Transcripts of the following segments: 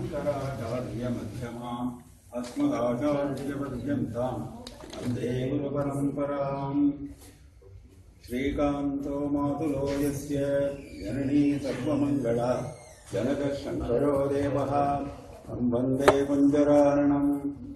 शङ्कराचार्यमध्यमाम् अस्मदाचार्यपर्यन्ताम् वन्दे गुरुपरम्पराम् श्रीकान्तो मातुलो यस्य जननी सर्वमङ्गला जनकशङ्करो देवः तं वन्दे कुञ्जरारणम्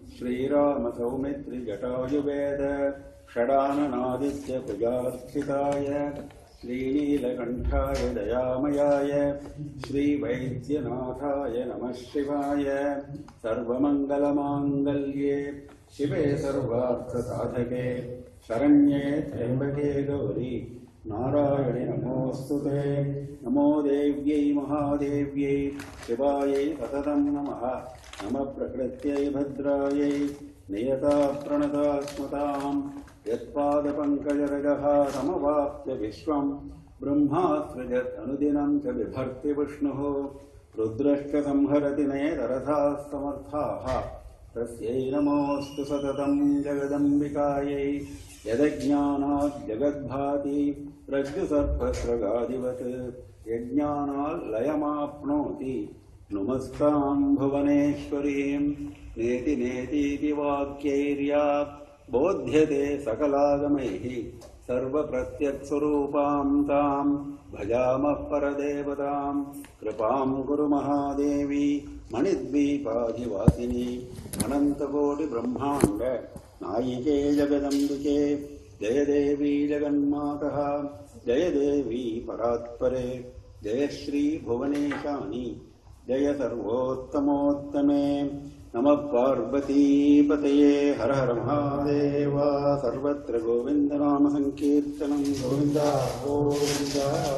श्रीरामसौमित्रिजटायुवेद षडाननादित्य प्रजार्थिताय श्रीनीलकण्ठाय दयामयाय श्रीवैद्यनाथाय नमः शिवाय सर्वमङ्गलमाङ्गल्ये शिवे सर्वार्थसाधके शरण्ये त्र्यम्बके गौरी नारायणि नमोऽस्तु ते नमो देव्यै महादेव्यै शिवायै सततं नमः नमः प्रकृत्यै भद्रायै नियता प्रणता स्मताम् यत्पादपङ्कजरजः समवाप्य विश्वम् ब्रह्मासृजत् अनुदिनं च बिभर्ति विष्णुः रुद्रश्च संहरति नेतरथाः समर्थाः तस्यै नमोऽस्तु सततं जगदम्बिकायै यदज्ञानात् जगद्भाति रज्जुसर्पस्रगादिवत् यज्ञानात् लयमाप्नोति नुमस्ताम् भुवनेश्वरीम् नेति नेतीति वाक्यैर्या बोध्यते सकलागमैः सर्वप्रत्यक्स्वरूपाम् ताम् भजामः परदेवताम् कृपाम् कुरु महादेवी मणिद्वीपाधिवासिनी अनन्तकोटिब्रह्माण्ड नायिके जगदम्बिके जय देवी जगन्मातः जय देवी परात्परे जय श्रीभुवनेशानि जय सर्वोत्तमोत्तमे नमः पार्वतीपतये हर हर महादेव सर्वत्र गोविन्दनामसङ्कीर्तनम् गोविन्द गोविन्द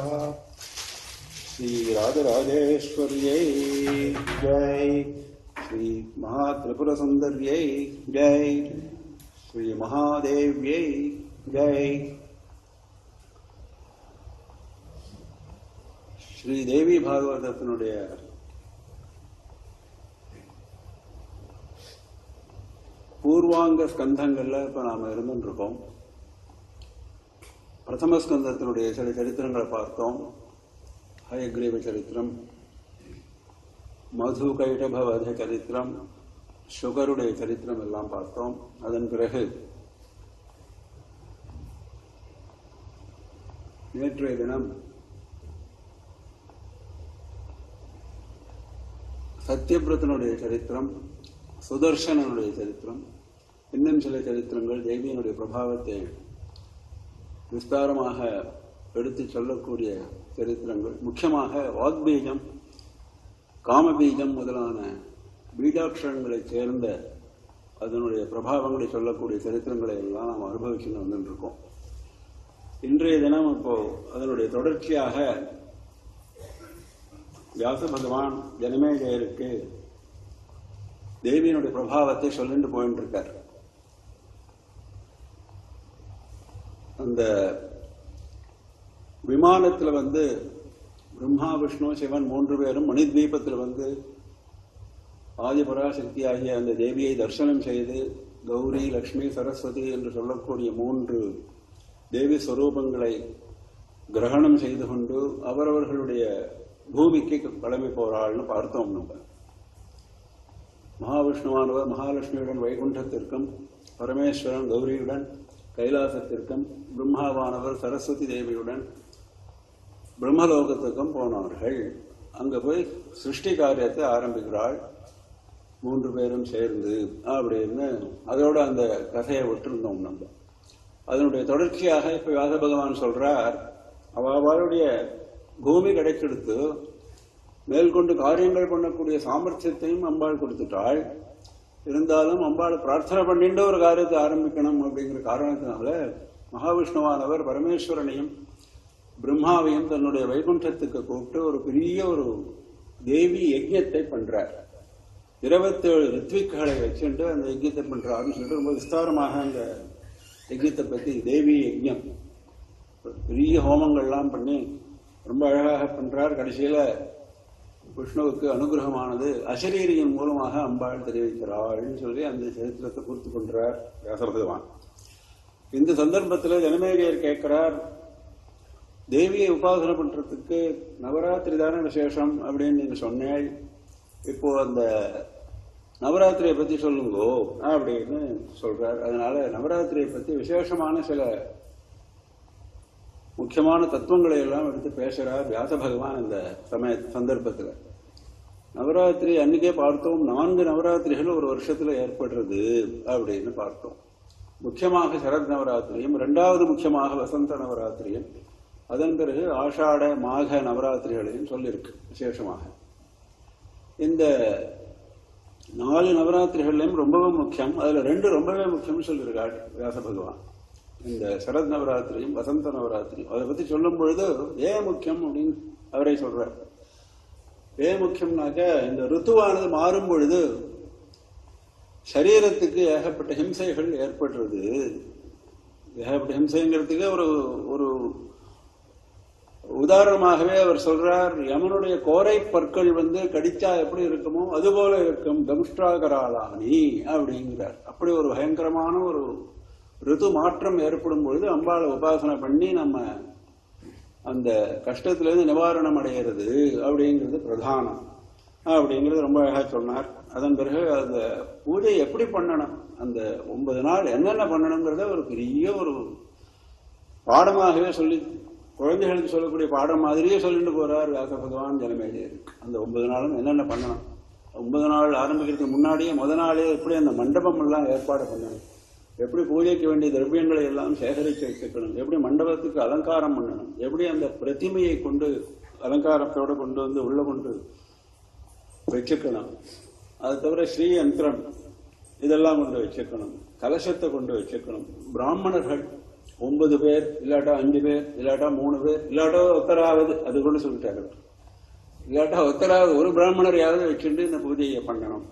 श्रीराजराजेश्वर्यै जय श्रीमहात्रिपुरसुन्दर्यै जय श्रीमहादेव्यै जय ஸ்ரீதேவி பாகவதத்தினுடைய பூர்வாங்க ஸ்கந்தங்கள்ல இப்ப நாம இருந்துட்டு இருக்கோம் பிரதம ஸ்கந்தத்தினுடைய சில சரித்திரங்களை பார்த்தோம் ஹயக்ரீவ சரித்திரம் மது கைடபவத சரித்திரம் சுகருடைய சரித்திரம் எல்லாம் பார்த்தோம் அதன் பிறகு நேற்றைய தினம் சத்யபிரதனுடைய சரித்திரம் சுதர்சனனுடைய சரித்திரம் இன்னும் சில சரித்திரங்கள் தேவியனுடைய பிரபாவத்தை விஸ்தாரமாக எடுத்து சொல்லக்கூடிய சரித்திரங்கள் முக்கியமாக வாக்பீஜம் காமபீஜம் முதலான பீஜாட்சரங்களைச் சேர்ந்த அதனுடைய பிரபாவங்களை சொல்லக்கூடிய சரித்திரங்களை எல்லாம் நாம் அனுபவிச்சுன்னு வந்துட்டு இருக்கோம் இன்றைய தினம் இப்போ அதனுடைய தொடர்ச்சியாக வியாச பகவான் ஜனமேஜயருக்கு தேவியினுடைய பிரபாவத்தை சொல்லிட்டு போயிட்டு இருக்கார் அந்த விமானத்துல வந்து பிரம்மா விஷ்ணு சிவன் மூன்று பேரும் மணித்வீபத்தில் வந்து ஆதிபராசக்தி ஆகிய அந்த தேவியை தரிசனம் செய்து கௌரி லக்ஷ்மி சரஸ்வதி என்று சொல்லக்கூடிய மூன்று தேவி ஸ்வரூபங்களை கிரகணம் செய்து கொண்டு அவரவர்களுடைய பூமிக்கு கிளம்பி போறாள்னு பார்த்தோம் நம்ம மகாவிஷ்ணுவானவர் மகாலட்சுமியுடன் வைகுண்டத்திற்கும் பரமேஸ்வரன் கௌரியுடன் கைலாசத்திற்கும் பிரம்மாவானவர் சரஸ்வதி தேவியுடன் பிரம்மலோகத்துக்கும் போனார்கள் அங்க போய் சிருஷ்டி காரியத்தை ஆரம்பிக்கிறாள் மூன்று பேரும் சேர்ந்து அப்படின்னு அதோட அந்த கதையை விட்டுருந்தோம் நம்ம அதனுடைய தொடர்ச்சியாக இப்ப வியாச பகவான் சொல்றார் அவளுடைய பூமி கிடைச்செடுத்து மேற்கொண்டு காரியங்கள் பண்ணக்கூடிய சாமர்த்தியத்தையும் அம்பாள் கொடுத்துட்டாள் இருந்தாலும் அம்பாள் பிரார்த்தனை பண்ணிட்டு ஒரு காரியத்தை ஆரம்பிக்கணும் அப்படிங்கிற காரணத்தினால மகாவிஷ்ணுவானவர் பரமேஸ்வரனையும் பிரம்மாவையும் தன்னுடைய வைகுண்டத்துக்கு கூப்பிட்டு ஒரு பெரிய ஒரு தேவி யஜ்யத்தை பண்றார் இருபத்தேழு ரித்விக்குகளை வச்சுட்டு அந்த யஜ்யத்தை பண்றாருன்னு சொல்லிட்டு ரொம்ப விஸ்தாரமாக அந்த யஜ்யத்தை பத்தி தேவி யஜ்யம் பெரிய ஹோமங்கள்லாம் பண்ணி ரொம்ப அழகாக பண்றார் கடைசியில விஷ்ணுவுக்கு அனுகிரகமானது அசரீரியின் மூலமாக அம்பாள் தெரிவிக்கிறாள்னு சொல்லி அந்த சரித்திரத்தை பூர்த்தி பண்றார் வியாசபகவான் இந்த சந்தர்ப்பத்தில் ஜனமேரியர் கேட்கிறார் தேவியை உபாசனை பண்றதுக்கு நவராத்திரி தானே விசேஷம் அப்படின்னு நீங்க சொன்னேள் இப்போ அந்த நவராத்திரியை பத்தி சொல்லுங்கோ அப்படின்னு சொல்றார் அதனால நவராத்திரியை பத்தி விசேஷமான சில முக்கியமான தத்துவங்களை எல்லாம் எடுத்து பேசுறார் வியாச பகவான் இந்த சமய சந்தர்ப்பத்துல நவராத்திரி அன்னைக்கே பார்த்தோம் நான்கு நவராத்திரிகள் ஒரு வருஷத்துல ஏற்படுறது அப்படின்னு பார்த்தோம் முக்கியமாக சரத் நவராத்திரியும் இரண்டாவது முக்கியமாக வசந்த நவராத்திரியும் அதன் பிறகு ஆஷாட மாக நவராத்திரிகளையும் சொல்லியிருக்கு விசேஷமாக இந்த நாலு நவராத்திரிகள்லையும் ரொம்பவும் முக்கியம் அதுல ரெண்டு ரொம்பவே முக்கியம்னு சொல்லியிருக்காள் வியாச பகவான் இந்த சரத் நவராத்திரியும் வசந்த நவராத்திரியும் அதை பத்தி சொல்லும் பொழுது ஏன் முக்கியம் அப்படின்னு அவரே சொல்றார் ஏன் முக்கியம்னாக்க இந்த ருத்துவானது மாறும் பொழுது சரீரத்துக்கு ஏகப்பட்ட ஹிம்சைகள் ஏற்படுறது ஏகப்பட்ட ஹிம்சைங்கிறதுக்கு ஒரு ஒரு உதாரணமாகவே அவர் சொல்றார் யமனுடைய கோரை பற்கள் வந்து கடிச்சா எப்படி இருக்குமோ அதுபோல இருக்கும் தம்ஷ்டாகராளானி அப்படிங்கிறார் அப்படி ஒரு பயங்கரமான ஒரு ரிது மாற்றம் ஏற்படும் பொழுது அம்பாளை உபாசனை பண்ணி நம்ம அந்த கஷ்டத்திலிருந்து நிவாரணம் அடைகிறது அப்படிங்கிறது பிரதானம் அப்படிங்கிறது ரொம்ப அழகா சொன்னார் அதன் பிறகு அந்த பூஜை எப்படி பண்ணணும் அந்த ஒன்பது நாள் என்னென்ன பண்ணணுங்கிறத ஒரு பெரிய ஒரு பாடமாகவே சொல்லி குழந்தைகளுக்கு சொல்லக்கூடிய பாடம் மாதிரியே சொல்லிட்டு போறார் வியாச பகவான் ஜனமேஜர் அந்த ஒன்பது நாளும் என்னென்ன பண்ணணும் ஒன்பது நாள் ஆரம்பிக்கிறதுக்கு முன்னாடியே முத நாளே எப்படி அந்த மண்டபம் எல்லாம் ஏற்பாடு பண்ணணும் எப்படி பூஜைக்கு வேண்டிய திரவியங்களை எல்லாம் சேகரித்து வச்சுக்கணும் எப்படி மண்டபத்துக்கு அலங்காரம் பண்ணணும் எப்படி அந்த பிரதிமையை கொண்டு அலங்காரத்தோட கொண்டு வந்து உள்ள கொண்டு வச்சுக்கணும் அது தவிர ஸ்ரீ யந்திரம் இதெல்லாம் கொண்டு வச்சுக்கணும் கலசத்தை கொண்டு வச்சுக்கணும் பிராமணர்கள் ஒன்பது பேர் இல்லாட்டா அஞ்சு பேர் இல்லாட்டா மூணு பேர் இல்லாட்டா ஒத்தராவது அது கூட சொல்லிட்டாரு இல்லாட்டா ஒத்தராவது ஒரு பிராமணரையாவது வச்சுட்டு இந்த பூஜையை பண்ணணும்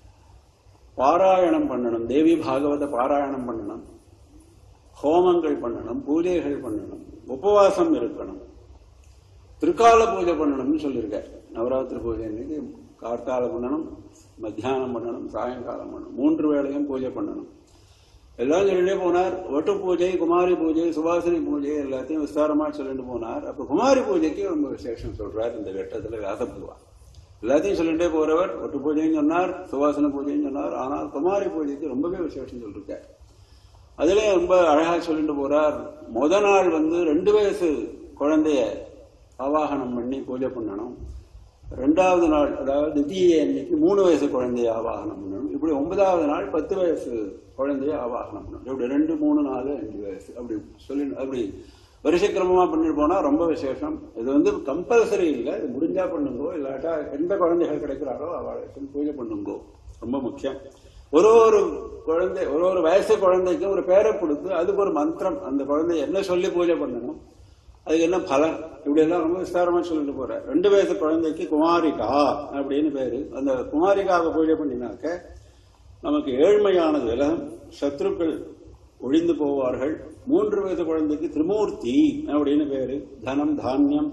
பாராயணம் பண்ணணும் தேவி பாகவத பாராயணம் பண்ணணும் ஹோமங்கள் பண்ணணும் பூஜைகள் பண்ணணும் உபவாசம் இருக்கணும் திருக்கால பூஜை பண்ணணும்னு சொல்லியிருக்கார் நவராத்திரி பூஜை அன்னைக்கு கார்த்தால பண்ணணும் மத்தியானம் பண்ணணும் சாயங்காலம் பண்ணணும் மூன்று வேளையும் பூஜை பண்ணணும் எல்லாம் சொல்லிட்டே போனார் ஒட்டு பூஜை குமாரி பூஜை சுபாசினி பூஜை எல்லாத்தையும் விஸ்தாரமா சொல்லிட்டு போனார் அப்ப குமாரி பூஜைக்கு ரொம்ப விசேஷம் சொல்றார் இந்த கட்டத்துல வியாச பகவான் எல்லாத்தையும் சொல்லிட்டே போறவர் ஒட்டு பூஜையும் சொன்னார் சுவாசன பூஜையும் சொன்னார் ஆனால் குமாரி பூஜைக்கு ரொம்பவே விசேஷம் சொல்லிருக்கார் அதுலயும் ரொம்ப அழகா சொல்லிட்டு போறார் முத நாள் வந்து ரெண்டு வயசு குழந்தைய ஆவாகனம் பண்ணி பூஜை பண்ணணும் ரெண்டாவது நாள் அதாவது தித்திய அன்னைக்கு மூணு வயசு குழந்தைய ஆவாகனம் பண்ணணும் இப்படி ஒன்பதாவது நாள் பத்து வயசு குழந்தைய ஆவாகனம் பண்ணணும் இப்படி ரெண்டு மூணு நாலு அஞ்சு வயசு அப்படி சொல்லி அப்படி வருஷக்கிரமமா பண்ணிட்டு போனா ரொம்ப விசேஷம் இது வந்து கம்பல்சரி இல்லை இது முடிஞ்சா பண்ணுங்கோ இல்லாட்டா எந்த குழந்தைகள் கிடைக்கிறாரோ அவளுக்கு பூஜை பண்ணுங்கோ ரொம்ப முக்கியம் ஒரு ஒரு குழந்தை ஒரு ஒரு வயசு குழந்தைக்கும் ஒரு பேரை கொடுத்து அதுக்கு ஒரு மந்திரம் அந்த குழந்தை என்ன சொல்லி பூஜை பண்ணணும் அதுக்கு என்ன பலன் இப்படி எல்லாம் ரொம்ப விஸ்தாரமா சொல்லிட்டு போற ரெண்டு வயசு குழந்தைக்கு குமாரிகா அப்படின்னு பேரு அந்த குமாரிகாவை பூஜை பண்ணினாக்க நமக்கு ஏழ்மையானது விலகும் சத்ருக்கள் ஒழிந்து போவார்கள் மூன்று வயது குழந்தைக்கு திரிமூர்த்தி அப்படின்னு பேரு தனம் தானியம்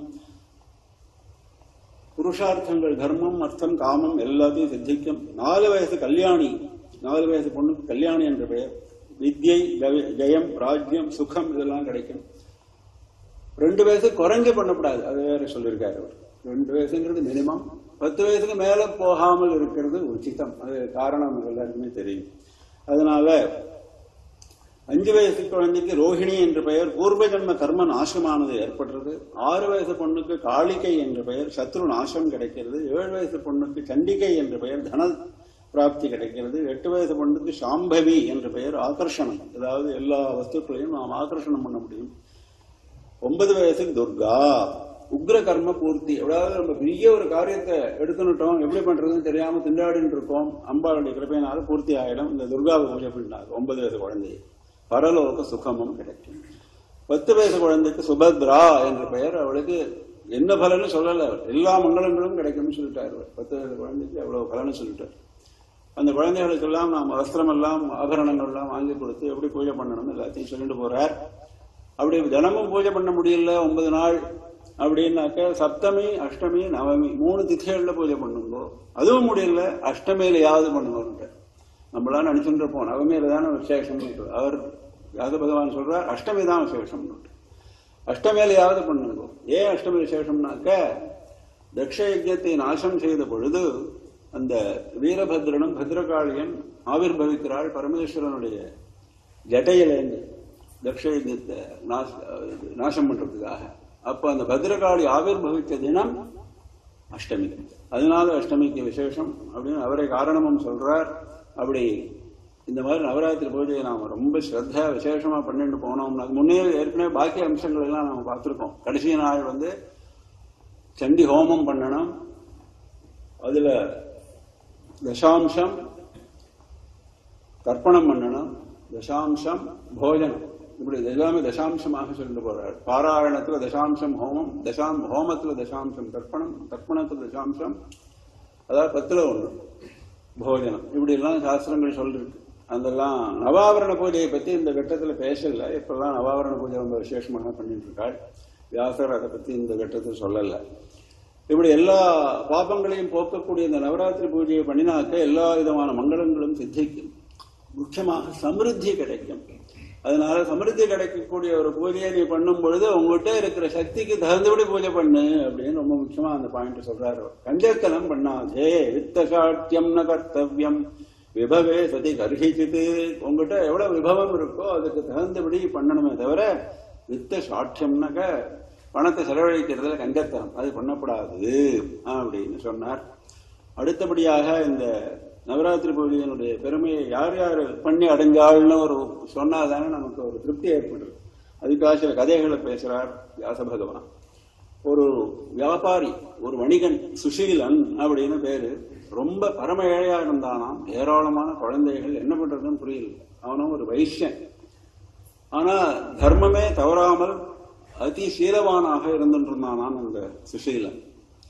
புருஷார்த்தங்கள் தர்மம் அர்த்தம் காமம் எல்லாத்தையும் சித்திக்கும் நாலு வயசு கல்யாணி நாலு வயசு பொண்ணுக்கு கல்யாணி என்ற பெயர் வித்யை ஜெய- ஜெயம் ராஜ்யம் சுகம் இதெல்லாம் கிடைக்கும் ரெண்டு வயசு குறைஞ்சு பண்ணக்கூடாது அது வேற சொல்லியிருக்காரு அவர் ரெண்டு வயசுங்கிறது மினிமம் பத்து வயசுக்கு மேல போகாமல் இருக்கிறது உச்சிதம் அது காரணம் நமக்கு எல்லாருக்குமே தெரியும் அதனால அஞ்சு வயசு குழந்தைக்கு ரோஹிணி என்ற பெயர் பூர்வ ஜன்ம கர்ம நாசமானது ஏற்படுறது ஆறு வயசு பொண்ணுக்கு காளிகை என்ற பெயர் சத்ரு நாசம் கிடைக்கிறது ஏழு வயசு பொண்ணுக்கு சண்டிகை என்ற பெயர் தன பிராப்தி கிடைக்கிறது எட்டு வயசு பொண்ணுக்கு சாம்பவி என்ற பெயர் ஆகர்ஷணம் அதாவது எல்லா வஸ்துக்களையும் நாம் ஆகர்ஷணம் பண்ண முடியும் ஒன்பது வயசுக்கு துர்கா உக்ர கர்ம பூர்த்தி அதாவது நம்ம பெரிய ஒரு காரியத்தை எடுத்துனுட்டோம் எப்படி பண்றதுன்னு தெரியாம திண்டாடின்னு இருக்கோம் அம்பாளுடைய கிருப்பையினால பூர்த்தி ஆயிடும் இந்த துர்காவை பூஜை பண்ணாங்க ஒன்பது வயசு குழந்தை பரலோக சுகமும் கிடைக்கும் பத்து வயசு குழந்தைக்கு சுபத்ரா என்ற பெயர் அவளுக்கு என்ன பலன்னு சொல்லல அவர் எல்லா மங்களங்களும் கிடைக்கும்னு சொல்லிட்டாரு அவர். பத்து வயசு குழந்தைக்கு அவ்வளவு பலன்னு சொல்லிட்டார் அந்த குழந்தைகளுக்கெல்லாம் நாம் வஸ்திரம் எல்லாம் ஆபரணங்கள் எல்லாம் வாங்கி கொடுத்து எப்படி பூஜை பண்ணணும் எல்லாத்தையும் சொல்லிட்டு போறார் அப்படி தினமும் பூஜை பண்ண முடியல ஒன்பது நாள் அப்படின்னாக்க சப்தமி அஷ்டமி நவமி மூணு திதிகள்ல பூஜை பண்ணுங்கோ அதுவும் முடியல அஷ்டமியிலையாவது பண்ணுங்க நம்மளாம் நினைச்சுட்டு இருப்போம் நவமியில தானே விசேஷம் அவர் யாத பகவான் சொல்றார் அஷ்டமி தான் விசேஷம் அஷ்டமியிலையாவது பண்ணுங்க ஏன் அஷ்டமி விசேஷம்னாக்க தக்ஷ யஜ்யத்தை நாசம் செய்த பொழுது அந்த வீரபத்ரனும் பத்ரகாளியன் ஆவிர்பவிக்கிறாள் பரமேஸ்வரனுடைய ஜட்டையிலேருந்து தக்ஷயத்தை நாச நாசம் பண்றதுக்காக அப்ப அந்த பத்ரகாளி ஆவிர்பவித்த தினம் அஷ்டமி அதனால அஷ்டமிக்கு விசேஷம் அப்படின்னு அவரை காரணமும் சொல்றார் அப்படி இந்த மாதிரி நவராத்திரி பூஜையை நாம ரொம்ப ஸ்ரத்தா விசேஷமா பண்ணிட்டு போனோம்னா முன்னே ஏற்கனவே பாக்கி அம்சங்கள் எல்லாம் நாம பார்த்திருக்கோம் கடைசி நாள் வந்து சண்டி ஹோமம் பண்ணணும் அதுல தசாம்சம் தர்ப்பணம் பண்ணணும் தசாம்சம் போஜனம் இப்படி எல்லாமே தசாம்சமாக சொல்லிட்டு போறார் பாராயணத்துல தசாம்சம் ஹோமம் தசாம் ஹோமத்துல தசாம்சம் தர்ப்பணம் தர்ப்பணத்துல தசாம்சம் அதாவது பத்துல ஒண்ணு போஜனம் இப்படி எல்லாம் சாஸ்திரங்கள் சொல்லிருக்கு அதெல்லாம் நவாவரண பூஜையை பத்தி இந்த கட்டத்துல பேசல இப்பெல்லாம் நவாவரண பூஜை ரொம்ப விசேஷமாக பண்ணிட்டு இருக்காள் வியாசர் அதை பத்தி இந்த கட்டத்தில் சொல்லல இப்படி எல்லா பாபங்களையும் போக்கக்கூடிய இந்த நவராத்திரி பூஜையை பண்ணினாக்க எல்லா விதமான மங்களங்களும் சித்திக்கும் முக்கியமாக சமிருத்தி கிடைக்கும் அதனால சமிருத்தி கிடைக்கக்கூடிய ஒரு பூஜையை நீ பண்ணும் பொழுது உங்ககிட்ட இருக்கிற சக்திக்கு தகுந்தபடி பூஜை பண்ணு அப்படின்னு ரொம்ப முக்கியமா அந்த பாயிண்ட் சொல்றாரு கஞ்சத்தனம் பண்ணாதே வித்த சாட்சியம் ந கர்த்தவியம் விபவே சதி கர்ஹிச்சித்து உங்ககிட்ட எவ்வளவு விபவம் இருக்கோ அதுக்கு தகுந்தபடி பண்ணணுமே தவிர வித்த சாட்சியம்னாக்க பணத்தை செலவழிக்கிறதுல கஞ்சத்தனம் அது பண்ணக்கூடாது அப்படின்னு சொன்னார் அடுத்தபடியாக இந்த நவராத்திரி பூஜையினுடைய பெருமையை யார் யார் பண்ணி அடைஞ்சாள்னு ஒரு சொன்னாதானே நமக்கு ஒரு திருப்தி ஏற்படுது அதுக்காக சில கதைகளை பேசுறார் வியாச பகவான் ஒரு வியாபாரி ஒரு வணிகன் சுஷீலன் அப்படின்னு பேரு ரொம்ப பரம ஏழையா இருந்தானாம் ஏராளமான குழந்தைகள் என்ன பண்றதுன்னு புரியல அவனும் ஒரு வைஷ்யன் ஆனா தர்மமே தவறாமல் அதி சீலவானாக இருந்துட்டு இருந்தானாம் அந்த சுஷீலன்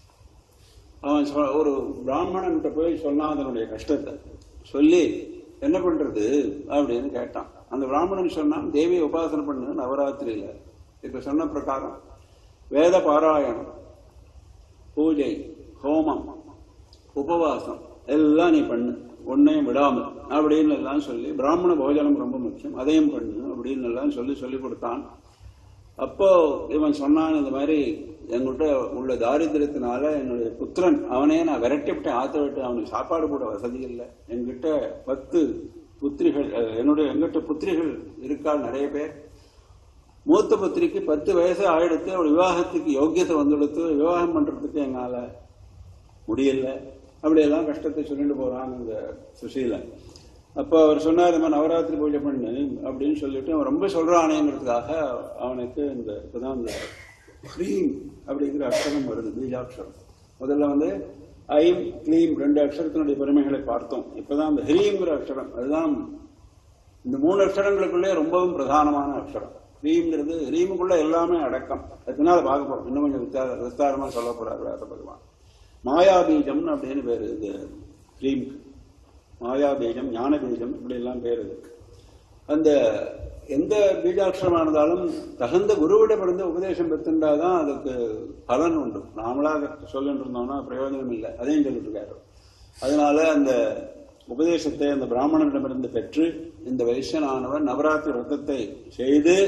அவன் சொ- ஒரு பிராமணன்கிட்ட போய் சொன்னான் அதனுடைய கஷ்டத்தை சொல்லி என்ன பண்றது அப்படின்னு கேட்டான் அந்த பிராமணன் சொன்னான் தேவியை உபாசனை பண்ணு நவராத்திரியில இப்ப சொன்ன பிரகாரம் வேத பாராயணம் பூஜை ஹோமம் உபவாசம் எல்லாம் நீ பண்ணு ஒன்னையும் விடாமல் அப்படின்னு எல்லாம் சொல்லி பிராமண போஜனம் ரொம்ப முக்கியம் அதையும் பண்ணு அப்படின்னு எல்லாம் சொல்லி சொல்லி கொடுத்தான் அப்போ இவன் சொன்னான் இந்த மாதிரி என்கிட்ட உள்ள தாரித்திரத்தினால என்னுடைய புத்திரன் அவனே நான் விரட்டி விட்டு ஆத்த விட்டு அவனுக்கு சாப்பாடு கூட வசதி இல்லை என்கிட்ட பத்து புத்திரிகள் அஹ், என்னுடைய எங்கிட்ட புத்திரிகள் இருக்காள் நிறைய பேர் மூத்த புத்திரிக்கு பத்து வயசு ஆயிடுத்து அவள் விவாகத்துக்கு யோக்கியத்தை வந்துடுத்து விவாகம் பண்றதுக்கு என்னால முடியல அப்படியெல்லாம் கஷ்டத்தை சொல்லிட்டு போறான் இந்த சுசீலன் அப்போ அவர் சொன்னார் இந்த மாதிரி நவராத்திரி பூஜை பண்ணு அப்படின்னு சொல்லிட்டு அவன் ரொம்ப சொல்றானேங்கிறதுக்காக அவனுக்கு இந்த இப்பதான் இந்த ஹ்ரீம் அப்படிங்கிற அக்ஷரம் வருது பீஜாட்சரம் முதல்ல வந்து ஐம் க்ளீம் ரெண்டு அக்ஷரத்தினுடைய பெருமைகளை பார்த்தோம் இப்பதான் இந்த ஹ்ரீங்கிற அக்ஷரம் அதுதான் இந்த மூணு அக்ஷரங்களுக்குள்ளே ரொம்பவும் பிரதானமான அக்ஷரம் ஹ்ரீம்ங்கிறது ஹ்ரீமுக்குள்ள எல்லாமே அடக்கம் அது பின்னால பார்க்க போறோம் இன்னும் கொஞ்சம் விஸ்தார விஸ்தாரமா சொல்ல போறாரு வியாச பகவான் மாயா பீஜம் அப்படின்னு பேரு இது ஹ்ரீம்க்கு மாயா பீஜம் ஞான பீஜம் இப்படி எல்லாம் பேர் இருக்கு அந்த எந்த பீஜாட்சரமா இருந்தாலும் தகுந்த குருவிடமிருந்து உபதேசம் பெற்றுண்டாதான் அதுக்கு பலன் உண்டு நாமளாக சொல்லிட்டு இருந்தோம்னா பிரயோஜனம் இல்லை அதையும் சொல்லிட்டு இருக்காரு அதனால அந்த உபதேசத்தை அந்த பிராமணனிடமிருந்து பெற்று இந்த வைசியனானவர் நவராத்திரி விரதத்தை செய்து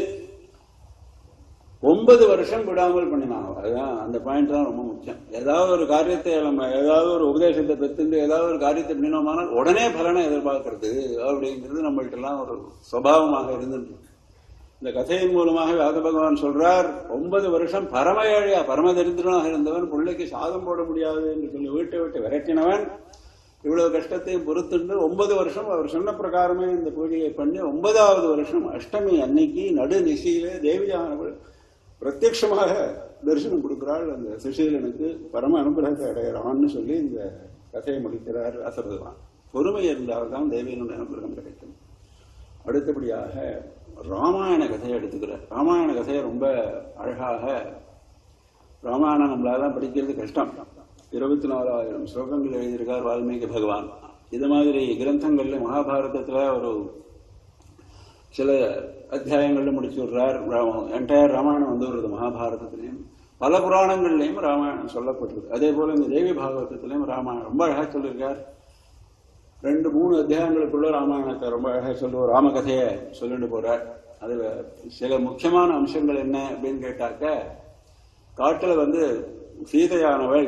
ஒன்பது வருஷம் விடாமல் பண்ணினான் அவர். அதுதான் அந்த பாயிண்ட் தான் ரொம்ப முக்கியம் ஏதாவது ஒரு காரியத்தை நம்ம ஏதாவது ஒரு உபதேசத்தை பெற்றுண்டு ஏதாவது ஒரு காரியத்தை பண்ணினோமானால் உடனே பலனை எதிர்பார்க்கறது அப்படிங்கிறது நம்மள்ட்ட எல்லாம் ஒரு சுபாவமாக இருந்துட்டு இருக்கு. இந்த கதையின் மூலமாக வியாத பகவான் சொல்றார் ஒன்பது வருஷம் பரம ஏழையா பரம தரித்திரனாக இருந்தவன் பிள்ளைக்கு சாதம் போட முடியாது என்று சொல்லி வீட்டை விட்டு விரட்டினவன் இவ்வளவு கஷ்டத்தையும் பொறுத்துண்டு ஒன்பது வருஷம் அவர் சொன்ன பிரகாரமே இந்த பூஜையை பண்ணி ஒன்பதாவது வருஷம் அஷ்டமி அன்னைக்கு நடு நிசையிலே தேவியானவள் பிரத்யட்சமாக தரிசனம் கொடுக்கிறாள் அந்த சுசீலனுக்கு பரம அனுகிரகத்தை அடைகிறான்னு சொல்லி இந்த கதையை முடிக்கிறார் அசர்தான் பொறுமை இருந்தால்தான் தேவியனுடைய அனுகிரகம் கிடைக்கும் அடுத்தபடியாக ராமாயண கதையை எடுத்துக்கிறார் ராமாயண கதையை ரொம்ப அழகாக ராமாயணம் நம்மளால படிக்கிறது கஷ்டம் இருபத்தி நாலாயிரம் ஸ்லோகங்கள் எழுதியிருக்கார் வால்மீகி பகவான் இது மாதிரி கிரந்தங்கள்ல மகாபாரதத்துல ஒரு சில அத்தியாயங்கள்ல முடிச்சு விடுறார் என்டையர் ராமாயணம் வந்து வருது மகாபாரதத்திலையும் பல புராணங்கள்லையும் ராமாயணம் சொல்லப்பட்டிருக்கு அதே போல இந்த தேவி பாகவதத்திலையும் ராமாயணம் ரொம்ப அழகா சொல்லியிருக்கார் ரெண்டு மூணு அத்தியாயங்களுக்குள்ள ராமாயணத்தை ரொம்ப அழகா சொல்லி ஒரு ராமகதையை சொல்லிட்டு போறார் அதுல சில முக்கியமான அம்சங்கள் என்ன அப்படின்னு கேட்டாக்க காட்டுல வந்து சீதையானவள்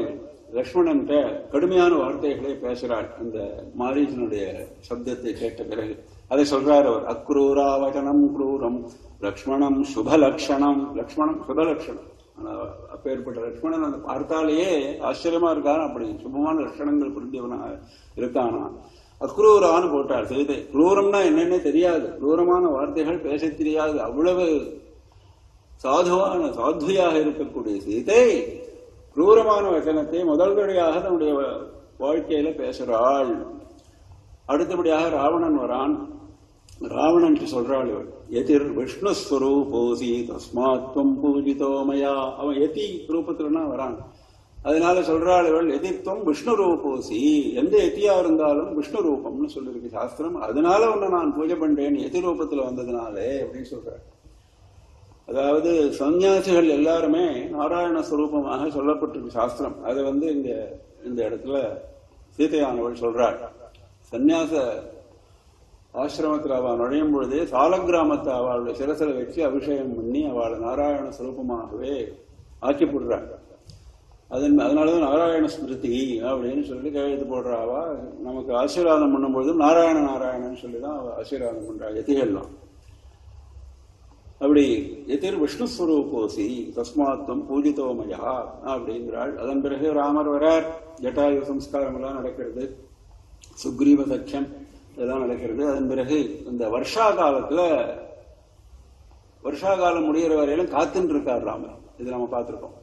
லக்ஷ்மணன்கிட்ட கடுமையான வார்த்தைகளை பேசுறாள் அந்த மாரீசனுடைய சப்தத்தை கேட்ட பிறகு அதை சொல்றார் அவர் அக்ரூரா வச்சனம் குரூரம் லக்ஷ்மணம் சுபலக்ஷணம் லக்ஷ்மணம் சுபலக்ஷணம் ஆனா, அப்பேற்பட்ட லக்ஷ்மணன் அந்த பார்த்தாலேயே ஆச்சரியமா இருக்கான் அப்படி சுபமான லட்சணங்கள் புரிஞ்சவனாக இருக்கானா அக்ரூரான்னு போட்டார் செய்தை குரூரம்னா என்னன்னே தெரியாது குரூரமான வார்த்தைகள் பேச தெரியாது அவ்வளவு சாதுவான சாத்வியாக இருக்கக்கூடிய சீதை குரூரமான வசனத்தை முதல் தடவையாக தன்னுடைய வாழ்க்கையில பேசுறாள் அடுத்தபடியாக ராவணன் வரான் ராவணன் சொல்றாள் இவள் எதிர் விஷ்ணு ஸ்வரூபோசி தஸ்மாத் துவம் பூஜிதோ மயா அவன் எதி ரூபத்துலனா வரான் அதனால சொல்றாள் இவள் எதிர்த்துவம் விஷ்ணு ரூபோசி எந்த எத்தியா இருந்தாலும் விஷ்ணு ரூபம்னு சொல்லியிருக்கு சாஸ்திரம் அதனால உன்னை நான் பூஜை பண்றேன் எதி ரூபத்துல வந்ததுனாலே அப்படின்னு சொல்றாள் அதாவது சன்னியாசிகள் எல்லாருமே நாராயண ஸ்வரூபமாக சொல்லப்பட்டிருக்கு சாஸ்திரம் அதை வந்து இங்க இந்த இடத்துல சீதையானவள் சொல்றாள் சந்நியாச ஆசிரமத்தில் அவள் நுழையும் பொழுதே சாலக்கிராமத்தை அவளுடைய சிரசில வச்சு அபிஷேகம் பண்ணி அவளை நாராயண ஸ்வரூபமாகவே ஆக்கி போடுறாங்க அதன் அதனாலதான் நாராயண ஸ்மிருதி அப்படின்னு சொல்லி கையெழுத்து போடுறாவா நமக்கு ஆசீர்வாதம் பண்ணும்பொழுதும் நாராயண நாராயணன் சொல்லி தான் அவ ஆசீர்வாதம் பண்றா எதிகள்லாம் அப்படி எதிர் விஷ்ணுஸ்வரூபோசி தஸ்மாத்தம் பூஜிதோமயா அப்படிங்கிறாள் அதன் பிறகு ராமர் வரார் ஜட்டாயு சம்ஸ்காரம் எல்லாம் நடக்கிறது சுக்ரீவ சக்கியம் இதெல்லாம் நடக்கிறது அதன் பிறகு இந்த வருஷா காலத்துல வருஷா காலம் முடிகிற வரையிலும் காத்துன்னு இருக்கார் ராமர் இது நம்ம பார்த்திருக்கோம்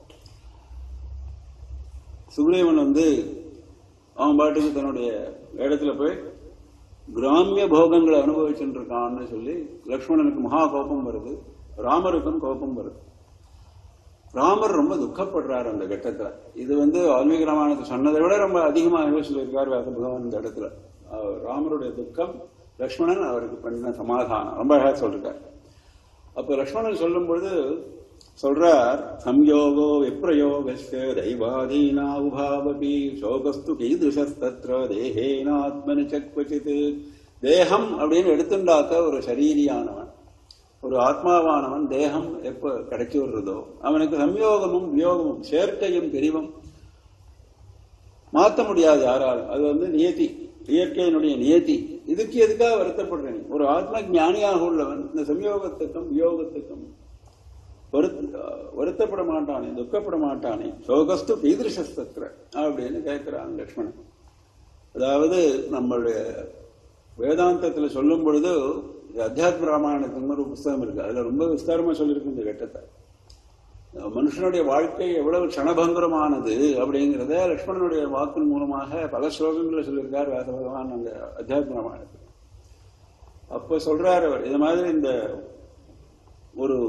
சுக்ரீவன் வந்து அவன் பாட்டுக்கு தன்னுடைய இடத்துல போய் கிராமிய போகங்களை அனுபவிச்சுட்டு இருக்கான்னு சொல்லி லக்ஷ்மணனுக்கு மகா கோபம் வருது ராமருக்கும் கோபம் வருது ராமர் ரொம்ப துக்கப்படுறாரு அந்த கட்டத்துல இது வந்து வால்மீகி ராமாயணத்தை சொன்னதை விட ரொம்ப அதிகமாக சொல்லியிருக்காரு வேத பகவான் இந்த இடத்துல அவர் ராமருடைய துக்கம் லக்ஷ்மணன் அவருக்கு பண்ண சமாதானம் ரொம்ப அழகா சொல்லிருக்காரு அப்ப லக்ஷ்மணன் சொல்லும் பொழுது சொல்றார் சம்யோகோ விப்ரயோகஸ்ய தெய்வாதீனா உபாவபி சோகஸ்து கீதுஷஸ்தத்ர தேகேனாத்மனி சக்வச்சித் தேகம் அப்படின்னு எடுத்துண்டாக்க ஒரு சரீரியானவன் ஒரு ஆத்மாவானவன் தேகம் எப்ப கிடைச்சி வருறதோ அவனுக்கு சம்யோகமும் வியோகமும் சேர்க்கையும் பிரிவும் மாற்ற முடியாது யாராலும் அது வந்து நியதி இயற்கையினுடைய நியதி இதுக்கு எதுக்காக வருத்தப்படுற நீ ஒரு ஆத்ம ஞானியாக உள்ளவன் இந்த சம்யோகத்துக்கும் வியோகத்துக்கும் வருத்த வருத்தப்பட மாட்டானே துக்கப்பட மாட்டானே சோகஸ்து கீதிருஷஸ்தத்திர அப்படின்னு கேட்கிறான் லக்ஷ்மணன் அதாவது நம்மளுடைய வேதாந்தத்துல சொல்லும் பொழுது இது அத்தியாத்ம ராமாயணத்துக்கு ஒரு புஸ்தகம் இருக்கு அதுல ரொம்ப விஸ்தாரமா சொல்லியிருக்கு இந்த கட்டத்தை மனுஷனுடைய வாழ்க்கை எவ்வளவு க்ஷணபங்குரமானது அப்படிங்கிறத லக்ஷ்மணனுடைய வாக்கின் மூலமாக பல ஸ்லோகங்களை சொல்லியிருக்கார் வேத பகவான் அந்த அத்தியாத்ம ராமாயணத்தில் அப்ப சொல்றாரு அவர் இது மாதிரி இந்த ஒரு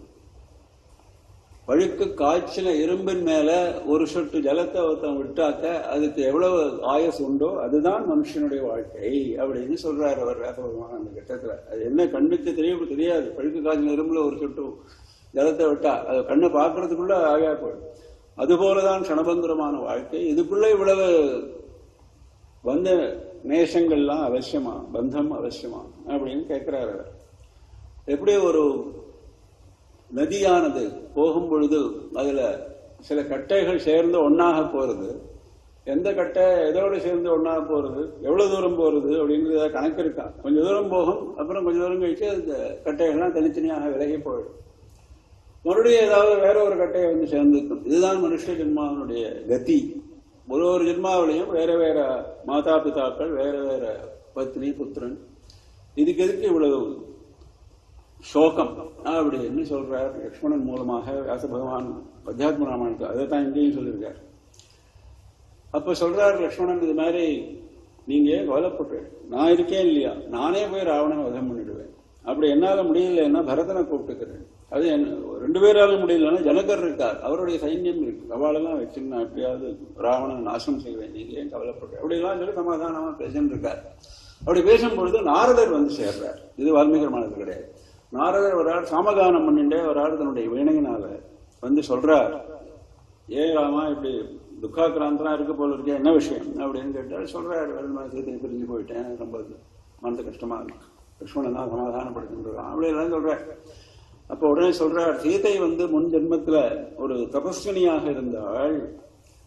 பழுக்கு காய்ச்சின இரும்பின் மேல ஒரு சொட்டு ஜலத்தை ஒருத்தன் விட்டாக்க அதுக்கு எவ்வளவு ஆயுஸ் உண்டோ அதுதான் மனுஷனுடைய வாழ்க்கை அப்படின்னு சொல்றாரு அவர் வேத பகவான் அந்த கட்டத்துல அது என்ன கண்ணுக்கு தெரிய தெரியாது பழுக்கு காய்ச்சின இரும்புல ஒரு சொட்டு ஜலத்தை விட்டா அது கண்ணை பார்க்கறதுக்குள்ள ஆகா போயிடும் அதுபோலதான் கணபந்திரமான வாழ்க்கை இதுக்குள்ள இவ்வளவு வந்த நேசங்கள்லாம் அவசியமா பந்தம் அவசியமா அப்படின்னு கேட்கிறார் அவர் எப்படி ஒரு நதியானது போகும் பொழுது அதுல சில கட்டைகள் சேர்ந்து ஒன்னாக போறது எந்த கட்டை எதோடு சேர்ந்து ஒன்னாக போறது எவ்வளவு தூரம் போறது அப்படிங்கிறத கணக்கு இருக்கா கொஞ்சம் தூரம் போகும் அப்புறம் கொஞ்சம் தூரம் கழிச்சு அந்த கட்டைகள்லாம் தனித்தனியாக விலகி போயிடும் மறுபடியும் ஏதாவது வேற ஒரு கட்டையை வந்து சேர்ந்துக்கும் இதுதான் மனுஷ ஜென்மாவினுடைய கதி ஒரு ஒரு ஜென்மாவிலையும் வேற வேற மாதா பிதாக்கள் வேற வேற பத்னி புத்திரன் இதுக்கு எதுக்கு இவ்வளவு சோகம் அப்படின்னு சொல்றார் லக்ஷ்மணன் மூலமாக வியாச பகவான் அத்தியாத்ம ராமாயணத்தை அதை தான் இங்கேயும் சொல்லியிருக்கார் அப்ப சொல்றார் லக்ஷ்மணன் இது மாதிரி நீங்க ஏன் கவலைப்படுறேன் நான் இருக்கேன் இல்லையா நானே போய் ராவணனை வதம் பண்ணிடுவேன் அப்படி என்னால முடியலன்னா பரதனை கூப்பிட்டுக்கிறேன் அது என்ன ரெண்டு பேராலும் முடியலன்னா ஜனகர் இருக்கார் அவருடைய சைன்யம் இருக்கு அவளெல்லாம் வச்சு நான் எப்படியாவது ராவணன் நாசம் செய்வேன் நீங்க ஏன் கவலைப்படுறேன் அப்படிலாம் சொல்லி சமாதானமா பேசின்னு இருக்கார் அப்படி பேசும்பொழுது நாரதர் வந்து சேர்றார் இது வால்மீகி ராமாயணத்து கிடையாது நாரதர் ஒரு ஆள் சாமகானம் பண்ணிட்டே ஒரு ஆள் தன்னுடைய வினையினால வந்து சொல்றார் ஏ ராமா இப்படி துக்காக்கிராந்தனா இருக்க போல இருக்கே என்ன விஷயம் அப்படின்னு கேட்டால் சொல்றாரு வேலை சீத்தை பிரிஞ்சு போயிட்டேன் ரொம்ப மனது கஷ்டமா இருக்கு லக்ஷ்மணன் தான் சமாதானப்படுத்துறான் அப்படி எல்லாம் சொல்றார் அப்ப உடனே சொல்றார் சீதை வந்து முன் ஜென்மத்துல ஒரு தபஸ்வினியாக இருந்தால்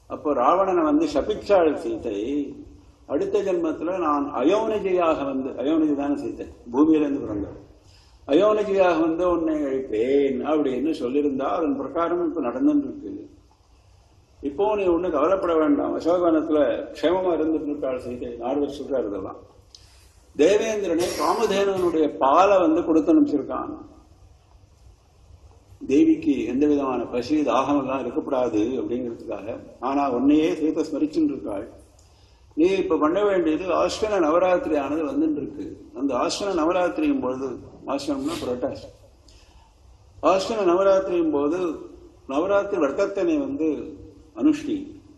அப்போ ராவணனை வந்து சபிச்சாள் சீதை அடுத்த ஜென்மத்துல நான் அயோனிஜையாக வந்து அயோனிஜி தானே சீதை பூமியிலிருந்து பிறந்தவள் அயோனிஜையாக வந்து உன்னை அழிப்பேன் அப்படின்னு சொல்லியிருந்தா அதன் பிரகாரம் இப்ப நடந்துட்டு இருக்கு இப்போ நீ ஒண்ணு கவலைப்பட வேண்டாம் அசோகவனத்துல க்ஷேமமா இருந்துட்டு இருக்காள் சீதை நார்வர் சொல்றாரு இதெல்லாம் தேவேந்திரனே காமதேனனுடைய பாலை வந்து கொடுத்து அனுப்பிச்சிருக்கான் தேவிக்கு எந்த விதமான பசி தாகம் எல்லாம் இருக்கக்கூடாது அப்படிங்கிறதுக்காக ஆனா உன்னையே சீதை ஸ்மரிச்சுட்டு இருக்காள் நீ இப்ப பண்ண வேண்டியது ஆஸ்வன நவராத்திரி ஆனது வந்துட்டு இருக்கு அந்த ஆஸ்வன நவராத்திரியும் பொழுது ஆஸ்வனம்னா புரட்டாசி ஆஸ்வன நவராத்திரியும் போது நவராத்திரி வர்க்கத்தனை வந்து அனுஷ்டி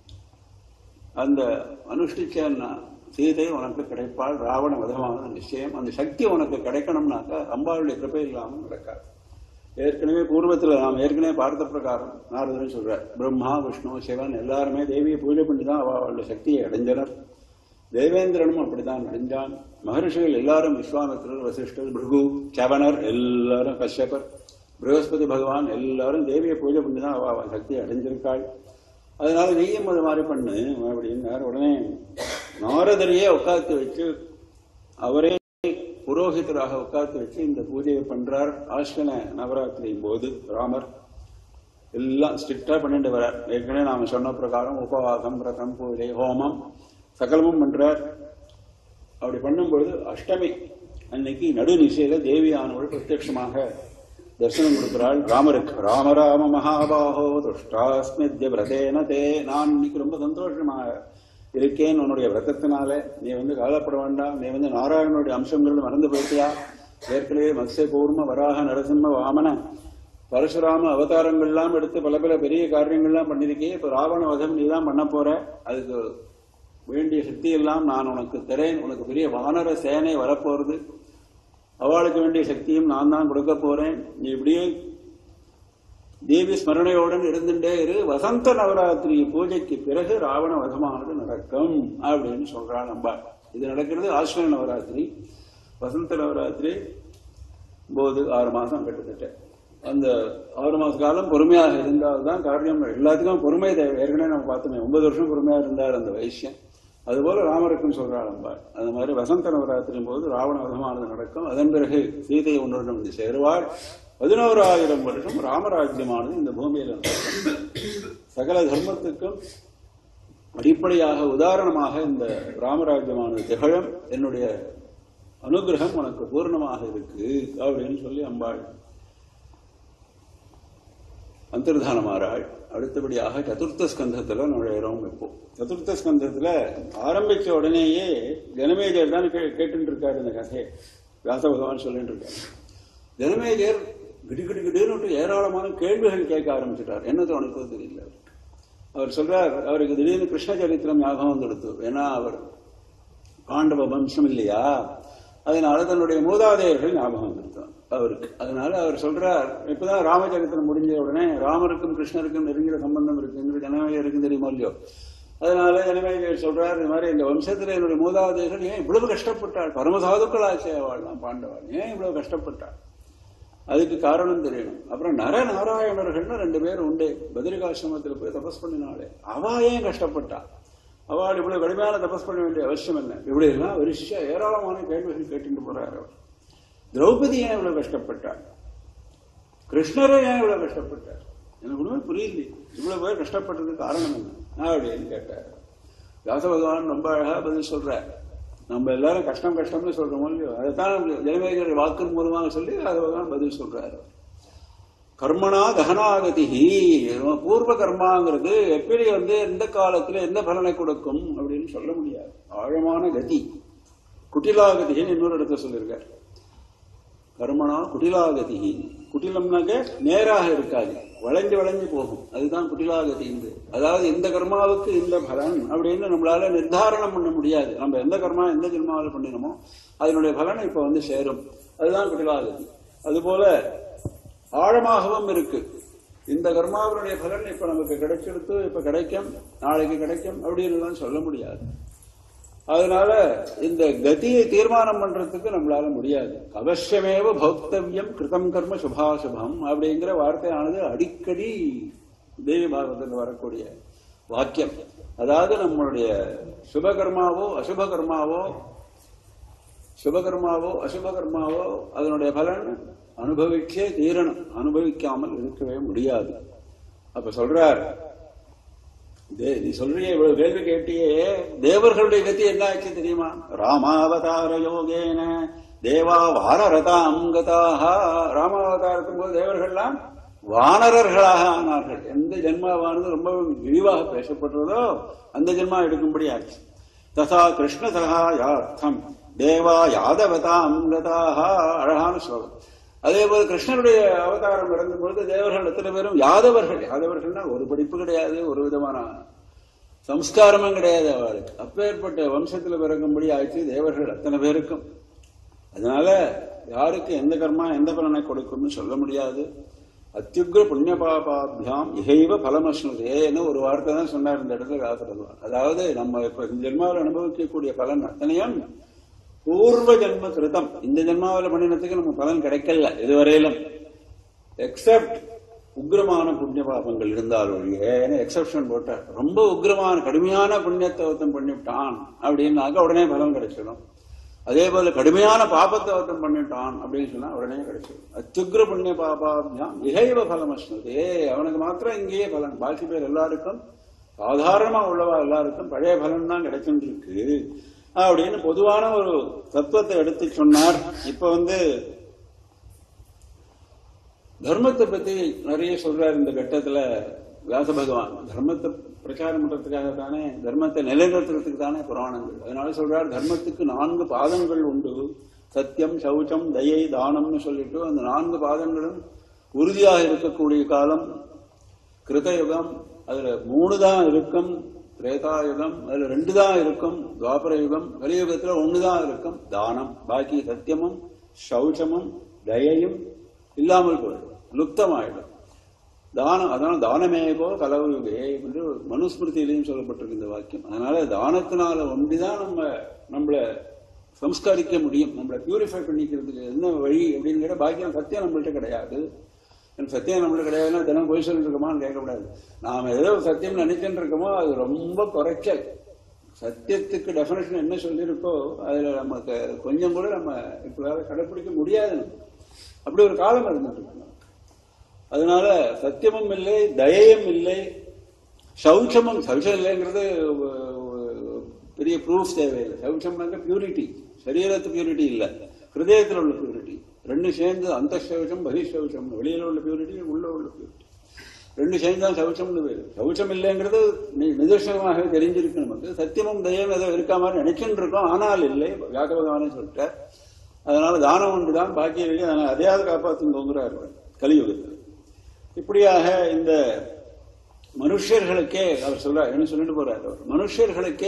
அந்த அனுஷ்டிச்சேன்னா சீதை உனக்கு கிடைப்பால் ராவண விதமான நிச்சயம் அந்த சக்தி உனக்கு கிடைக்கணும்னாக்கா அம்பாளுடைய கிருப்பை இல்லாமல் நடக்காது ஏற்கனவே பூர்வத்தில் நாம் ஏற்கனவே பார்த்த பிரகாரம் நாரதன் சொல்றார் பிரம்மா விஷ்ணு சிவன் எல்லாருமே தேவியை பூஜை பண்ணி தான் அவளுடைய சக்தியை அடைஞ்சனர் தேவேந்திரனும் அப்படித்தான் அடைஞ்சான் மகர்ஷிகள் எல்லாரும் விஸ்வாமித்திரர் வசிஷ்டர் பிருகு சவனர் எல்லாரும் கஷ்யபர் பிரகஸ்பதி பகவான் எல்லாரும் தேவியை பூஜை பண்ணி தான் அவ அவ சக்தியை அடைஞ்சிருக்காள் அதனால நீயும் அது மாதிரி பண்ணு அப்படின்னார் உடனே நாரதரையே உட்கார்த்து வச்சு அவரே புரோகிதராக உட்கார்த்து வச்சு இந்த பூஜையை பண்றார் ஆஸ்வன நவராத்திரியின் போது ராமர் எல்லாம் ஸ்ட்ரிக்டா பண்ணிட்டு வர்றார் ஏற்கனவே நாம சொன்ன பிரகாரம் உபவாசம் விரதம் பூஜை ஹோமம் சகலமும் பண்றார் அப்படி பண்ணும்பொழுது அஷ்டமி அன்னைக்கு நடுநிசையில தேவியானவள் பிரத்யட்சமாக தரிசனம் கொடுக்கிறாள் ராமருக்கு ராம ராம மகாபாகோ துஷ்டாஸ்மித்ய விரதேன தே நான் இன்னைக்கு ரொம்ப சந்தோஷமாக இருக்கேன் உன்னுடைய விரதத்தினால நீ வந்து கவலைப்பட வேண்டாம் நீ வந்து நாராயணனுடைய அம்சங்கள் மறந்து போயிட்டியா ஏற்கனவே மத்ஸ்ய கூர்ம வராக நரசிம்ம வாமன பரசுராம அவதாரங்கள்லாம் எடுத்து பல பல பெரிய காரியங்கள்லாம் பண்ணிருக்கே இப்ப ராவண வதம் நீ தான் பண்ண போற அதுக்கு வேண்டிய சக்தி எல்லாம் நான் உனக்கு தரேன் உனக்கு பெரிய வானர சேனை வரப்போறது அவளுக்கு வேண்டிய சக்தியும் நான் தான் கொடுக்க போறேன் நீ இப்படியே தேவி ஸ்மரணையோடன் இருந்துட்டே இரு வசந்த நவராத்திரி பூஜைக்கு பிறகு ராவண வதமானது நடக்கும் அப்படின்னு சொல்றாள் அம்பாள் இது நடக்கிறது ஆஸ்வர நவராத்திரி வசந்த நவராத்திரி போது ஆறு மாசம் கிட்டத்தட்ட அந்த ஆறு மாச காலம் பொறுமையாக இருந்தால்தான் காரியம் எல்லாத்துக்கும் பொறுமை தேவை ஏற்கனவே நம்ம பார்த்தோமே ஒன்பது வருஷம் பொறுமையா இருந்தார் அந்த வைசியம் அதுபோல ராமருக்கும் சொல்றாள் அம்பாள் அது மாதிரி வசந்த நவராத்திரியின் போது ராவண வதமானது நடக்கும் அதன் பிறகு சீதை உன்னுடன் வந்து சேருவாள் பதினோராயிரம் வருஷம் ராமராஜ்யமானது இந்த பூமியில் நடக்கும் சகல தர்மத்துக்கும் அடிப்படையாக உதாரணமாக இந்த ராமராஜ்யமானது திகழும் என்னுடைய அனுகிரகம் உனக்கு பூர்ணமாக இருக்கு அப்படின்னு சொல்லி அம்பாள் அந்தர்தானமாறாள் அடுத்தபடியாக சதுர்த்த ஸ்கந்தத்துல நுழையிறோம் இப்போ சதுர்த்த ஸ்கந்தத்துல ஆரம்பிச்ச உடனேயே ஜனமேஜர் தான் கே- கேட்டுட்டு இருக்காரு இந்த கதையை வியாச பகவான் சொல்லிட்டு இருக்காரு ஜனமேஜர் கிடு கிடு கிடுன்னு ஏராளமான கேள்விகள் கேட்க ஆரம்பிச்சிட்டார் என்ன தோணுக்கோ தெரியல அவருக்கு. அவர் சொல்றார் அவருக்கு திடீர்னு கிருஷ்ண சரித்திரம் ஞாபகம் வந்துடுத்து ஏன்னா அவர் பாண்டவ வம்சம் இல்லையா அதனால தன்னுடைய மூதாதையர்கள் ஞாபகம் வந்துருத்தான் அவருக்கு அதனால அவர் சொல்றார் இப்பதான் ராமச்சரித்திரம் முடிஞ்ச உடனே ராமருக்கும் கிருஷ்ணருக்கும் நெருங்கிய சம்பந்தம் இருக்குங்கிற ஜனமேஜருக்கும் தெரியுமோ இல்லையோ அதனால ஜனமேஜர் சொல்றார் இந்த மாதிரி இந்த வம்சத்துல என்னுடைய மூதாதையர்கள் ஏன் இவ்வளவு கஷ்டப்பட்டாள் பரமசாதுக்கள் ஆச்சே அவள்லாம் பாண்டவாள் ஏன் இவ்வளவு கஷ்டப்பட்டாள் அதுக்கு காரணம் தெரியணும் அப்புறம் நர நாராயணர்கள்னு ரெண்டு பேர் உண்டு பத்ரிகாசிரமத்தில் போய் தபஸ் பண்ணினாலே அவ ஏன் கஷ்டப்பட்டா அவள் இவ்வளவு கடுமையான தபஸ் பண்ண வேண்டிய அவசியம் என்ன இப்படி எல்லாம் வரிசையா ஏராளமான கேள்விகள் கேட்டுட்டு போறாரு அவர் திரௌபதி ஏன் இவ்வளவு கஷ்டப்பட்டாள் கிருஷ்ணரே ஏன் இவ்வளவு கஷ்டப்பட்டார் எனக்கு ஒண்ணுமே புரியல இவ்வளவு பேர் கஷ்டப்பட்டதுக்கு காரணம் என்ன அப்படின்னு கேட்டார் வியாச பகவான் ரொம்ப அழகா பதில் சொல்றார் நம்ம எல்லாரும் கஷ்டம் கஷ்டம்னு சொல்றோமோ இல்லையோ அதைத்தான் ஜனமேஜர் வாக்கின் மூலமாக சொல்லி வியாச பகவான் பதில் சொல்றாரு கர்மனா தகனாகதி பூர்வ கர்மாங்கிறது எப்படி வந்து எந்த காலத்துல எந்த பலனை கொடுக்கும் அப்படின்னு சொல்ல முடியாது ஆழமான கதி குட்டிலாகதின்னு இன்னொரு இடத்துல சொல்லியிருக்கார் கர்மனா குட்டிலாகதி குட்டிலம்னாக்க நேராக இருக்காது வளைஞ்சு வளைஞ்சு போகும் அதுதான் குட்டிலாகதி அதாவது இந்த கர்மாவுக்கு இந்த பலன் அப்படின்னு நம்மளால நிர்தாரணம் பண்ண முடியாது நம்ம எந்த கர்மா எந்த ஜென்மாவில் பண்ணினோமோ அதனுடைய பலன் இப்ப வந்து சேரும் அதுதான் குட்டிலாகதி அதுபோல ஆழமாகவும் இருக்கு இந்த கர்மாவினுடைய பலன் இப்ப நமக்கு கிடைச்செடுத்து இப்ப கிடைக்கும் நாளைக்கு கிடைக்கும் அப்படின்னு எல்லாம் சொல்ல முடியாது அதனால இந்த கதியை தீர்மானம் பண்றதுக்கு நம்மளால முடியாது அவசியமேவ பௌத்தவியம் கிருதம் கர்ம சுபாசுபம் அப்படிங்கிற வார்த்தையானது அடிக்கடி தேவி பாகவத்தில் வரக்கூடிய வாக்கியம் அதாவது நம்மளுடைய சுபகர்மாவோ அசுபகர்மாவோ சுபகர்மாவோ அசுபகர்மாவோ அதனுடைய பலன் அனுபவிச்சே தீரணும் அனுபவிக்காமல் இருக்கவே முடியாது அப்ப சொல்றார் தே- நீ சொல்றிய இவ்வளவு கேள்வி கேட்டியே தேவர்களுடைய கதி என்ன ஆச்சு தெரியுமா ராமாவதார யோகேன தேவா வானரதாம் கதாக ராமாவதாரத்தின் போது தேவர்கள்லாம் வானரர்களாக ஆனார்கள் எந்த ஜென்மாவானது ரொம்ப விரிவாக பேசப்படுறதோ அந்த ஜென்மா எடுக்கும்படி ஆச்சு ததா கிருஷ்ண சகாயார்த்தம் தேவா யாதவதாம் கதாக அழகான ஸ்லோகம் அதே போல கிருஷ்ணனுடைய அவதாரம் நடந்த பொழுது தேவர்கள் எத்தனை பேரும் யாதவர்கள் யாதவர்கள்னா ஒரு படிப்பு கிடையாது ஒரு விதமான சம்ஸ்காரமும் கிடையாது அவளுக்கு அப்பேற்பட்ட வம்சத்துல பிறக்கும்படி ஆயிடுச்சு தேவர்கள் அத்தனை பேருக்கும் அதனால யாருக்கு எந்த கர்மா எந்த பலனை கொடுக்கும்னு சொல்ல முடியாது அத்தியுக்ர புண்ணிய பாபாபியாம் இகைவ பலமஸ்னுதேன்னு ஒரு வார்த்தை தான் சொன்னார் இந்த இடத்துல காசுறதுவான் அதாவது நம்ம இப்ப இந்த ஜென்மாவில் அனுபவிக்கக்கூடிய பலன் அத்தனையும் பூர்வ ஜென்ம கிருதம் இந்த ஜென்மாவில் பண்ணினதுக்கு நம்ம பலன் கிடைக்கல இதுவரையிலும் எக்ஸப்ட் உக்ரமான புண்ணிய பாபங்கள் இருந்தாலும் ஏன்னு எக்ஸப்ஷன் போட்டார் ரொம்ப உக்ரமான கடுமையான புண்ணியத்தை ஒருத்தன் பண்ணிவிட்டான் அப்படின்னாக்க உடனே பலன் கிடைச்சிடும் அதே போல கடுமையான பாபத்தை ஒருத்தன் பண்ணிட்டான் அப்படின்னு சொன்னா உடனே கிடைச்சிடும் அத்தியுக்ர புண்ணிய பாபாபியாம் இகைவ பலம் ஏ அவனுக்கு மாத்திரம் இங்கேயே பலன் பாக்கி பேர் எல்லாருக்கும் சாதாரணமா உள்ளவா எல்லாருக்கும் பழைய பலன் தான் கிடைச்சுட்டு இருக்கு அப்படின்னு பொதுவான ஒரு தத்துவத்தை எடுத்து சொன்னார் இப்ப வந்து தர்மத்தை பத்தி நிறைய சொல்றாரு இந்த கட்டத்துல வியாச பகவான் தர்மத்தை பிரச்சாரம் பண்றதுக்காக தானே தர்மத்தை நிலைநிறுத்துறதுக்கு தானே புராணங்கள் அதனால சொல்றார் தர்மத்துக்கு நான்கு பாதங்கள் உண்டு சத்தியம் சௌச்சம் தயை தானம்னு சொல்லிட்டு அந்த நான்கு பாதங்களும் உறுதியாக இருக்கக்கூடிய காலம் கிருதயுகம் அதுல மூணு தான் இருக்கும் திரேதாயுகம் அதுல ரெண்டு தான் இருக்கும் துவாபர யுகம் கலியுகத்துல ஒண்ணு தான் இருக்கும் தானம் பாக்கி சத்தியமும் சௌச்சமும் தயையும் இல்லாமல் போயிடும் லுப்தமாயிடும் தானம் அதனால தானமேகோ கலவுயுகே என்று மனுஸ்மிருதியிலையும் சொல்லப்பட்டிருக்கு இந்த வாக்கியம் அதனால தானத்தினால ஒன்றிதான் நம்ம நம்மள சம்ஸ்கரிக்க முடியும் நம்மளை பியூரிஃபை பண்ணிக்கிறதுக்கு என்ன வழி அப்படின்னு கேட்டா பாக்கியம் சத்தியம் நம்மள்ட்ட கிடையாது என் சத்தியம் நம்மளுக்கு கிடையாதுன்னா தினம் பொய் சொல்லிட்டு இருக்கோமான்னு கேட்கக்கூடாது நாம ஏதோ சத்தியம் நினைச்சுட்டு இருக்கோமோ அது ரொம்ப குறைச்சல் சத்தியத்துக்கு டெஃபினேஷன் என்ன சொல்லியிருக்கோ அதுல நமக்கு கொஞ்சம் கூட நம்ம இப்ப கடைப்பிடிக்க முடியாது நமக்கு. அப்படி ஒரு காலம் இருந்துட்டு இருக்கு நமக்கு. அதனால சத்தியமும் இல்லை தயையும் இல்லை சௌச்சமும் சௌச்சம் இல்லைங்கிறது ஒ- ஒ- பெரிய ப்ரூஃப் தேவையில்லை சௌச்சம்னாக்க பியூரிட்டி சரீரத்து பியூரிட்டி இல்லை ஹிருதயத்தில் உள்ள பியூரிட்டி ரெண்டு சேர்ந்து அந்த சௌச்சம் பகிஷௌச்சம் வெளியில உள்ள பியூரிட்டி உள்ள உள்ள பியூரிட்டி ரெண்டு சேர்ந்து தான் சௌச்சம்னு பேரு சௌச்சம் இல்லைங்கிறது நி- நிதர்சனமாக தெரிஞ்சிருக்கு நமக்கு சத்தியமும் தயம் ஏதோ இருக்கா மாதிரி நினைச்சுட்டு இருக்கோம் ஆனால் இல்லை வியாச பகவானே சொல்லிட்டார் அதனால தானம் ஒன்று தான் பாக்கி இருக்கு அதனால அதையாவது காப்பாற்றுங்கிறார் கலியுகத்தில் இப்படியாக இந்த மனுஷர்களுக்கே அவர் சொல்றார் என்ன சொல்லிட்டு போறார் அவர் மனுஷர்களுக்கே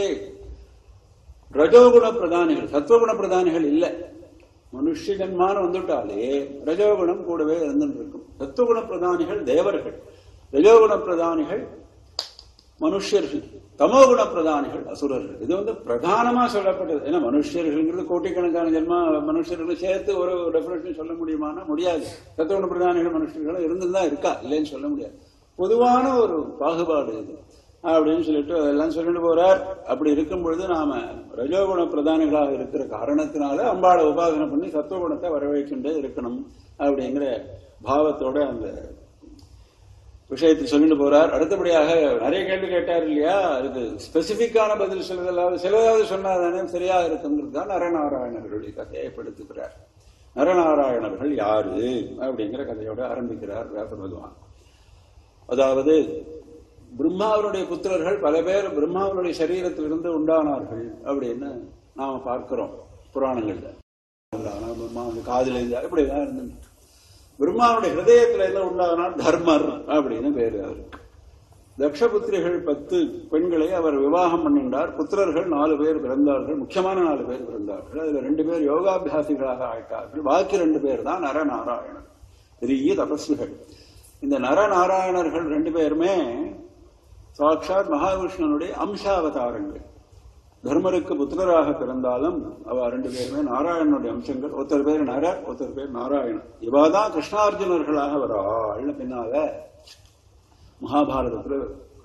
ரஜோகுண பிரதானிகள் சத்துவகுண பிரதானிகள் இல்லை மனுஷ ஜன்மானம் வந்துட்டாலே ரஜோகுணம் கூடவே இருந்துட்டு இருக்கும் சத்துவகுண பிரதானிகள் தேவர்கள் ரஜோகுண பிரதானிகள் மனுஷர்கள் தமோகுண பிரதானிகள் அசுரர்கள் இது வந்து பிரதானமா சொல்லப்பட்டது ஏன்னா மனுஷர்கள்ங்கிறது கோட்டிக்கணக்கான ஜென்மா மனுஷர்களை சேர்த்து ஒரு டெபினேஷன் சொல்ல முடியுமானா முடியாது சத்துவகுண பிரதானிகள் மனுஷர்களும் இருந்துதான் இருக்கா இல்லைன்னு சொல்ல முடியாது பொதுவான ஒரு பாகுபாடு இது அப்படின்னு சொல்லிட்டு அதெல்லாம் சொல்லிட்டு போறார் அப்படி இருக்கும் பொழுது நாம ரஜோகுண பிரதானிகளாக இருக்கிற காரணத்தினால அம்பாளை உபாசனை பண்ணி சத்துவகுணத்தை வரவேற்கின்றே இருக்கணும் அப்படிங்கிற பாவத்தோட அந்த விஷயத்தை சொல்லிட்டு போறார் அடுத்தபடியாக நிறைய கேள்வி கேட்டார் இல்லையா அதுக்கு ஸ்பெசிபிக்கான பதில் சிலதாவது சிலதாவது சொன்னாதானே சரியா இருக்குங்கிறது தான் நரநாராயணர்களுடைய கதையை படுத்துக்கிறார் நரநாராயணர்கள் யாரு அப்படிங்கிற கதையோட ஆரம்பிக்கிறார் வியாச பகவான் அதாவது பிரம்மாவனுடைய புத்திரர்கள் பல பேர் பிரம்மாவனுடைய சரீரத்திலிருந்து உண்டானார்கள் அப்படின்னு நாம பார்க்கிறோம் புராணங்கள்ல உண்டானா பிரம்மா வந்து காதுல இருந்தா இப்படிதான் இருந்துட்டு பிரம்மாவுடைய ஹிருதயத்துல இருந்து உண்டானார் தர்மர் அப்படின்னு பேரு அவருக்கு தக்ஷபுத்திரிகள் பத்து பெண்களை அவர் விவாகம் பண்ணினார் புத்திரர்கள் நாலு பேர் பிறந்தார்கள் முக்கியமான நாலு பேர் பிறந்தார்கள் அதுல ரெண்டு பேர் யோகாபியாசிகளாக ஆயிட்டார்கள் பாக்கி ரெண்டு பேர் தான் நரநாராயணர் பெரிய தபஸ்விகள் இந்த நரநாராயணர்கள் ரெண்டு பேருமே சாட்சாத் மகாவிஷ்ணனுடைய அம்சாவதாரங்கள் தர்மருக்கு புத்திரராக பிறந்தாலும் அவ ரெண்டு பேருமே நாராயணனுடைய அம்சங்கள் ஒருத்தர் பேர் நரர் ஒருத்தர் பேர் நாராயணன் இவாதான் கிருஷ்ணார்ஜுனர்களாக வராள்னு பின்னால மகாபாரதத்துல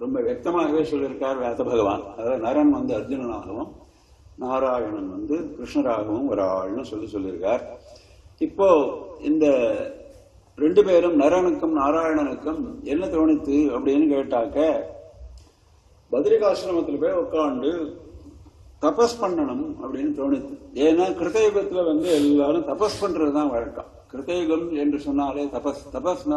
ரொம்ப வியக்தமாகவே சொல்லியிருக்கார் வேத பகவான் அதாவது நரன் வந்து அர்ஜுனனாகவும் நாராயணன் வந்து கிருஷ்ணராகவும் ஒரு ஆள்னு சொல்லி சொல்லியிருக்கார் இப்போ இந்த ரெண்டு பேரும் நரனுக்கும் நாராயணனுக்கும் என்ன தோணித்து அப்படின்னு கேட்டாக்க பத்ரிகாசிரமத்தில் போய் உட்காந்து தபஸ் பண்ணணும் அப்படின்னு தோணுது ஏன்னா கிருத்தயுகத்துல வந்து எல்லாரும் தபஸ் பண்றதுதான் வழக்கம் கிருத்தயுகம் என்று சொன்னாலே தபஸ் தபஸ்னா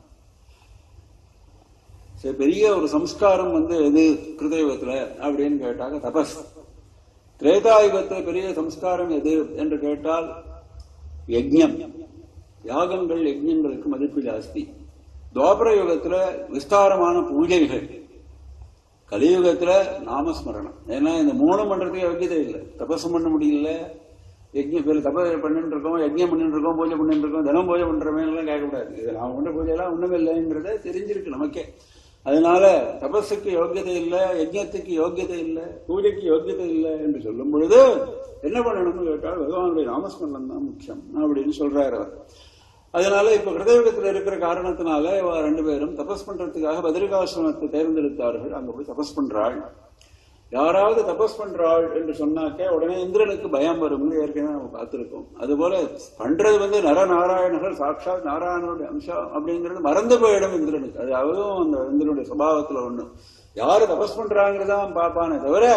சரி, பெரிய ஒரு சம்ஸ்காரம் வந்து எது கிருதயுகத்துல அப்படின்னு கேட்டாக்க தபஸ் திரேதாயுகத்துல பெரிய சம்ஸ்காரம் எது என்று கேட்டால் யஜ்ஞம் யாகங்கள் யஜ்ஞங்களுக்கு மதிப்பு ஜாஸ்தி துவாபர யுகத்துல விஸ்தாரமான பூஜைகள் கலியுகத்துல நாமஸ்மரணம் ஏன்னா இந்த மூணு பண்றதுக்கு யோகியதை இல்லை தபசம் பண்ண முடியல யஜ்யம் பேர் தப பண்ணிட்டு இருக்கோம் யஜ்யம் பண்ணிட்டு இருக்கோம் பூஜை பண்ணிட்டு இருக்கோம் தினம் பூஜை பண்றமே எல்லாம் கேட்கக்கூடாது இது நான் பண்ற பூஜையெல்லாம் ஒண்ணுமே இல்லைங்கிறத தெரிஞ்சிருக்கு நமக்கே அதனால தபஸுக்கு யோகியதை இல்லை யஜ்யத்துக்கு யோகியதை இல்லை பூஜைக்கு யோகியதை இல்லை என்று சொல்லும் பொழுது என்ன பண்ணணும்னு கேட்டால் பகவானுடைய நாமஸ்மரணம் தான் முக்கியம் அப்படின்னு சொல்றாரு அவர் அதனால இப்ப கிருதயுகத்தில் இருக்கிற காரணத்தினால இவ ரெண்டு பேரும் தபஸ் பண்றதுக்காக பத்ரிகாசிரமத்தை தேர்ந்தெடுத்தார்கள் அங்க போய் தபஸ் பண்றாள் யாராவது தபஸ் பண்றாள் என்று சொன்னாக்க உடனே இந்திரனுக்கு பயம் வரும்னு ஏற்கனவே நம்ம பார்த்திருக்கோம் அதுபோல பண்றது வந்து நரநாராயணர்கள் சாட்சாத் நாராயணனுடைய அம்சம் அப்படிங்கிறது மறந்து போயிடும் இந்திரனுக்கு அது அதுவும் அந்த இந்திரனுடைய சுபாவத்துல ஒண்ணு யாரு தபஸ் பண்றாங்கிறதான் பார்ப்பானே தவிர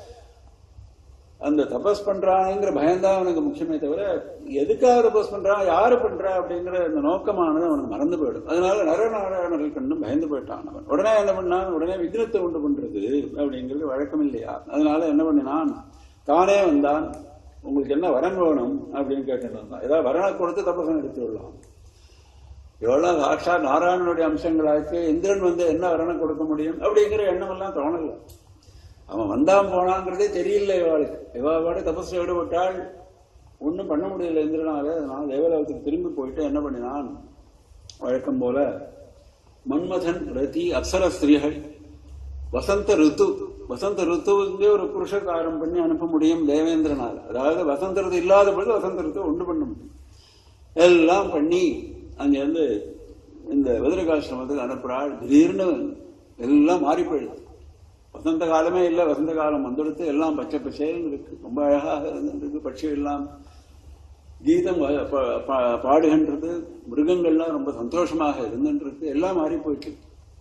அந்த தபஸ் பண்றாங்கிற பயம்தான் அவனுக்கு முக்கியமே தவிர எதுக்காக தபஸ் பண்றான் யாரு பண்றா அப்படிங்கிற அந்த நோக்கமானது அவனுக்கு மறந்து போயிடும் அதனால நரநாராயணர்கள் கண்டும் பயந்து போயிட்டான் அவன் உடனே என்ன பண்ணான் உடனே விக்னத்தை உண்டு பண்றது அப்படிங்கிறது வழக்கம் இல்லையா அதனால என்ன பண்ணினான் தானே வந்தான் உங்களுக்கு என்ன வரன் வேணும் அப்படின்னு கேட்டு வந்தான் ஏதாவது வரனை கொடுத்து தபசம் எடுத்து விடலாம் எவ்வளவு சாட்சா நாராயணனுடைய அம்சங்களாச்சு இந்திரன் வந்து என்ன வரனை கொடுக்க முடியும் அப்படிங்கிற எண்ணம் எல்லாம் தோணல அவன் வந்தான் போனாங்கிறதே தெரியல இவாளுக்கு இவாவோட தபஸ் ஈடுபட்டால் ஒன்றும் பண்ண முடியல இந்திரனால அதனால தேவலோகத்துக்கு திரும்பி போயிட்டு என்ன பண்ணினான் வழக்கம் போல மன்மதன் ரதி அப்சர ஸ்திரீகள் வசந்த ருத்து வசந்த ருத்துவுக்கே ஒரு புருஷகாரம் பண்ணி அனுப்ப முடியும் தேவேந்திரனால் அதாவது வசந்த ருத்து இல்லாத பொழுது வசந்த ருத்து ஒன்று பண்ண முடியும் எல்லாம் பண்ணி அங்கிருந்து இந்த விதரகாசிரமத்துக்கு அனுப்புறாள் திடீர்னு எல்லாம் மாறி போயிடுது வசந்த காலமே இல்லை வசந்த காலம் வந்துடுத்து எல்லாம் பச்சை பச்சைன்னு இருக்கு ரொம்ப அழகாக இருந்துருக்கு பட்சி எல்லாம் கீதம் வ- ப- ப- பாடுகின்றது மிருகங்கள்லாம் ரொம்ப சந்தோஷமாக இருந்துருக்கு எல்லாம் மாறி போயிட்டு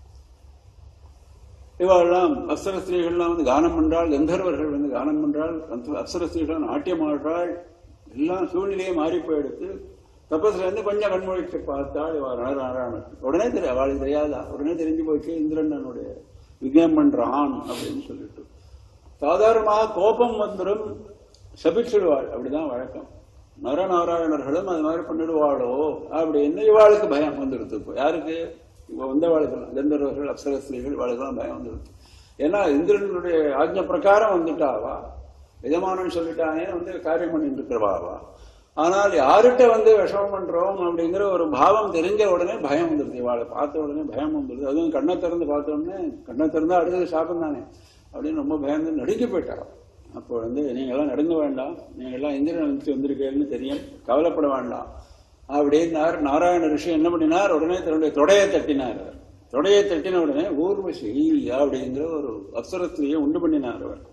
இவாளெல்லாம் அப்சர ஸ்திரீகள்லாம் வந்து கானம் பண்றாள் கந்தர்வர்கள் வந்து கானம் பண்றாள் அந்த அப்சர ஸ்திரீகள் நாட்டியம் ஆடுறாள் எல்லாம் சூழ்நிலையே மாறி போயிடுத்து தபஸ்ல இருந்து கொஞ்சம் கண்மொழிச்சு பார்த்தாள் இவா நாராயணன் உடனே தெரியும் அவளுக்கு தெரியாதா உடனே தெரிஞ்சு போச்சு இந்திரன் என்னுடைய விஜயம் பண்றான் அப்படின்னு சொல்லிட்டு சாதாரணமாக கோபம் வந்துடும் சபிச்சிடுவாள் அப்படிதான் வழக்கம் நரநாராயணர்களும் அது மாதிரி பண்ணிடுவாளோ அப்படின்னு இவாளுக்கு பயம் வந்துடுது இப்போ யாருக்கு இப்போ வந்தவாளுக்கு கந்தர்வர்கள் அப்சரஸ்திரீகள் இவாளுக்கெல்லாம் பயம் வந்துடுது ஏன்னா இந்திரனுடைய ஆஜ்ஞ பிரகாரம் வந்துட்டாவா எஜமானன் சொல்லிட்டானே வந்து காரியம் பண்ணிட்டு இருக்கிறவாவா ஆனால் யார்கிட்ட வந்து விஷமம் பண்றோம் அப்படிங்கிற ஒரு பாவம் தெரிஞ்ச உடனே பயம் வந்துடுது இவாளை பார்த்த உடனே பயம் வந்துடுது அதுவும் கண்ணை திறந்து பார்த்த உடனே கண்ணை திறந்தா அடுத்தது சாப்பம் தானே அப்படின்னு ரொம்ப பயந்து நடுங்கி போயிட்டாராம் அப்போ வந்து நீங்க எல்லாம் நடுங்க வேண்டாம் நீங்க எல்லாம் இந்திரன் வந்து வந்திருக்கீங்கன்னு தெரியும் கவலைப்பட வேண்டாம் அப்படின்னார் நாராயண ரிஷி என்ன பண்ணினார் உடனே தன்னுடைய தொடையை தட்டினார் அவர். தொடையை தட்டின உடனே ஊர்வசி அப்படிங்கிற ஒரு அப்சரஸ்திரியை உண்டு பண்ணினார் அவர்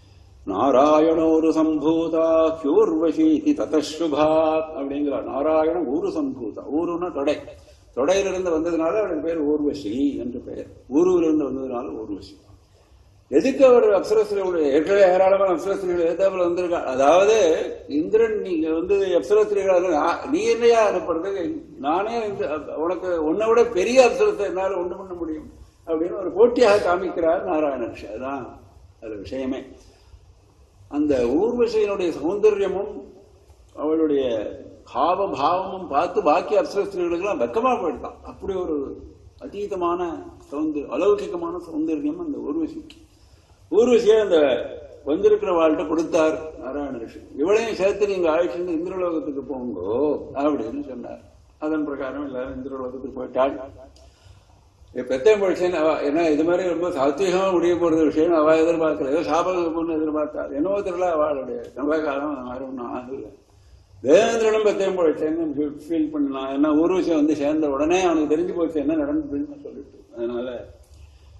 நாராயணோரு சம்பூதா கியூர்வசி ததசுபாத் அப்படிங்கிறார் நாராயணன் ஊரு சம்பூதா ஊருன்னா தொடை தொடையிலிருந்து வந்ததுனால அவருக்கு பேர் ஊர்வசி என்று பெயர் ஊருவிலிருந்து வந்ததுனால ஊர்வசி எதுக்கு அவர் அப்சரஸ்திரிகளுடைய ஏற்கனவே ஏராளமான அப்சரஸ்திரிகள் எதிர்த்தாப்புல வந்திருக்கா அதாவது இந்திரன் நீங்க வந்து அப்சரஸ்திரிகள் நீ என்னையா அனுப்புறது நானே இந்த- உனக்கு உன்னை விட பெரிய அப்சரத்தை என்னால ஒண்ணு பண்ண முடியும் அப்படின்னு ஒரு போட்டியாக காமிக்கிறார் நாராயண ரிஷி அதுதான் அது விஷயமே அந்த ஊர்வசியினுடைய சௌந்தரியமும் அவளுடைய பாவ பாவமும் பார்த்து பாக்கி அப்சரஸ்திரிகளுக்கெல்லாம் வெக்கமா போயிட்டான் அப்படி ஒரு அதீதமான சௌந்தர் அலௌகிகமான சௌந்தரியம் அந்த ஊர்வசிக்கு ஊர்வசியை அந்த வந்திருக்கிற வாழ்கிட்ட கொடுத்தார் நாராயண ரிஷி இவளையும் சேர்த்து நீங்க அழைச்சிட்டு இந்திரலோகத்துக்கு போங்கோ அப்படின்னு சொன்னார் அதன் பிரகாரம் எல்லாரும் இந்திரலோகத்துக்கு போயிட்டாள் பெத்தையும் படிச்சேன் அவ என்ன இது மாதிரி ரொம்ப சாத்வீகமா முடிய போறது விஷயம் அவ எதிர்பார்க்கல ஏதோ சாபகம்னு எதிர்பார்த்தாள் என்னவோ தெரியல அவளுடைய நம்ம காலம் அந்த மாதிரி ஒன்றும் ஆகல தேவேந்திரனும் பெத்தையும் படிச்சேன்னு ஃபீல் பண்ணலாம் ஏன்னா ஊர்வசி வந்து சேர்ந்த உடனே அவனுக்கு தெரிஞ்சு போச்சு என்ன நடந்ததுன்னு சொல்லிட்டு அதனால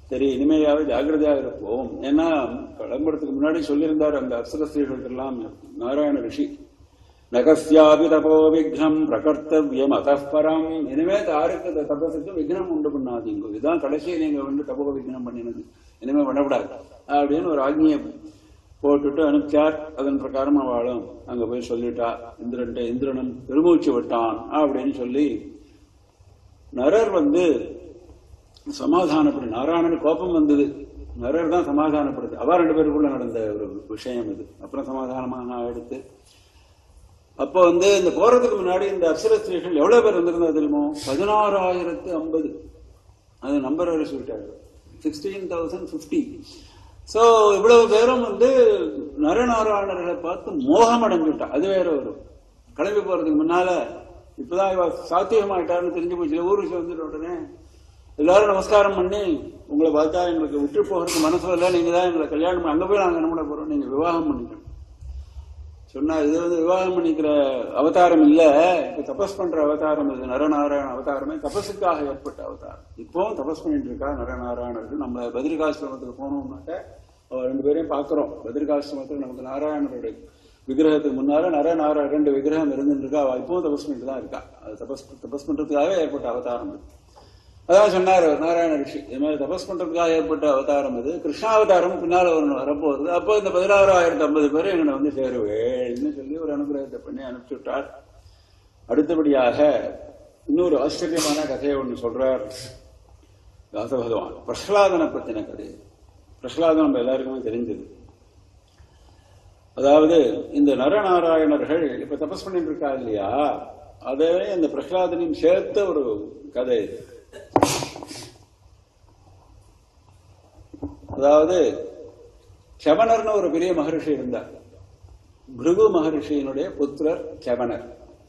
சரி இனிமையாவது ஜாகிரதையாக இருப்போம் ஏன்னா கிளம்புறதுக்கு முன்னாடி சொல்லியிருந்தார் அந்த அப்சரஸ்திரிகளுக்கு எல்லாம் நாராயண ரிஷி நகஸ்யாபி தபோ விக்னம் பிரகர்த்தவியம் அதப்பரம் இனிமே யாருக்கு இந்த தபசுக்கு விக்னம் உண்டு பண்ணாதீங்க இதுதான் கடைசி நீங்க வந்து தபோ விக்னம் பண்ணினது இனிமே பண்ணக்கூடாது அப்படின்னு ஒரு ஆக்னியை போட்டுட்டு அனுப்பிச்சார் அதன் பிரகாரம் அவளும் அங்க போய் சொல்லிட்டா இந்திரன்ட்ட இந்திரனும் பெருமூச்சு விட்டான் அப்படின்னு சொல்லி நரர் வந்து சமாதானப்படு நாராயணன் கோபம் வந்தது நரர் தான் சமாதானப்படுது அவ ரெண்டு பேருக்குள்ள நடந்த ஒரு விஷயம் இது அப்புறம் சமாதானமாக எடுத்து அப்போ வந்து இந்த போறதுக்கு முன்னாடி இந்த அப்சர ஸ்திரீகள் எவ்வளவு பேர் வந்திருந்தா தெரியுமோ பதினாறாயிரத்து ஐம்பது அது நம்பர் வரை சொல்லிட்டாரு சிக்ஸ்டீன் தௌசண்ட் ஃபிஃப்டி ஸோ இவ்வளவு பேரும் வந்து நரநாராயணர்களை பார்த்து மோகம் அடைஞ்சுட்டா அது வேற ஒரு கிளம்பி போறதுக்கு முன்னால இப்பதான் இவ சாத்தியமாயிட்டாருன்னு தெரிஞ்சு போச்சு ஊருக்கு வந்துட்ட உடனே எல்லாரும் நமஸ்காரம் பண்ணி உங்களை பார்த்தா எங்களுக்கு விட்டு போகிறதுக்கு மனசு இல்லை நீங்க தான் எங்களை கல்யாணம் பண்ணி- அங்க போய் நாங்க என்ன பண்ண போறோம் நீங்க விவாகம் பண்ணிக்கணும் சொன்னா இது வந்து விவாகம் பண்ணிக்கிற அவதாரம் இல்ல இப்ப தபஸ் பண்ற அவதாரம் இது நரநாராயண அவதாரமே தபஸுக்காக ஏற்பட்ட அவதாரம் இப்பவும் தபஸ் பண்ணிட்டு இருக்கா நரநாராயணர்கள் நம்ம பத்ரிகாசிரமத்துக்கு போனோம்னாக்க அவ ரெண்டு பேரையும் பாக்குறோம் பத்ரிகாசிரமத்துல நமக்கு நாராயணருடைய விக்கிரகத்துக்கு முன்னால நரநாராயண ரெண்டு விக்கிரகம் இருந்துட்டு இருக்கா அவ இப்பவும் தபஸ் பண்ணிட்டு தான் இருக்கா அது தபஸ் தபஸ் பண்றதுக்காக ஏற்பட்ட அவதாரம் இது அதான் சொன்னார் நாராயண ரிஷி இது மாதிரி தபஸ் பண்றதுக்காக ஏற்பட்ட அவதாரம் இது கிருஷ்ணாவதாரம் பின்னால ஒரு வரப்போகுது அப்போ இந்த பதினாறாயிரத்தி ஐம்பது பேர் எங்களை வந்து சேருவேன்னு சொல்லி ஒரு அனுகிரகத்தை பண்ணி அனுப்பிச்சு விட்டார் அடுத்தபடியாக இன்னொரு ஆச்சரியமான கதையை ஒன்று சொல்றார் தாச பகவான் பிரகலாதனை பத்தின கதை பிரகலாதன் நம்ம எல்லாருக்குமே தெரிஞ்சது அதாவது இந்த நரநாராயணர்கள் இப்ப தபஸ் பண்ணிட்டு இருக்கா இல்லையா அதே இந்த பிரகலாதனையும் சேர்த்த ஒரு கதை இது அதாவது செவனர்னு ஒரு பெரிய மகரிஷி இருந்தார் பிருகு மகரிஷியினுடைய புத்திரர் செவனர்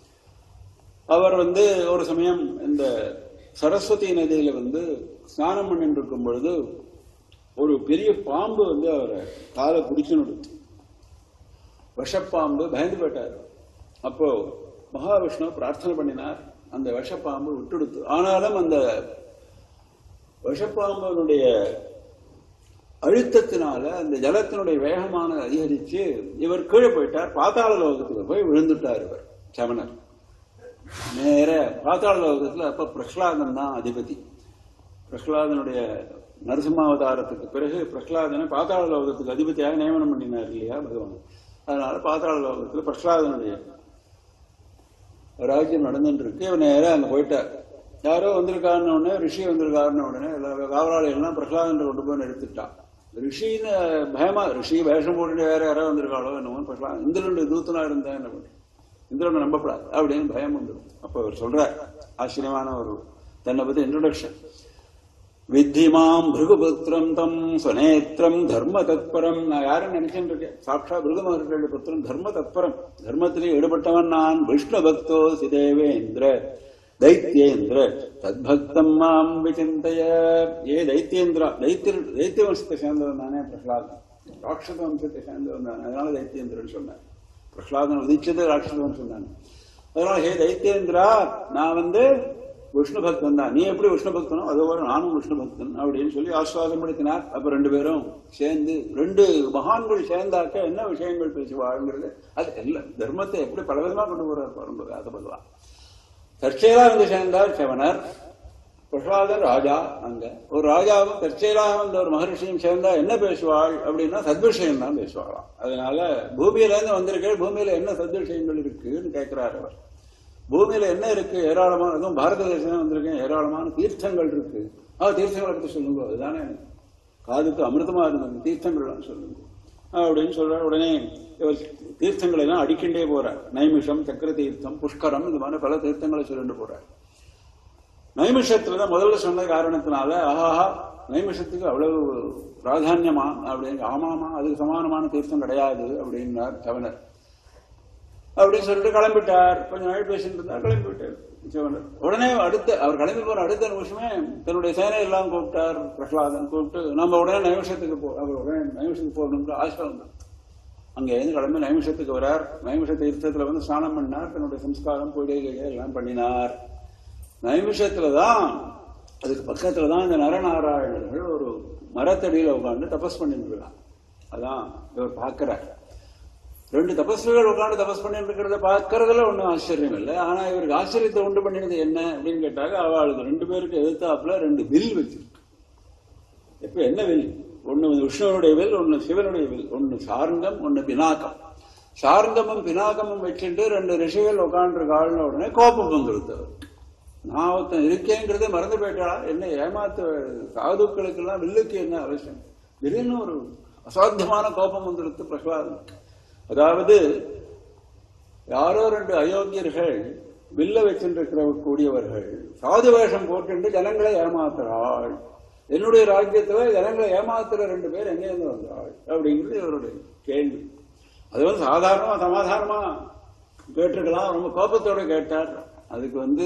அவர் வந்து ஒரு சமயம் இந்த சரஸ்வதி நதியில வந்து ஸ்நானம் பண்ணிட்டு இருக்கும் பொழுது ஒரு பெரிய பாம்பு வந்து அவரை காலை பிடிச்சுன்னு விஷப்பாம்பு பயந்து போயிட்டார் அப்போ மகாவிஷ்ணு பிரார்த்தனை பண்ணினார் அந்த விஷப்பாம்பு விட்டுடுத்து ஆனாலும் அந்த விஷப்பாம்பனுடைய அழுத்தத்தினால அந்த ஜலத்தினுடைய வேகமான அதிகரிச்சு இவர் கீழே போயிட்டார் பாதாள லோகத்துல போய் விழுந்துட்டார் இவர் சமணர் நேர பாதாள லோகத்துல அப்ப பிரகலாதன் தான் அதிபதி பிரகலாதனுடைய நரசிம்மாவதாரத்துக்கு பிறகு பிரகலாதனை பாதாள லோகத்துக்கு அதிபதியாக நியமனம் பண்ணினார் இல்லையா பகவான் அதனால பாதாள லோகத்துல பிரகலாதனுடைய ராஜ்யம் நடந்துட்டு இருக்கு இவன் நேரா அங்க போயிட்டார் யாரோ வந்திருக்காருன்னு உடனே ரிஷி வந்திருக்காருன்னு உடனே எல்லா காவலாளிகள்லாம் பிரகலாதன் கொண்டு போய் எடுத்துட்டான் ரிஷின்னு பயமா ரிஷி வேஷம் போட்டு வேற யாரோ வந்திருக்காளோ என்னமோ பிரகலாதன் இந்திரன் தூத்தனா இருந்தா என்ன பண்ற இந்திரனை நம்பப்படாது அப்படின்னு பயம் வந்துடும் அப்ப அவர் சொல்றார் ஆச்சரியமான ஒரு தன்னை பத்தி இன்ட்ரோடக்ஷன் வித்திமாம் பிருகுபுத்திரம் தம் சுனேத்திரம் தர்ம தத்பரம் நான் யாரும் நினைச்சுட்டு இருக்கேன் சாட்சா பிருகுமர்களுடைய புத்திரம் தர்ம தத்பரம் தர்மத்திலே ஈடுபட்டவன் நான் விஷ்ணு பக்தோ சிதேவேந்திர தைத்யேந்திர தத்பக்தம் மாம் விசிந்தய ஏ தைத்யேந்திரா தைத்திய தைத்திய வம்சத்தை சேர்ந்தவன் தானே பிரகலாதன் ராட்சத வம்சத்தை சேர்ந்தவன் தானே அதனால தைத்யேந்திரன் சொன்னேன் பிரகலாதன் உதிச்சது ராட்சத வம்சம் தானே அதனால ஹே தைத்யேந்திரா நான் வந்து விஷ்ணு பக்தன் தான் நீ எப்படி விஷ்ணு பக்தனோ அதோட நானும் விஷ்ணு பக்தன் அப்படின்னு சொல்லி ஆஸ்வாதப்படுத்தினார் அப்ப ரெண்டு பேரும் சேர்ந்து ரெண்டு மகான்கள் சேர்ந்தாக்க என்ன விஷயங்கள் பேசுவாங்கிறது அது எல்லாம் தர்மத்தை எப்படி பலவிதமா கொண்டு போறார் பாருங்க அதை பகவான் தற்செயலா வந்து சேர்ந்தார் செவனர் பிரகலாதன் ராஜா அங்க ஒரு ராஜாவும் தற்செயலாக வந்த ஒரு மகரிஷியும் சேர்ந்தா என்ன பேசுவாள் அப்படின்னா சத்விஷயம் தான் பேசுவாளாம் அதனால பூமியில இருந்து வந்திருக்க பூமியில என்ன சத்விஷயங்கள் இருக்குன்னு கேட்கிறார் அவர் பூமியில என்ன இருக்கு ஏராளமான அதுவும் பாரத தேசம் வந்திருக்கேன் ஏராளமான தீர்த்தங்கள் இருக்கு ஆ தீர்த்தங்களை பத்தி சொல்லுங்க அதுதானே காதுக்கு அமிர்தமா இருந்தது தீர்த்தங்கள்லாம் சொல்லுங்க அப்படின்னு சொல்றார் உடனே இவர் தீர்த்தங்களை எல்லாம் அடிக்கின்றே போறார் நைமிஷம் சக்கர தீர்த்தம் புஷ்கரம் இந்த மாதிரி பல தீர்த்தங்களை சொல்லிட்டு போறார் நைமிஷத்துலதான் முதல்ல சொன்ன காரணத்தினால ஆஹாஹா நைமிஷத்துக்கு அவ்வளவு பிராதான்யமா அப்படின்னு ஆமாமா அதுக்கு சமானமான தீர்த்தம் கிடையாது அப்படின்னார் சவனர் அப்படின்னு சொல்லிட்டு கிளம்பிட்டார் கொஞ்ச நாள் பேசிட்டு இருந்தா கிளம்பி விட்டார் சிவனர் உடனே அடுத்த அவர் கிளம்பி போற அடுத்த நிமிஷமே தன்னுடைய சேனை எல்லாம் கூப்பிட்டார் பிரகலாதன் கூப்பிட்டு நம்ம உடனே நைமிஷத்துக்கு போ அவர் உடனே நைமிஷத்துக்கு போகணும்னு ஆசை வந்தார் அங்க இருந்து கிளம்பி நைமிஷத்துக்கு வரார் நைமிஷ தீர்த்தத்துல வந்து ஸ்நானம் பண்ணார் தன்னுடைய சம்ஸ்காரம் பூஜை எல்லாம் பண்ணினார் நைமிஷத்துலதான் அதுக்கு பக்கத்துல தான் இந்த நரநாராயணர்கள் ஒரு மரத்தடியில உட்கார்ந்து தபஸ் பண்ணிட்டு இருக்கான் அதான் இவர் பார்க்கிறார் ரெண்டு தபஸ்விகள் உட்கார்ந்து தபஸ் பண்ணிட்டு இருக்கிறத பார்க்கறதுல ஒன்றும் ஆச்சரியம் இல்லை ஆனா இவருக்கு ஆச்சரியத்தை உண்டு பண்ணினது என்ன அப்படின்னு கேட்டாங்க அவளுக்கு ரெண்டு பேருக்கு எதிர்த்தாப்புல ரெண்டு வில் வச்சிருக்கு இப்ப என்ன வில் ஒண்ணு விஷ்ணுவனுடைய வில் ஒண்ணு சிவனுடைய வில் ஒண்ணு சார்ந்தம் ஒண்ணு பினாக்கம் சார்ந்தமும் பினாக்கமும் வச்சுட்டு ரெண்டு ரிஷிகள் உட்காந்துருக்காள்னு உடனே கோபம் வந்துருது அவருக்கு. நான் ஒருத்தன் இருக்கேங்கிறதே மறந்து போயிட்டாளா என்ன ஏமாத்து சாதுக்களுக்கு எல்லாம் வில்லுக்கு என்ன அவசியம் திடீர்னு ஒரு அசாத்தியமான கோபம் வந்துடுத்து பிரகலாதன் அதாவது யாரோ ரெண்டு அயோக்கியர்கள் வில்ல வச்சிருக்கிற கூடியவர்கள் சாது வேஷம் போட்டு ஜனங்களை ஏமாத்துறாள் என்னுடைய ராஜ்யத்துல ஜனங்களை ஏமாத்துற ரெண்டு பேர் எங்கேருந்து வந்தாள் அப்படிங்கிறது இவருடைய கேள்வி அது வந்து சாதாரணமா சமாதானமா கேட்டிருக்கலாம் ரொம்ப கோபத்தோட கேட்டார் அதுக்கு வந்து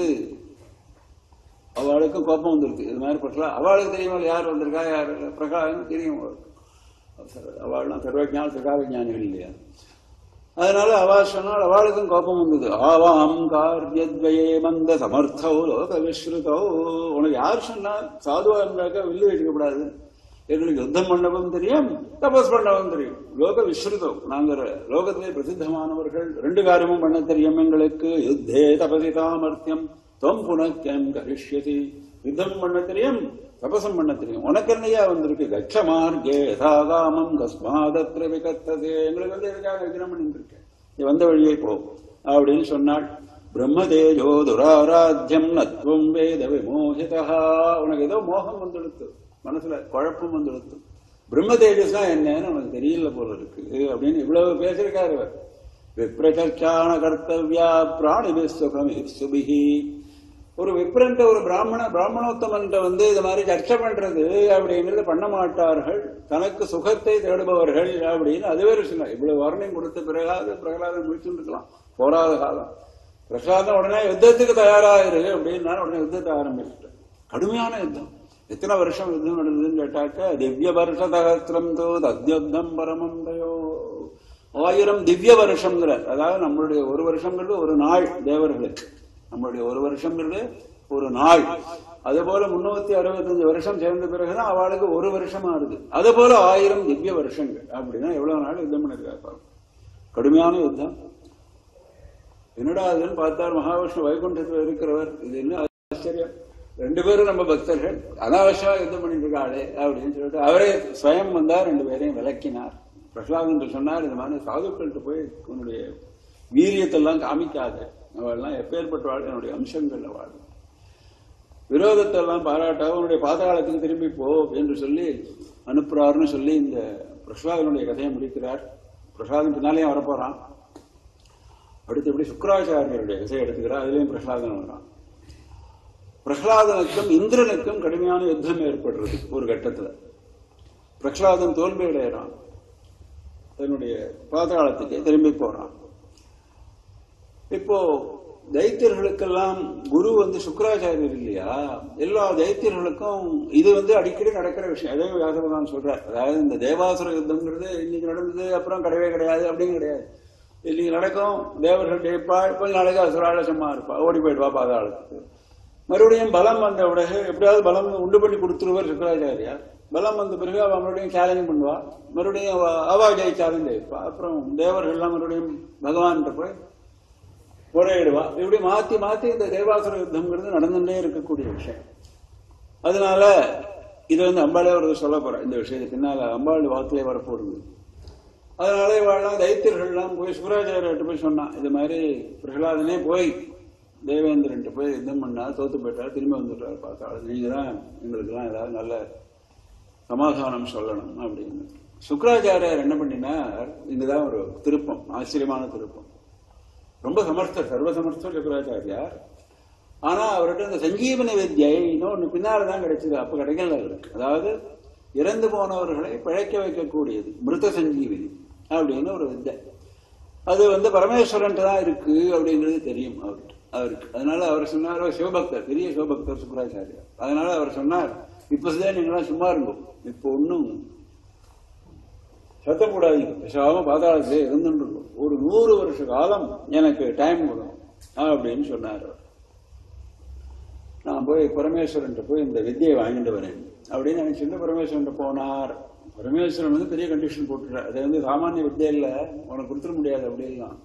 அவளுக்கும் கோபம் வந்திருக்கு இது மாதிரி பிரகலா அவளுக்கு தெரியுமா யார் வந்திருக்கா யார் இல்லை பிரகாரம் தெரியும் அவளுக்கு அவள்லாம் சர்வஜான சகாவிஞானிகள் இல்லையா அதனால அவா சொன்னால் அவளுக்கும் கோபம் வந்தது ஆவாம் காரியத்வயே மந்த சமர்த்தோ லோக விஸ்ருதோ உனக்கு யார் சொன்னா சாதுவா இருந்தாக்க வில்லு வைக்கப்படாது எங்களுக்கு யுத்தம் பண்ணவும் தெரியும் தபஸ் பண்ணவும் தெரியும் லோக விஸ்ருதோ நாங்க லோகத்திலே பிரசித்தமானவர்கள் ரெண்டு காரியமும் பண்ண தெரியும் எங்களுக்கு யுத்தே தபசி தாமர்த்தியம் தொம் புனக்கியம் கரிஷ்யதி யுத்தம் பண்ண தெரியும் தபசம் பண்ண தெரியும் உனக்கு என்னையா வந்திருக்கு கச்ச மார்க்கே யதாகாமம் கஸ்மாதத்ர விகத்ததே எங்களுக்கு வந்து எதுக்காக யஜனம் பண்ணிட்டு இருக்கேன் நீ வந்த வழியே போ அப்படின்னு சொன்னாள் பிரம்மதேஜோ துராராத்தியம் நத்வம் வேத விமோகிதா உனக்கு ஏதோ மோகம் வந்துடுத்து மனசுல குழப்பம் வந்துடுத்து பிரம்ம தேஜஸ்னா என்னன்னு உனக்கு தெரியல போல இருக்கு அப்படின்னு இவ்வளவு பேசியிருக்காரு அவர் விப்ரச்சர்ச்சான கர்த்தவ்யா பிராணிபி சுகமி சுபிஹி ஒரு விப்ரண்ட ஒரு பிராமண பிராமணோத்தமன்ட்ட வந்து இது மாதிரி சர்ச்சை பண்றது அப்படிங்கிறது பண்ண மாட்டார்கள் தனக்கு சுகத்தை தேடுபவர்கள் அப்படின்னு அதுவே சொன்ன இவ்வளவு வர்ணம் கொடுத்த பிறகாவது பிரகலாதம் முடிச்சுட்டு இருக்கலாம் போராத காலம் பிரகலாதம் உடனே யுத்தத்துக்கு தயாராகிரு அப்படின்னா உடனே யுத்தத்தை ஆரம்பிச்சுட்டேன் கடுமையான யுத்தம் எத்தனை வருஷம் யுத்தம் நடந்ததுன்னு கேட்டாக்க திவ்ய வருஷ தகத்திரம் தோ தத்யுத்தம் பரமம் தயோ ஆயிரம் திவ்ய வருஷங்கிற அதாவது நம்மளுடைய ஒரு வருஷங்கிறது ஒரு நாள் தேவர்களுக்கு நம்மளுடைய ஒரு வருஷங்கிறது ஒரு நாள் அதே போல முன்னூத்தி அறுபத்தஞ்சு வருஷம் சேர்ந்த பிறகுதான் அவளுக்கு ஒரு வருஷம் ஆகுது அதே போல ஆயிரம் திவ்ய வருஷங்கள் அப்படின்னா எவ்வளவு நாள் யுத்தம் பண்ணிருக்காரு கடுமையான யுத்தம் என்னடா அதுன்னு பார்த்தார் மகாவிஷ்ணு வைகுண்டத்தில் இருக்கிறவர் இது என்ன ஆச்சரியம் ரெண்டு பேரும் நம்ம பக்தர்கள் அனாவசியமா யுத்தம் பண்ணிட்டு இருக்காளே அப்படின்னு சொல்லிட்டு அவரே ஸ்வயம் வந்தார் ரெண்டு பேரையும் விளக்கினார் பிரகலாதன் சொன்னார் இந்த மாதிரி சாதுக்கள்கிட்ட போய் உன்னுடைய வீரியத்தெல்லாம் காமிக்காத அவள்லாம் எப்பேற்பட்டவாள் என்னுடைய அம்சங்கள் அவள் விரோதத்தை எல்லாம் பாராட்ட அவனுடைய பாதாளத்துக்கு திரும்பி போ என்று சொல்லி அனுப்புறாருன்னு சொல்லி இந்த பிரகலாதனுடைய கதையை முடிக்கிறார் பிரகலாதன் பின்னாலேயும் வரப்போறான் அடுத்து எப்படி சுக்கராச்சாரியருடைய கதையை எடுத்துக்கிறார் அதுலயும் பிரகலாதன் வரான் பிரகலாதனுக்கும் இந்திரனுக்கும் கடுமையான யுத்தம் ஏற்படுறது ஒரு கட்டத்துல பிரகலாதன் தோல்வி அடைகிறான் தன்னுடைய பாதாளத்துக்கு திரும்பி போறான் இப்போ தைத்தியர்களுக்கெல்லாம் குரு வந்து சுக்கராச்சாரியர் இல்லையா எல்லா தைத்தியர்களுக்கும் இது வந்து அடிக்கடி நடக்கிற விஷயம் அதே வியாசபகவான் சொல்றார் அதாவது இந்த தேவாசுர யுத்தம்ங்கிறது இன்னைக்கு நடந்தது அப்புறம் கிடையவே கிடையாது அப்படின்னு கிடையாது இன்னைக்கு நடக்கும் தேவர்கள் ஜெயிப்பா கொஞ்ச நாளைக்கு அசுரால சும்மா இருப்பா ஓடி போயிடுவா பாதாளத்துக்கு மறுபடியும் பலம் வந்த உடனே எப்படியாவது பலம் உண்டு பண்ணி கொடுத்துருவார் சுக்கராச்சாரியார் பலம் வந்த பிறகு அவ மறுபடியும் சேலஞ்ச் பண்ணுவா மறுபடியும் அவ அவா ஜெயிச்சாலும் ஜெயிப்பா அப்புறம் தேவர்கள்லாம் மறுபடியும் பகவான்கிட்ட போய் போராயிடுவா இப்படி மாத்தி மாத்தி இந்த தேவாசுர யுத்தம்ங்கிறது நடந்துட்டே இருக்கக்கூடிய விஷயம் அதனால இது வந்து அம்பாளே ஒரு சொல்ல போறேன் இந்த விஷயத்தை பின்னால அம்பாள் வாக்கிலே வரப்போகுது அதனால இவாள்லாம் தைத்தியர்கள்லாம் போய் சுக்கராச்சாரியர்கிட்ட போய் சொன்னான் இது மாதிரி பிரகலாதனே போய் தேவேந்திரன்ட்டு போய் யுத்தம் பண்ணா தோத்து போயிட்டார் திரும்பி வந்துட்டார் பார்த்தா நீங்க தான் எங்களுக்கெல்லாம் ஏதாவது நல்ல சமாதானம் சொல்லணும் அப்படின்னு சுக்கராச்சாரியார் என்ன பண்ணினார் இங்கதான் ஒரு திருப்பம் ஆச்சரியமான திருப்பம் ரொம்ப சமர்த்தர் சர்வ சமர்த்தர் சுக்கராச்சாரியார் ஆனா அவர்கிட்ட இந்த சஞ்சீவன வித்யைன்னு ஒண்ணு பின்னால தான் கிடைச்சது அப்ப கிடைக்கல அவருக்கு அதாவது இறந்து போனவர்களை பிழைக்க வைக்கக்கூடியது மிருத சஞ்சீவினி அப்படின்னு ஒரு வித்தை அது வந்து பரமேஸ்வரன் தான் இருக்கு அப்படிங்கிறது தெரியும் அவருக்கு அவருக்கு அதனால அவர் சொன்னார் அவர் சிவபக்தர் பெரிய சிவபக்தர் சுக்கராச்சாரியார் அதனால அவர் சொன்னார் இப்பதான் நீங்களாம் சும்மா இருக்கும் இப்போ ஒன்றும் சத்தம் கூடாதீங்க பேசாம பாதாளத்திலே இருந்துட்டு ஒரு நூறு வருஷ காலம் எனக்கு டைம் கொடுக்கும் அப்படின்னு சொன்னார் அவர் நான் போய் பரமேஸ்வரன்ட்ட போய் இந்த வித்தியை வாங்கிட்டு வரேன் அப்படின்னு நினைச்சிட்டு பரமேஸ்வரன் போனார் பரமேஸ்வரன் வந்து பெரிய கண்டிஷன் போட்டுட்டார் அது வந்து சாமானிய வித்தியை இல்ல உனக்கு கொடுத்துட முடியாது அப்படின்லாம்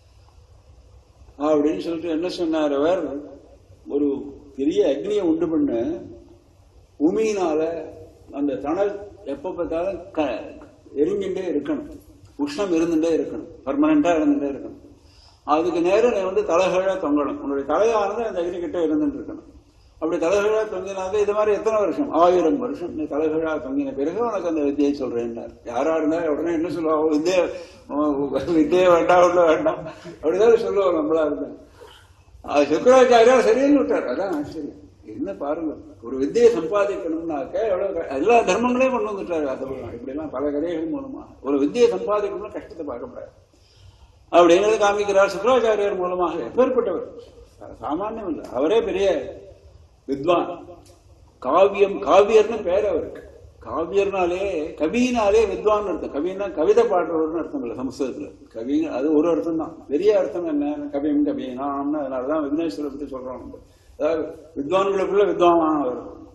அப்படின்னு சொல்லிட்டு என்ன சொன்னார் அவர் ஒரு பெரிய அக்னியை உண்டு பண்ண பூமியினால அந்த தணல் எப்ப பார்த்தாலும் க- எரிஞ்சுட்டே இருக்கணும் உஷ்ணம் இருந்துட்டே இருக்கணும் பர்மனண்டா இருந்துட்டே இருக்கணும் அதுக்கு நேரம் நீ வந்து தலைகீழா தொங்கணும் உன்னுடைய தலையானது அந்த அக்னி கிட்ட இருந்துட்டு இருக்கணும் அப்படி தலைகீழா தொங்கினாக்க இது மாதிரி எத்தனை வருஷம் ஆயிரம் வருஷம் நீ தலைகீழா தொங்கின பிறகு உனக்கு அந்த வித்தியை சொல்றேன்னார் யாரா இருந்தா உடனே என்ன சொல்லுவாங்க வித்தியை வித்தியை வேண்டாம் உள்ள வேண்டாம் அப்படிதான் சொல்லுவோம் நம்மளா இருந்தா அது சுக்கராச்சாரியா சரின்னு விட்டார் அதான் ஆச்சரியம் என்ன பாருங்க ஒரு வித்தியை சம்பாதிக்கணும்னாக்க எவ்வளவு க- எல்லா தர்மங்களையும் கொண்டு வந்துட்டாரு அதெல்லாம் இப்படிலாம் பல கதைகள் மூலமா ஒரு வித்தியை சம்பாதிக்கணும்னா கஷ்டத்தை பார்க்கப்படாது அப்படிங்கிறத காமிக்கிறார் சுக்கராச்சாரியர் மூலமாக எப்பேற்பட்டவர் சா- சாமானியம் இல்லை அவரே பெரிய வித்வான் காவியம் காவியர்னு பேர் அவருக்கு காவியர்னாலே கவினாலே வித்வான் அர்த்தம் கவின்னா கவிதை பாடுறவர்னு அர்த்தம் இல்லை சமஸ்கிருதத்துல கவி அது ஒரு அர்த்தம் தான் பெரிய அர்த்தம் என்ன கவியம் கவினாம்னு அதனாலதான் விக்னேஸ்வரை பத்தி சொல்றோம் நம்ம அதாவது வித்வான்களுக்குள்ள வித்வானானவர்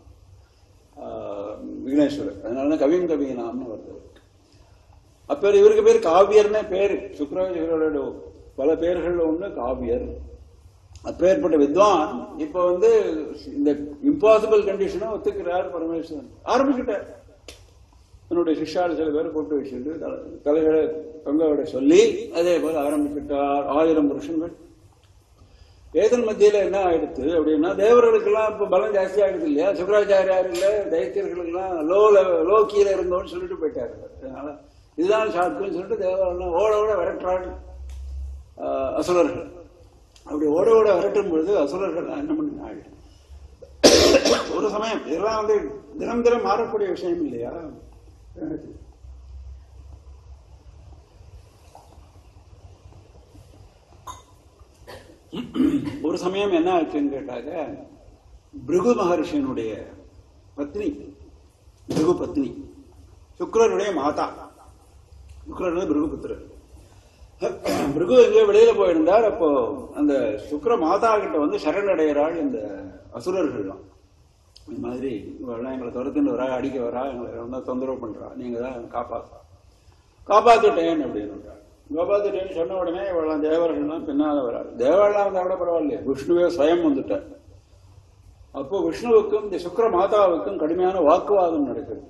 ஆஹ், விக்னேஸ்வரர் அதனாலதான் கவியம் கவினாம்னு வருது அவருக்கு. அப்ப இவருக்கு பேர் காவியர்னே பேரு சுக்கராச்சாரியோட பல பேர்கள்ல ஒண்ணு காவியர் அப்பேற்பட்ட வித்வான் இப்ப வந்து இந்த இம்பாசிபிள் கண்டிஷனை ஒத்துக்கிறார் பரமேஸ்வரன் ஆரம்பிச்சுட்டார் தன்னுடைய சிஷ்யால் சில பேர் கூப்பிட்டு வச்சுட்டு தலை- தலைகளை தொங்க விட சொல்லி அதே போல ஆரம்பிச்சுட்டார் ஆயிரம் வருஷங்கள் வேதன் மத்தியில என்ன ஆயிடுத்து அப்படின்னா தேவர்களுக்கெல்லாம் இப்ப பலம் ஜாஸ்தி ஆயிடுது இல்லையா சுக்கராச்சாரியார் இல்ல தைத்தியர்களுக்கெல்லாம் லோ லோ கீழே இருந்தோம்னு சொல்லிட்டு போயிட்டாரு அதனால இதுதான் சாக்குன்னு சொல்லிட்டு தேவரெல்லாம் ஓட ஓட விரட்டுறாள் ஆஹ், அசுரர்கள் அப்படி ஓட ஓட விரட்டும் பொழுது அசுரர்கள் என்ன பண்ணினாள் ஒரு சமயம் இதெல்லாம் வந்து தினம் தினம் மாறக்கூடிய விஷயம் இல்லையா ஒரு சமயம் என்ன ஆச்சுன்னு கேட்டாக்க பிருகு மகர்ஷியனுடைய பத்னி பிருகு பத்னி சுக்கிரருடைய மாதா சுக்கிரர் வந்து பிருகு புத்திரர் பிருகு எங்கேயோ வெளியில போயிருந்தார் அப்போ அந்த சுக்கிர மாதா கிட்ட வந்து சரணடைகிறாள் இந்த அசுரர்கள்லாம் இந்த மாதிரி இவெல்லாம் எங்களை துரத்துன்னு வரா அடிக்க வரா எங்களை வந்து தொந்தரவு பண்றா நீங்க தான் காப்பாத்தா காப்பாத்திட்டேன் அப்படின்னு காப்பாத்திட்டேன்னு சொன்ன உடனே இவெல்லாம் தேவர்கள்லாம் பின்னால வராள் தேவரெல்லாம் வந்தா கூட பரவாயில்லையே விஷ்ணுவே ஸ்வயம் வந்துட்டார் அப்போ விஷ்ணுவுக்கும் இந்த சுக்கிர மாதாவுக்கும் கடுமையான வாக்குவாதம் நடக்குது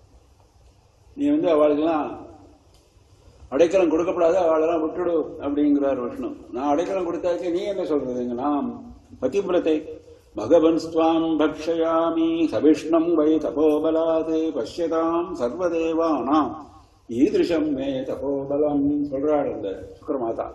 நீ வந்து அவளுக்கெல்லாம் அடைக்கலம் கொடுக்கப்படாது அவளெல்லாம் விட்டுடு அப்படிங்கிறார் விஷ்ணு நான் அடைக்கலம் கொடுத்தாச்சு நீ என்ன சொல்றதுங்க நான் பதிவிரத்தை பகவன் ஸ்வாம் பக்ஷயாமி சவிஷ்ணம் வை தபோபலாது பஷ்யதாம் சர்வதேவானாம் ஈதிருஷம் மே தபோபலம் சொல்றாள் அந்த சுக்கரமாதா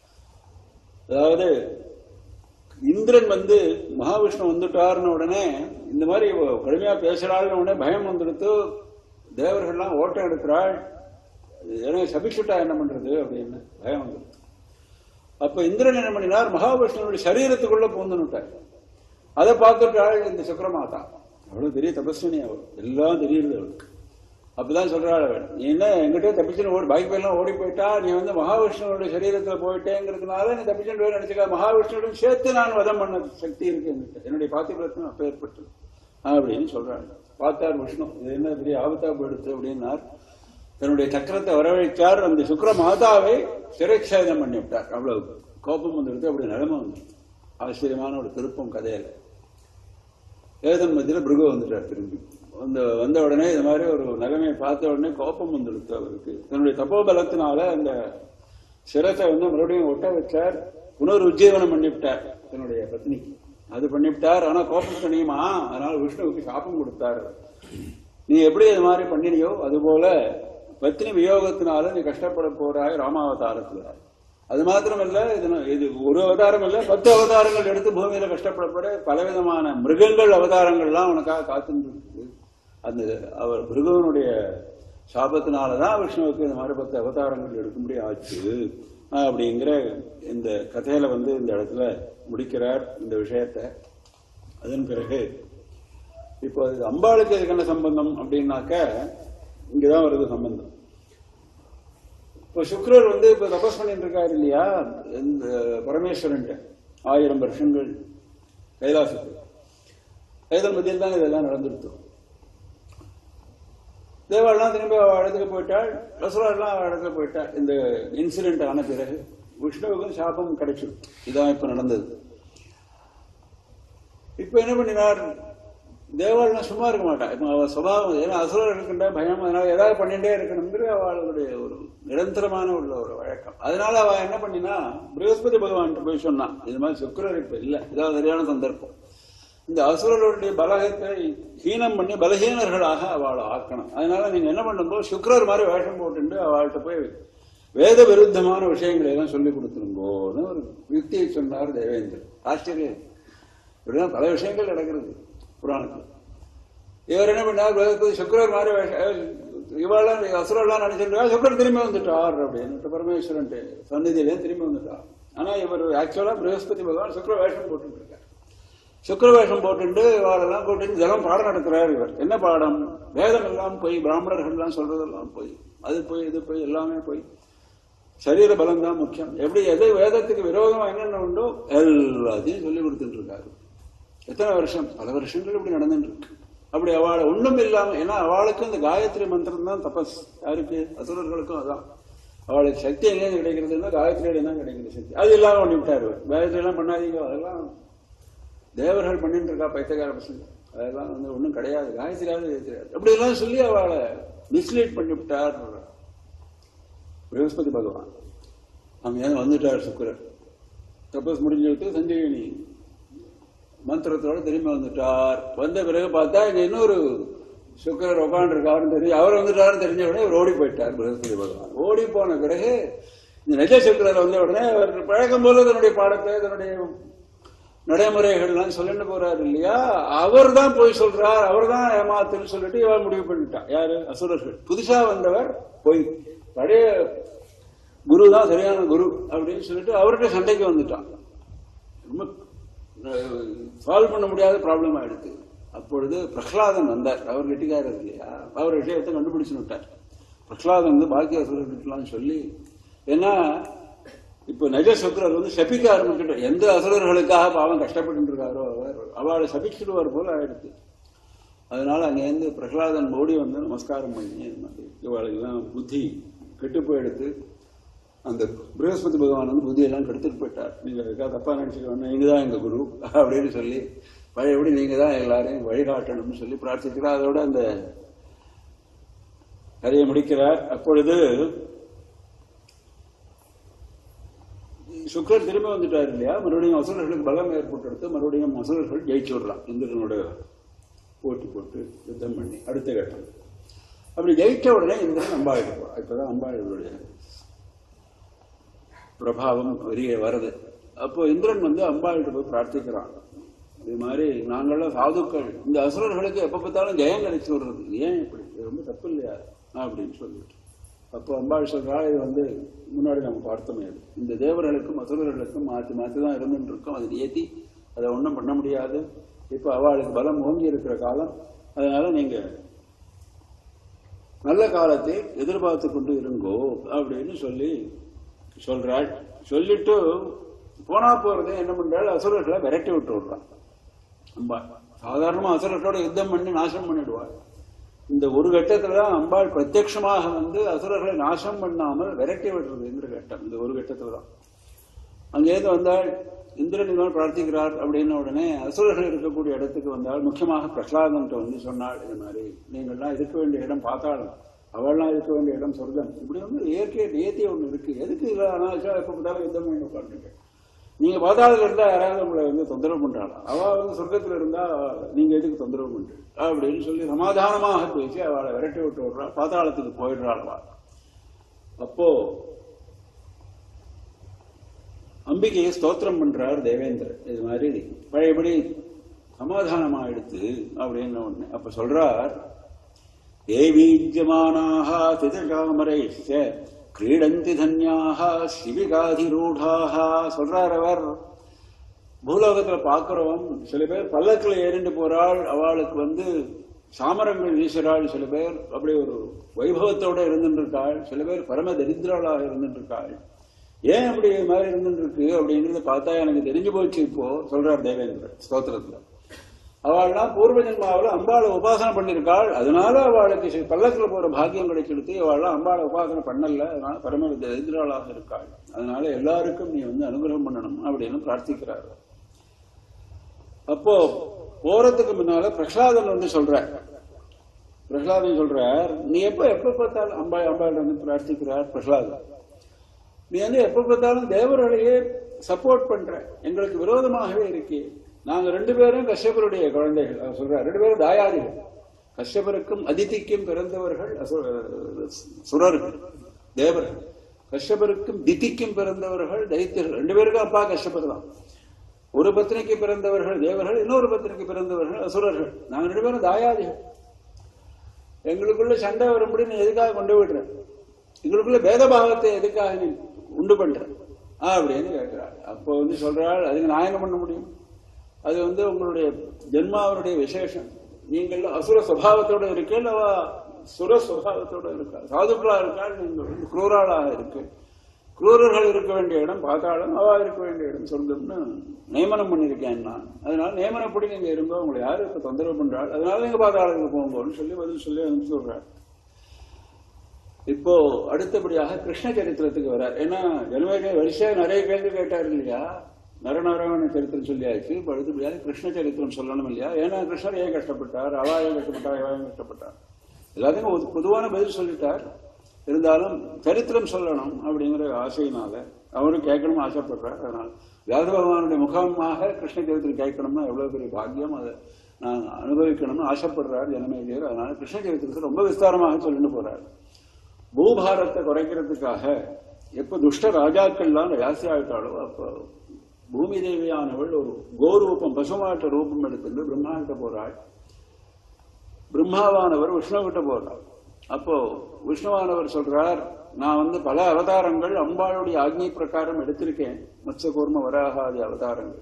அதாவது இந்திரன் வந்து மகாவிஷ்ணு வந்துட்டாருன்னு உடனே இந்த மாதிரி இவ கடுமையா பேசுறாள்னு உடனே பயம் வந்துடுத்து தேவர்கள்லாம் ஓட்டம் எடுக்கிறாள் ஏன்னா சபிச்சுட்டா என்ன பண்றது அப்படின்னு பயம் வந்துடுது அப்ப இந்திரன் என்ன பண்ணினார் மகாவிஷ்ணுனுடைய சரீரத்துக்குள்ள பூந்துனுட்டார் அதை பார்த்துட்டாள் இந்த சுக்கரமாதா அவ்வளவு பெரிய தபஸ்வினி அவள் எல்லாம் தெரியுது அவளுக்கு அப்பதான் சொல்றாள் அவள் நீ என்ன எங்கிட்ட தப்பிச்சுன்னு ஓடி பைக் எல்லாம் ஓடி போயிட்டா நீ வந்து மகாவிஷ்ணுவோட சரீரத்துல போயிட்டேங்கிறதுனால நீ தப்பிச்சுட்டு போய் நினைச்சுக்க மகாவிஷ்ணுடன் சேர்த்து நான் வதம் பண்ண சக்தி இருக்கு என்கிட்ட என்னுடைய பாத்திரத்தின் அப்ப ஏற்பட்டது அப்படின்னு சொல்றாள் பார்த்தார் விஷ்ணு இது என்ன பெரிய ஆபத்தா போயிடுச்சு அப்படின்னார் தன்னுடைய சக்கரத்தை வரவழைச்சார் அந்த சுக்கர மாதாவை சிறைச்சேதம் பண்ணி விட்டார் அவ்வளவு கோபம் வந்துடுது அப்படி நிலைமை வந்து ஆச்சரியமான ஒரு திருப்பம் கதையில ஏதன் மத்தியில பிருகு வந்துட்டார் திரும்பி வந்து வந்த உடனே இது மாதிரி ஒரு நிலைமையை பார்த்த உடனே கோபம் வந்துடுத்து அவருக்கு தன்னுடைய தப்போபலத்தினால அந்த சிரத்தை வந்து மறுபடியும் ஒட்ட வச்சார் புனர் உஜ்ஜீவனம் பண்ணிவிட்டார் தன்னுடைய பத்னிக்கு அது பண்ணிவிட்டார் ஆனா கோபம் தனியுமா அதனால விஷ்ணுவுக்கு சாபம் கொடுத்தார் நீ எப்படி இது மாதிரி பண்ணினியோ அதுபோல பத்னி வியோகத்தினால நீ கஷ்டப்பட போறாய் ராமாவதாரத்துல அது மாத்திரமல்ல இது ந- இது ஒரு அவதாரம் இல்ல பத்து அவதாரங்கள் எடுத்து பூமியில கஷ்டப்படப்பட பலவிதமான மிருகங்கள் அவதாரங்கள்லாம் உனக்காக காத்துட்டு இருக்குது அந்த அவர் மிருகவனுடைய சாபத்தினாலதான் விஷ்ணுவுக்கு இந்த மாதிரி பத்து அவதாரங்கள் எடுக்கும்படி ஆச்சு அப்படிங்கிற இந்த கதையில வந்து இந்த இடத்துல முடிக்கிறார் இந்த விஷயத்தை அதன் பிறகு இப்போ அது அம்பாளுக்கு இதுக்கு என்ன சம்பந்தம் அப்படின்னாக்க இங்கதான் வருது சம்பந்தம் இப்போ சுக்ரர் வந்து இப்ப தபஸ் பண்ணிட்டு இருக்காரு இல்லையா இந்த பரமேஸ்வரன் ஆயிரம் வருஷங்கள் கைலாசத்தில் வேதம் மத்தியில் தான் இதெல்லாம் நடந்துருத்து தேவாள்லாம் திரும்பி அவள் இடத்துக்கு போயிட்டாள் ரசுராள்லாம் அவள் இடத்துக்கு போயிட்டாள் இந்த இன்சிடென்ட் ஆன பிறகு விஷ்ணுவுக்கும் சாபம் கிடைச்சிடும் இதான் இப்ப நடந்தது இப்ப என்ன பண்ணினார் தேவாள்லாம் சும்மா இருக்க மாட்டா இப்ப அவ சுபாவம் ஏன்னா அசுரர் இருக்கின்ற பயம் அதனால ஏதாவது பண்ணிட்டே இருக்கணுங்கிற அவளுடைய ஒரு நிரந்தரமான உள்ள ஒரு வழக்கம் அதனால அவ என்ன பண்ணினா பிரகஸ்பதி பகவான் போய் சொன்னான் இது மாதிரி சுக்கிரர் இப்ப இல்ல இதான் சரியான சந்தர்ப்பம் இந்த அசுரர்களுடைய பலகத்தை ஹீனம் பண்ணி பலஹீனர்களாக அவளை ஆக்கணும் அதனால நீங்க என்ன பண்ணும்போது சுக்கிரர் மாதிரி வேஷம் போட்டுட்டு அவள்கிட்ட போய் வேத விருத்தமான விஷயங்களை எல்லாம் சொல்லி கொடுத்துருங்கோன்னு ஒரு யுக்தியை சொன்னார் தேவேந்திரன் ஆச்சரியம் இப்படிதான் பல விஷயங்கள் நடக்கிறது புராணத்தில் இவர் என்ன பண்ணார் பிரகஸ்பதி சுக்கிரர் மாதிரி வேஷம் இவாளெல்லாம் அசுரெல்லாம் நினைச்சிருக்கா சுக்கிரர் திரும்பி வந்துட்டார் அப்படின்னு பரமேஸ்வரன் சந்நிதியிலே திரும்பி வந்துட்டார் ஆனா இவர் ஆக்சுவலா பிரகஸ்பதி பகவான் சுக்கிர வேஷம் போட்டுட்டு இருக்கார் சுக்கிர வேஷம் போட்டுட்டு இவாளெல்லாம் போட்டு தினம் பாடம் நடத்துறார் இவர் என்ன பாடம் வேதம் எல்லாம் போய் பிராமணர்கள் எல்லாம் சொல்றதெல்லாம் போய் அது போய் இது போய் எல்லாமே போய் சரீர பலம் தான் முக்கியம் எப்படி எது வேதத்துக்கு விரோதமா என்னென்ன உண்டோ எல்லாத்தையும் சொல்லி கொடுத்துட்டு இருக்காரு எத்தனை வருஷம் பல வருஷங்கள் இப்படி நடந்துட்டு இருக்கு அப்படி அவளை ஒண்ணும் இல்லாம ஏன்னா அவளுக்கு இந்த காயத்ரி மந்திரம் தான் தபஸ் யாருக்கு அசுரர்களுக்கும் அதான் அவளுக்கு சக்தி எங்கேருந்து கிடைக்கிறதுன்னா காயத்ரியில தான் கிடைக்கிற சக்தி அது இல்லாம பண்ணி விட்டாரு காயத்ரி எல்லாம் பண்ணாதீங்க அதெல்லாம் தேவர்கள் பண்ணிட்டு இருக்கா பைத்தியக்கார பசங்க அதெல்லாம் வந்து ஒண்ணும் கிடையாது காயத்ரியாவது தெரியாது அப்படி எல்லாம் சொல்லி அவளை மிஸ்லீட் பண்ணி விட்டார் பிரகஸ்பதி பகவான் அங்க வந்துட்டார் சுக்கரர் தபஸ் முடிஞ்சு சஞ்சீவினி மந்திரத்தோட திரும்பி வந்துட்டார் வந்த பிறகு பார்த்தா இங்க இன்னொரு சுக்கரர் உட்காந்துருக்காருன்னு தெரியும் அவர் வந்துட்டாருன்னு தெரிஞ்ச உடனே இவர் ஓடி போயிட்டார் பிரகஸ்பதி பகவான் ஓடி போன பிறகு இந்த நெஜ சுக்கரர் வந்த உடனே அவர் பழக்கம் போல தன்னுடைய பாடத்தை தன்னுடைய நடைமுறைகள்லாம் சொல்லிட்டு போறாரு இல்லையா அவர் தான் போய் சொல்றார் அவர் தான் ஏமாத்துன்னு சொல்லிட்டு இவர் முடிவு பண்ணிட்டான் யாரு அசுரர்கள் புதுசா வந்தவர் போய் பழைய குரு தான் சரியான குரு அப்படின்னு சொல்லிட்டு அவர்கிட்ட சண்டைக்கு வந்துட்டான் ரொம்ப சால்வ் பண்ண முடியாத ப்ராப்ளம் ஆயிடுது அப்பொழுது பிரகலாதன் வந்தார் அவர் கெட்டிக்காரர் இல்லையா அவர் விஷயத்தை கண்டுபிடிச்சு விட்டார் பிரகலாதன் வந்து பாக்கிய அசுரர்கிட்டலாம் சொல்லி ஏன்னா இப்போ நஜ சுக்கரர் வந்து சபிக்க ஆரம்பிச்சுட்டு எந்த அசுரர்களுக்காக பாவம் கஷ்டப்பட்டு இருக்காரோ அவர் அவளை சபிச்சிடுவார் போல ஆயிடுச்சு அதனால அங்கேருந்து பிரகலாதன் ஓடி வந்து நமஸ்காரம் பண்ணி இவளுக்கெல்லாம் புத்தி கெட்டு போயிடுத்து அந்த பிரகஸ்பதி பகவான் வந்து புத்தியெல்லாம் கெடுத்துட்டு போயிட்டார் நீங்க இருக்கா தப்பா நினைச்சுக்க வேண்டாம் நீங்க தான் எங்க குரு அப்படின்னு சொல்லி பழையபடி நீங்க தான் எல்லாரையும் வழிகாட்டணும்னு சொல்லி பிரார்த்திக்கிறார் அதோட அந்த கதையை முடிக்கிறார் அப்பொழுது சுக்கரர் திரும்ப வந்துட்டார் இல்லையா மறுபடியும் அசுரர்களுக்கு பலம் ஏற்பட்டெடுத்து மறுபடியும் அசுரர்கள் ஜெயிச்சு விடலாம் இந்திரனோட போட்டி போட்டு யுத்தம் பண்ணி அடுத்த கட்டம் அப்படி ஜெயிச்ச உடனே இந்திரன் அம்பாளுக்கு இப்பதான் அம்பாளுடைய பிரபாவம் வெளியே வருது அப்போ இந்திரன் வந்து அம்பாள்கிட்ட போய் பிரார்த்திக்கிறான் இது மாதிரி நாங்களாம் சாதுக்கள் இந்த அசுரர்களுக்கு எப்ப பார்த்தாலும் ஜெயம் கிடைச்சு விடுறது ஏன் இப்படி இது ரொம்ப தப்பு இல்லையா அப்படின்னு சொல்லிட்டு அப்போ அம்பாள் சொல்றா இது வந்து முன்னாடி நம்ம பார்த்தோமே அது இந்த தேவர்களுக்கும் அசுரர்களுக்கும் மாற்றி மாற்றி தான் இருந்துட்டு இருக்கோம் அது ஏத்தி அதை ஒன்றும் பண்ண முடியாது இப்போ அவளுக்கு பலம் ஓங்கி இருக்கிற காலம் அதனால நீங்க நல்ல காலத்தை எதிர்பார்த்து கொண்டு இருங்கோ அப்படின்னு சொல்லி சொல்றாள் சொல்லிட்டு போனா போறது என்ன பண்றாள் அசுரர்களை விரட்டி விட்டு விடுறான் அம்பாள் சாதாரணமா அசுரர்களோட யுத்தம் பண்ணி நாசம் பண்ணிடுவாள் இந்த ஒரு கட்டத்துல தான் அம்பாள் பிரத்யட்சமாக வந்து அசுரர்களை நாசம் பண்ணாமல் விரட்டி விடுறதுங்கிற கட்டம் இந்த ஒரு கட்டத்துல தான் அங்கேருந்து வந்தாள் இந்திரன் இவன் பிரார்த்திக்கிறார் அப்படின்ன உடனே அசுரர்கள் இருக்கக்கூடிய இடத்துக்கு வந்தால் முக்கியமாக பிரகலாதன்ட்ட வந்து சொன்னாள் இது மாதிரி நீங்கள்லாம் இருக்க வேண்டிய இடம் பார்த்தாலும் அவள்லாம் இருக்க வேண்டிய இடம் சொர்க்கம் இப்படி வந்து இயற்கை ஏத்தி ஒண்ணு இருக்கு எதுக்கு இதுல அனாவசியம் எப்ப பார்த்தாலும் யுத்தம் பண்ணி உட்காந்துருக்க நீங்க பாதாளத்துல இருந்தா யாராவது உங்களை வந்து தொந்தரவு பண்றாளா அவ வந்து சொர்க்கத்துல இருந்தா நீங்க எதுக்கு தொந்தரவு பண்ற அப்படின்னு சொல்லி சமாதானமாக பேசி அவளை விரட்டி விட்டு விடுறா பாதாளத்துக்கு போயிடுறாள் அப்போ அம்பிகையை ஸ்தோத்திரம் பண்றார் தேவேந்திரன் இது மாதிரி பழையபடி சமாதானமா எடுத்து அப்படின்னு ஒண்ணு அப்ப சொல்றார் தேவீஜமானாக திதகாமரைஷ கிரீடந்தி தன்யாக சிவிகாதிரூடாக சொல்றார் அவர் பூலோகத்துல பாக்குறவன் சில பேர் பல்லக்குல ஏறிண்டு போறாள் அவளுக்கு வந்து சாமரங்கள் வீசுறாள் சில பேர் அப்படி ஒரு வைபவத்தோட இருந்துட்டு இருக்காள் சில பேர் பரம தரித்திராளாக இருந்துட்டு இருக்காள் ஏன் அப்படி இது மாதிரி இருந்துட்டு இருக்கு அப்படிங்கறத பார்த்தா எனக்கு தெரிஞ்சு போச்சு இப்போ சொல்றார் தேவேந்திரன் ஸ்தோத்திரத்துல அவள்லாம் பூர்வ ஜென்மாவில் அம்பாளை உபாசனை பண்ணியிருக்காள் அதனால அவளுக்கு சி- பல்லக்குல போற பாக்கியம் கிடைச்சிடுத்து அவள்லாம் அம்பாளை உபாசனை பண்ணல அதனால பரம எதிராளாக இருக்காள் அதனால எல்லாருக்கும் நீ வந்து அனுகிரகம் பண்ணணும் அப்படின்னு பிரார்த்திக்கிறார் அப்போ போறதுக்கு முன்னால பிரகலாதன் வந்து சொல்ற பிரகலாதன் சொல்றார் நீ எப்ப எப்ப பார்த்தாலும் அம்பா அம்பாள் வந்து பிரார்த்திக்கிறார் பிரகலாதன் நீ வந்து எப்ப பார்த்தாலும் தேவர்களையே சப்போர்ட் பண்ற எங்களுக்கு விரோதமாகவே இருக்கே நாங்க ரெண்டு பேரும் கஷ்யபருடைய குழந்தைகள் அவர் சொல்றார் ரெண்டு பேரும் தாயாதிகள் கஷ்யபருக்கும் அதிதிக்கும் பிறந்தவர்கள் அசு- சுரர்கள் தேவர்கள் கஷ்யபருக்கும் திதிக்கும் பிறந்தவர்கள் தைத்தியர்கள் ரெண்டு பேருக்கும் அப்பா கஷ்யபர் தான் ஒரு பத்னிக்கு பிறந்தவர்கள் தேவர்கள் இன்னொரு பத்னிக்கு பிறந்தவர்கள் அசுரர்கள் நாங்க ரெண்டு பேரும் தாயாதிகள் எங்களுக்குள்ள சண்டை வரும்படி நீ எதுக்காக கொண்டு விடுற எங்களுக்குள்ள பேதபாவத்தை எதுக்காக நீ உண்டு பண்ற ஆ, அப்படின்னு கேட்கிறாள் அப்போ வந்து சொல்றாள் அதுக்கு நான் என்ன பண்ண முடியும் அது வந்து உங்களுடைய ஜென்மாவனுடைய விசேஷம் நீங்கள் அசுர சுபாவத்தோட இருக்கேன் அவ சுர சுபாவத்தோட இருக்கா சாதுக்களா இருக்காள் நீங்கள் வந்து குரூராளாக இருக்கு குரூரர்கள் இருக்க வேண்டிய இடம் பாத்தாளம் அவா இருக்க வேண்டிய இடம் சொர்க்கம்னு நியமனம் பண்ணியிருக்கேன் நான் அதனால நியமனப்படி நீங்க இருங்க உங்களை யாரு இப்ப தொந்தரவு பண்றாள் அதனால நீங்க பாத்தாளத்துக்கு போங்கன்னு சொல்லி பதில் சொல்லி அனுப்பிச்சு விடுறாள் இப்போ அடுத்தபடியாக கிருஷ்ண சரித்திரத்துக்கு வரார் ஏன்னா ஜனவேக வரிசையா நிறைய கேள்வி கேட்டார் இல்லையா நரநாராயண சரித்திரம் சொல்லியாச்சு இப்போ அடுத்தபடியாக கிருஷ்ண சரித்திரம் சொல்லணும் இல்லையா ஏன்னா கிருஷ்ணர் ஏன் கஷ்டப்பட்டார் அவா ஏன் கஷ்டப்பட்டார் இவா ஏன் கஷ்டப்பட்டார் எல்லாத்துக்கும் ஒரு பொதுவான பதில் சொல்லிட்டார் இருந்தாலும் சரித்திரம் சொல்லணும் அப்படிங்கிற ஆசையினால அவரும் கேட்கணும்னு ஆசைப்படுறார் அதனால் வியாச பகவானுடைய முகமாக கிருஷ்ண சரித்திரம் கேட்கணும்னா எவ்வளவு பெரிய பாக்கியம் அதை நான் அனுபவிக்கணும்னு ஆசைப்படுறார் ஜனமேஜர் அதனால கிருஷ்ண சரித்திரத்தை ரொம்ப விஸ்தாரமாக சொல்லிட்டு போறார் பூபாரத்தை குறைக்கிறதுக்காக எப்ப துஷ்ட ராஜாக்கள்லாம் ராசி ஆயிட்டாளோ அப்போ பூமி தேவியானவள் ஒரு கோரூபம் பசுமாட்ட ரூபம் எடுத்துட்டு பிரம்மா கிட்ட போறாள் பிரம்மாவானவர் விஷ்ணு கிட்ட போறார் அப்போ விஷ்ணுவானவர் சொல்றார் நான் வந்து பல அவதாரங்கள் அம்பாளுடைய ஆக்ஞை பிரகாரம் எடுத்திருக்கேன் மத்ஸ்யகூர்ம வராகாதி அவதாரங்கள்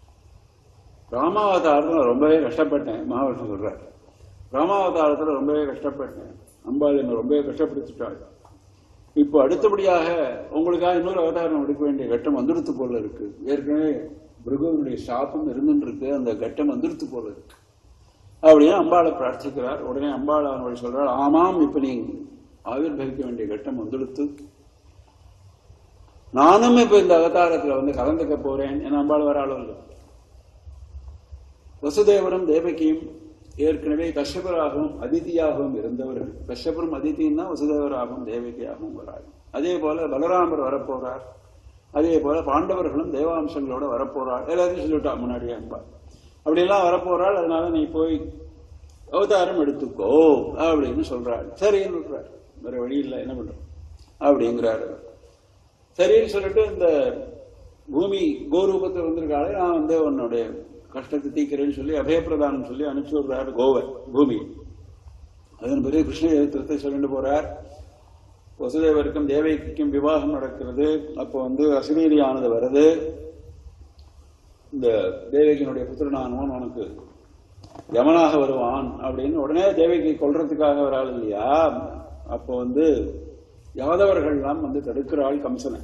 ராமாவதாரத்துல ரொம்பவே கஷ்டப்பட்டேன் மகாவிஷ்ணு சொல்றார் ராமாவதாரத்துல ரொம்பவே கஷ்டப்பட்டேன் அம்பாள் என்னை ரொம்பவே கஷ்டப்படுத்திட்டாள் இப்போ அடுத்தபடியாக உங்களுக்காக இன்னொரு அவதாரம் எடுக்க வேண்டிய கட்டம் வந்துடுத்து போல இருக்கு ஏற்கனவே பிருகுவனுடைய சாபம் இருந்துட்டு இருக்கு அந்த கட்டம் வந்துடுத்து போல இருக்கு அப்படின்னு அம்பாளை பிரார்த்திக்கிறார் உடனே அம்பாள் அவர்கள் சொல்றாள் ஆமாம் இப்ப நீ ஆவிர்வகிக்க வேண்டிய கட்டம் வந்துடுத்து நானும் இப்ப இந்த அவதாரத்துல வந்து கலந்துக்க போறேன் என அம்பாள் வராளோ இல்லை வசுதேவரும் தேவகியும் ஏற்கனவே கஷ்யபராகவும் அதிதியாகவும் இருந்தவர்கள் கஷ்யபரும் அதிதின்னா வசுதேவராகவும் தேவகியாகவும் வரார் அதே போல பலராமர் வரப்போறார் அதே போல பாண்டவர்களும் தேவாம்சங்களோட வரப்போறார் எல்லாத்தையும் சொல்லிவிட்டா முன்னாடியே அம்பா அப்படியெல்லாம் வரப்போறாள் அதனால நீ போய் அவதாரம் எடுத்துக்கோ அப்படின்னு சொல்றாள் சரின்னு சொல்றார் வேற வழி இல்லை என்ன பண்றோம் அப்படிங்கிறாரு சரின்னு சொல்லிட்டு இந்த பூமி கோரூபத்தில் வந்திருக்காளே நான் வந்து உன்னுடைய கஷ்டத்தை தீக்கிறேன்னு சொல்லி அபயப்பிரதானம் சொல்லி அனுப்பிச்சு விடுறாரு கோவை பூமி அதன் பிறகு கிருஷ்ண சரித்திரத்தை சொல்லிட்டு போறார் வசுதேவருக்கும் தேவகிக்கும் விவாகம் நடக்கிறது அப்போ வந்து அசுவீரியானது வருது இந்த தேவகியினுடைய புத்திரனானவன் உனக்கு யமனாக வருவான் அப்படின்னு உடனே தேவகி கொல்றதுக்காக வராள் இல்லையா அப்போ வந்து யாதவர்கள்லாம் வந்து தடுக்கிறாள் கம்சனை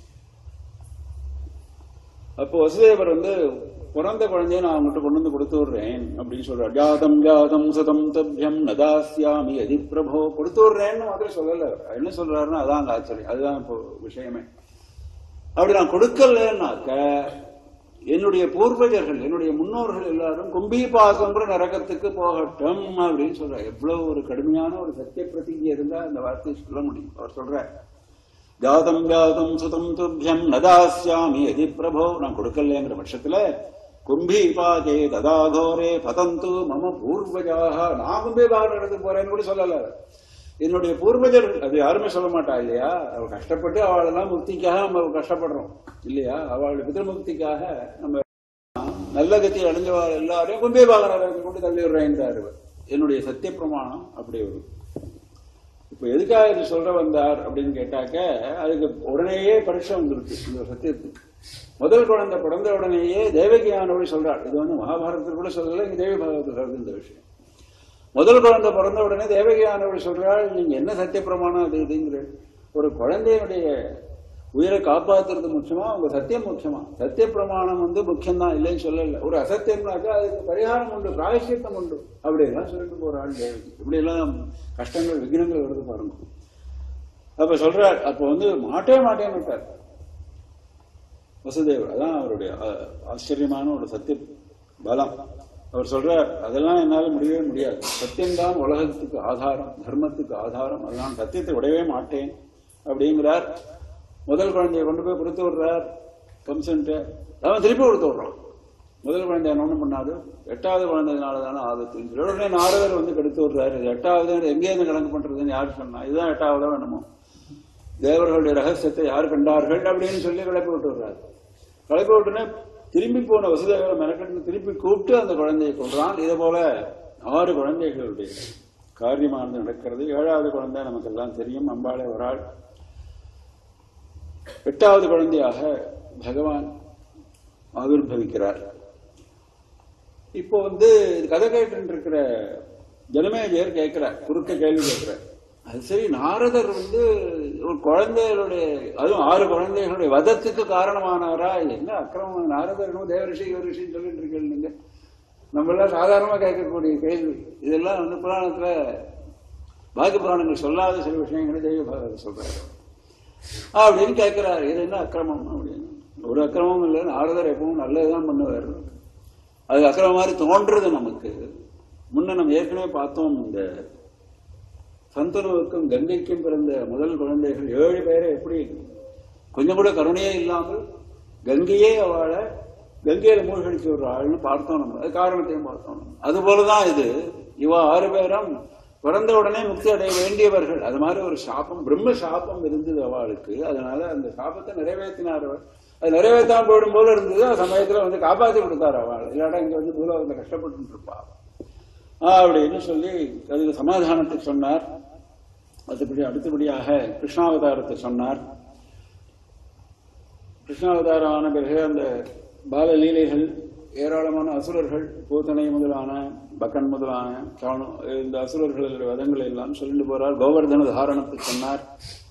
அப்போ வசுதேவர் வந்து பிறந்த குழந்தைய நான் அவங்ககிட்ட கொண்டு வந்து கொடுத்து விடுறேன் அப்படின்னு சொல்றார் ஜாதம் ஜாதம் சதம் தப்யம் நதாஸ்யாமி அதி பிரபோ கொடுத்து விடுறேன்னு மாதிரி சொல்லல அவர். என்ன சொல்றாருன்னா அதான் அங்க ஆச்சரியம் அதுதான் இப்போ விஷயமே அப்படி நான் கொடுக்கலன்னாக்க என்னுடைய பூர்வஜர்கள் என்னுடைய முன்னோர்கள் எல்லாரும் கும்பி பாசங்கிற நரகத்துக்கு போகட்டும் அப்படின்னு சொல்றார் எவ்வளவு ஒரு கடுமையான ஒரு சத்திய பிரதிஜை இருந்தா அந்த வார்த்தையை சொல்ல முடியும் அவர் சொல்றார் ஜாதம் ஜாதம் சுதம் துப்பியம் நதாஸ்யாமி எதி பிரபோ நான் கொடுக்கலங்கிற பட்சத்துல கும்பி பாதே ததாகோரே பதந்து மம பூர்வஜாக நான் கும்பி பாகம் நடந்து போறேன்னு கூட சொல்லல என்னுடைய பூர்வஜர் அது யாருமே சொல்ல மாட்டா இல்லையா அவ கஷ்டப்பட்டு அவளெல்லாம் முக்திக்காக நம்ம கஷ்டப்படுறோம் இல்லையா அவளுடைய பிதமுக்திக்காக நம்ம நல்ல கத்தி அடைஞ்சவாள் எல்லாரையும் கும்பி பாகம் கொண்டு தள்ளி விடுறேன்றார் இவர். என்னுடைய சத்திய பிரமாணம் அப்படி ஒரு இப்ப எதுக்காக இது சொல்ற வந்தார் அப்படின்னு கேட்டாக்க அதுக்கு உடனேயே பரீட்சை வந்துருக்கு இந்த சத்தியத்துக்கு முதல் குழந்தை பிறந்த உடனேயே தேவகியானவழி சொல்றாள் இது வந்து மகாபாரதத்தில் கூட சொல்லல இங்க தேவி பாகவத்தில் சொல்றது இந்த விஷயம் முதல் குழந்தை பிறந்த உடனே தேவகியானவழி சொல்றாள் நீங்க என்ன சத்திய பிரமாணம் அது இதுங்கிற ஒரு குழந்தையினுடைய உயிரை காப்பாத்துறது முக்கியமா உங்க சத்தியம் முக்கியமா சத்திய பிரமாணம் வந்து முக்கியம்தான் இல்லைன்னு சொல்லல ஒரு அசத்தியம்னாக்கா அதுக்கு பரிகாரம் உண்டு பிராயசித்தம் உண்டு அப்படியெல்லாம் சொல்லிட்டு போறாள் தேவகி இப்படி எல்லாம் கஷ்டங்கள் விக்னங்கள் வருது பாருங்க அப்ப சொல்றார் அப்ப வந்து மாட்டே மாட்டேன்னுட்டார் வசுதேவர் அதான் அவருடைய ஆ- ஆச்சரியமான ஒரு சத்திய பலம் அவர் சொல்றார் அதெல்லாம் என்னால முடியவே முடியாது சத்தியம்தான் உலகத்துக்கு ஆதாரம் தர்மத்துக்கு ஆதாரம் அதனால் சத்தியத்தை விடவே மாட்டேன் அப்படிங்கிறார் முதல் குழந்தையை கொண்டு போய் கொடுத்து விடுறார் கம்சன்ட்டு அவன் திருப்பி கொடுத்து விடுறான் முதல் குழந்தை என்ன ஒண்ணும் பண்ணாது எட்டாவது குழந்தைனால தானே ஆபத்து உடனே நாரதர் வந்து கெடுத்து விடுறாரு இது எட்டாவது எங்கேருந்து கணக்கு பண்றதுன்னு யார் சொன்னா இதுதான் எட்டாவதா வேணுமோ தேவர்களுடைய ரகசியத்தை யார் கண்டார்கள் அப்படின்னு சொல்லி கிளப்பி விட்டு விடுறாரு கிளப்பி விட்டுனே திரும்பி போன வசுதேவரை மெனக்கட்டு திருப்பி கூப்பிட்டு அந்த குழந்தையை கொள்றான் இதே போல ஆறு குழந்தைகளுடைய காரியமானது நடக்கிறது ஏழாவது குழந்தை நமக்கு எல்லாம் தெரியும் அம்பாளே வராள் எட்டாவது குழந்தையாக பகவான் ஆவிர்பவிக்கிறார் இப்போ வந்து இது கதை கேட்டு இருக்கிற ஜனமேஜர் கேட்கிறார் குறுக்க கேள்வி கேட்கிறார் அது சரி நாரதர் வந்து ஒரு குழந்தைகளுடைய அதுவும் ஆறு குழந்தைகளுடைய வதத்துக்கு காரணமானவரா இது என்ன அக்கிரமம் நாரதர் என்னமோ தேவரிஷி இவரிஷின்னு சொல்லிட்டு இருக்கீங்க நீங்க நம்ம எல்லாம் சாதாரணமா கேட்கக்கூடிய கேள்வி இதெல்லாம் வந்து புராணத்துல பாக்கி புராணங்கள் சொல்லாத சில விஷயங்களை தெய்வ பாகவதர் சொல்றாரு அப்படின்னு கேட்கிறாரு இது என்ன அக்கிரமம் அப்படின்னு ஒரு அக்கிரமம் இல்லை நாரதர் எப்பவும் நல்லதுதான் பண்ணுவார் அது அக்கிரமம் மாதிரி தோன்றது நமக்கு முன்ன நம்ம ஏற்கனவே பார்த்தோம் இந்த சந்தனுவுக்கும் கங்கைக்கும் பிறந்த முதல் குழந்தைகள் ஏழு பேரை எப்படி கொஞ்சம் கூட கருணையே இல்லாமல் கங்கையே அவளை கங்கையில மூழ்கடிச்சு ஒரு ஆள்னு பார்த்தோம் நம்ம அது காரணத்தையும் பார்த்தோம் நம்ம. அது போலதான் இது இவ ஆறு பேரும் பிறந்த உடனே முக்தி அடைய வேண்டியவர்கள் அது மாதிரி ஒரு சாபம் பிரம்ம சாபம் இருந்தது அவளுக்கு அதனால அந்த சாபத்தை நிறைவேற்றினார் அவர் அது நிறைவேற்றாம போயிடும் போல இருந்தது அந்த சமயத்துல வந்து காப்பாத்தி கொடுத்தாரு அவள் இல்லாட்டா இங்க வந்து பூலோகத்தை கஷ்டப்பட்டு இருப்பா அப்படின்னு சொல்லி அதுக்கு சமாதானத்தை சொன்னார் அதுபடி அடுத்தபடியாக கிருஷ்ணாவதாரத்தை சொன்னார் கிருஷ்ணாவதாரம் ஆன பிறகு அந்த பால லீலைகள் ஏராளமான அசுரர்கள் பூத்தனை முதலான பக்கன் முதலான சவண இந்த அசுரர்களுடைய வதங்களை எல்லாம் சொல்லிட்டு போறார் கோவர்தன தாரணத்தை சொன்னார்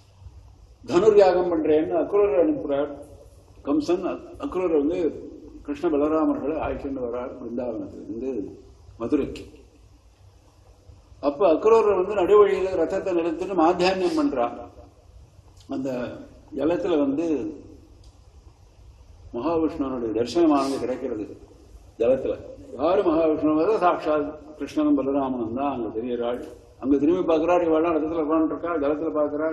தனுர் யாகம் பண்றேன்னு அக்குரர் அனுப்புறார் கம்சன் அக்- அக்குரர் வந்து கிருஷ்ண பலராமர்களை அழைச்சிட்டு வரார் பிருந்தாவனத்திலிருந்து மதுரைக்கு அப்ப அக்ரூரர் வந்து நடுவழியில ரத்தத்தை நிறுத்திட்டு மாத்தியானியம் பண்றான் அந்த ஜலத்துல வந்து மகாவிஷ்ணுவனுடைய தரிசனமானது கிடைக்கிறது ஜலத்துல யாரு மகாவிஷ்ணு சாட்சாத் கிருஷ்ணனும் பலராமனும் தான் அங்க தெரியறாள் அங்க திரும்பி பார்க்கிறாள் இவெல்லாம் ரத்தத்துல உட்காந்துருக்கா ஜலத்துல பார்க்கிறாள்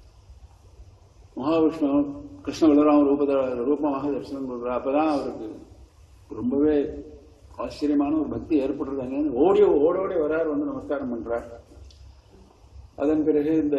மகாவிஷ்ணு கிருஷ்ண பலராம ரூபத ரூபமாக தரிசனம் கொடுக்குறா அப்பதான் அவருக்கு ரொம்பவே ஆச்சரியமான ஒரு பக்தி ஏற்படுறது அங்கேருந்து ஓடி ஓடோடி வரார் வந்து நமஸ்காரம் பண்றார் அதன் பிறகு இந்த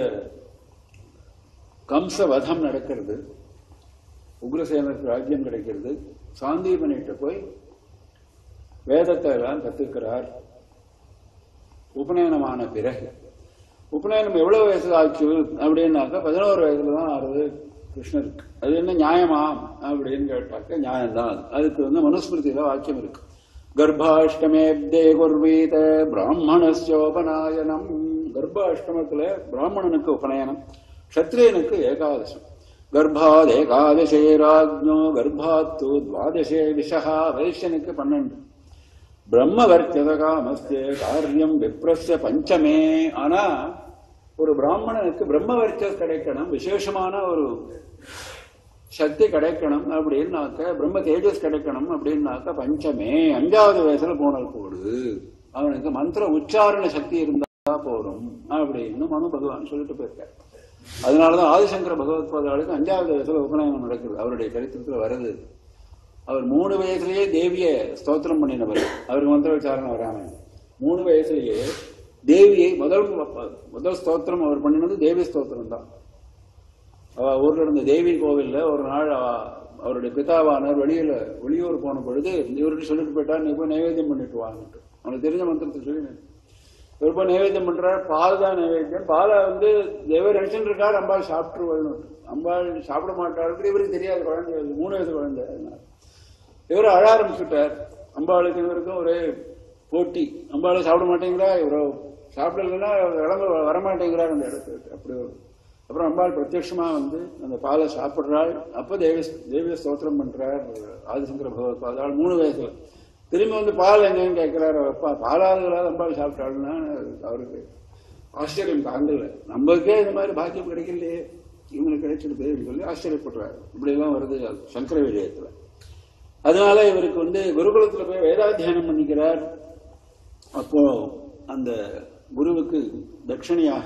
கம்ச வதம் நடக்கிறது உக்ரசேனருக்கு ராஜ்யம் கிடைக்கிறது சாந்தீபனிட்ட போய் வேதத்தை எல்லாம் கத்துக்கிறார் உபநயனமான பிறகு உபநயனம் எவ்வளவு வயசு ஆச்சு அப்படின்னாக்கா பதினோரு வயசுல தான் ஆறுது கிருஷ்ணருக்கு அது என்ன நியாயமா அப்படின்னு கேட்டாக்க நியாயம்தான் அது. அதுக்கு வந்து மனுஸ்மிருதியில வாக்கியம் இருக்கு கர்ப்பாஷ்டமேப்தே குர்வீத பிராமணஸ்யோபநாயனம் கர்ப்பாஷ்டமத்துல பிராமணனுக்கு உபநயனம் க்ஷத்ரியனுக்கு ஏகாதசம் கர்ப்பாத் ஏகாதசே ராஜ்ஞோ கர்ப்பாத்து துவாதசே விஷா வைஷ்யனுக்கு பன்னெண்டு பிரம்மவர்த்தியத காமஸ்தே காரியம் விப்ரஸ்ய பஞ்சமே ஆனா ஒரு பிராமணனுக்கு பிரம்மவர்ச்சஸ் கிடைக்கணும் விசேஷமான ஒரு சக்தி கிடைக்கணும் அப்படின்னாக்க பிரம்ம தேஜஸ் கிடைக்கணும் அப்படின்னாக்க பஞ்சமே அஞ்சாவது வயசுல போனல் போடு அவனுக்கு மந்திர உச்சாரண சக்தி இருந்தா போதும் அப்படின்னு மனு பகவான் சொல்லிட்டு போயிருக்கார் அதனாலதான் ஆதிசங்கர பகவத்பாதாளுக்கு அஞ்சாவது வயசுல உபநயனம் நடக்குது அவருடைய சரித்திரத்துல வருது அவர் மூணு வயசுலயே தேவிய ஸ்தோத்திரம் பண்ணினவர் அவருக்கு மந்திர விசாரணை வராம மூணு வயசுலயே தேவியை முதல் முதல் ஸ்தோத்திரம் அவர் பண்ணினது தேவி ஸ்தோத்திரம் தான் அவ ஊர்ல இருந்த தேவி கோவில்ல ஒரு நாள் அவ- அவருடைய பிதாவானவர் வெளியில வெளியூர் போன பொழுது இவர்கிட்ட சொல்லிட்டு போயிட்டார் நீ போய் நைவேத்தியம் பண்ணிட்டு வாங்கிட்டு அவனுக்கு தெரிஞ்ச மந்திரத்தை சொல்லி இவர் போய் நைவேத்தியம் பண்றார் பால் தான் நைவேத்தியம் பாலை வந்து தேவர் நினைச்சுட்டு இருக்கார் அம்பாள் சாப்பிட்டுருவாள்னு அம்பாள் சாப்பிட மாட்டாருக்கு இவருக்கு தெரியாது குழந்தை அது மூணு வயசு குழந்தை அதனால. இவர் அழ ஆரம்பிச்சுட்டார் அம்பாளுக்கு இவருக்கும் ஒரே போட்டி அம்பாளை சாப்பிட மாட்டேங்கிறா இவரோ சாப்பிடலைன்னா கிளம்ப வரமாட்டேங்கிறார் அந்த இடத்துக்கு அப்படி ஒரு அப்புறம் அம்பாள் பிரத்யட்சமா வந்து அந்த பாலை சாப்பிடுறாள் அப்ப தேவி தேவிய ஸ்தோத்திரம் பண்றார் ஆதிசங்கர பகவத் பாதாள் மூணு வயசுல திரும்பி வந்து பால் எங்கன்னு கேட்கிறாரு அப்பா பாலாதுகளால் அம்பாள் சாப்பிட்டாள்னா அவருக்கு ஆச்சரியம் தாங்கல நம்மளுக்கே இந்த மாதிரி பாக்கியம் கிடைக்கலையே இவங்களுக்கு கிடைச்சிருக்குன்னு சொல்லி ஆச்சரியப்படுறாரு இப்படி எல்லாம் வருது சங்கர விஜயத்துல அதனால இவருக்கு வந்து குருகுலத்துல போய் வேதாத்தியானம் பண்ணிக்கிறார் அப்போ அந்த குருவுக்கு தட்சணையாக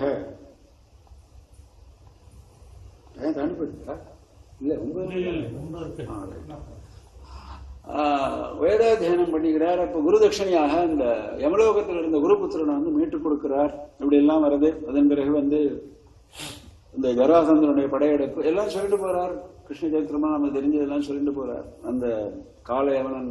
ஏன் அனுப்பிடுதா இல்ல ஒன்பது ஆ, right. ஆ, வேதாத்தியானம் பண்ணிக்கிறார் அப்ப குரு தட்சணையாக இந்த யமலோகத்தில் இருந்த குருபுத்திரனை வந்து மீட்டுக் கொடுக்கிறார் இப்படி எல்லாம் வருது அதன் பிறகு வந்து இந்த ஜராசந்தனுடைய படையெடுப்பு எல்லாம் சொல்லிட்டு போறார் கிருஷ்ண சரித்திரமா நம்ம தெரிஞ்சதெல்லாம் சொல்லிட்டு போறார் அந்த காளையவனன்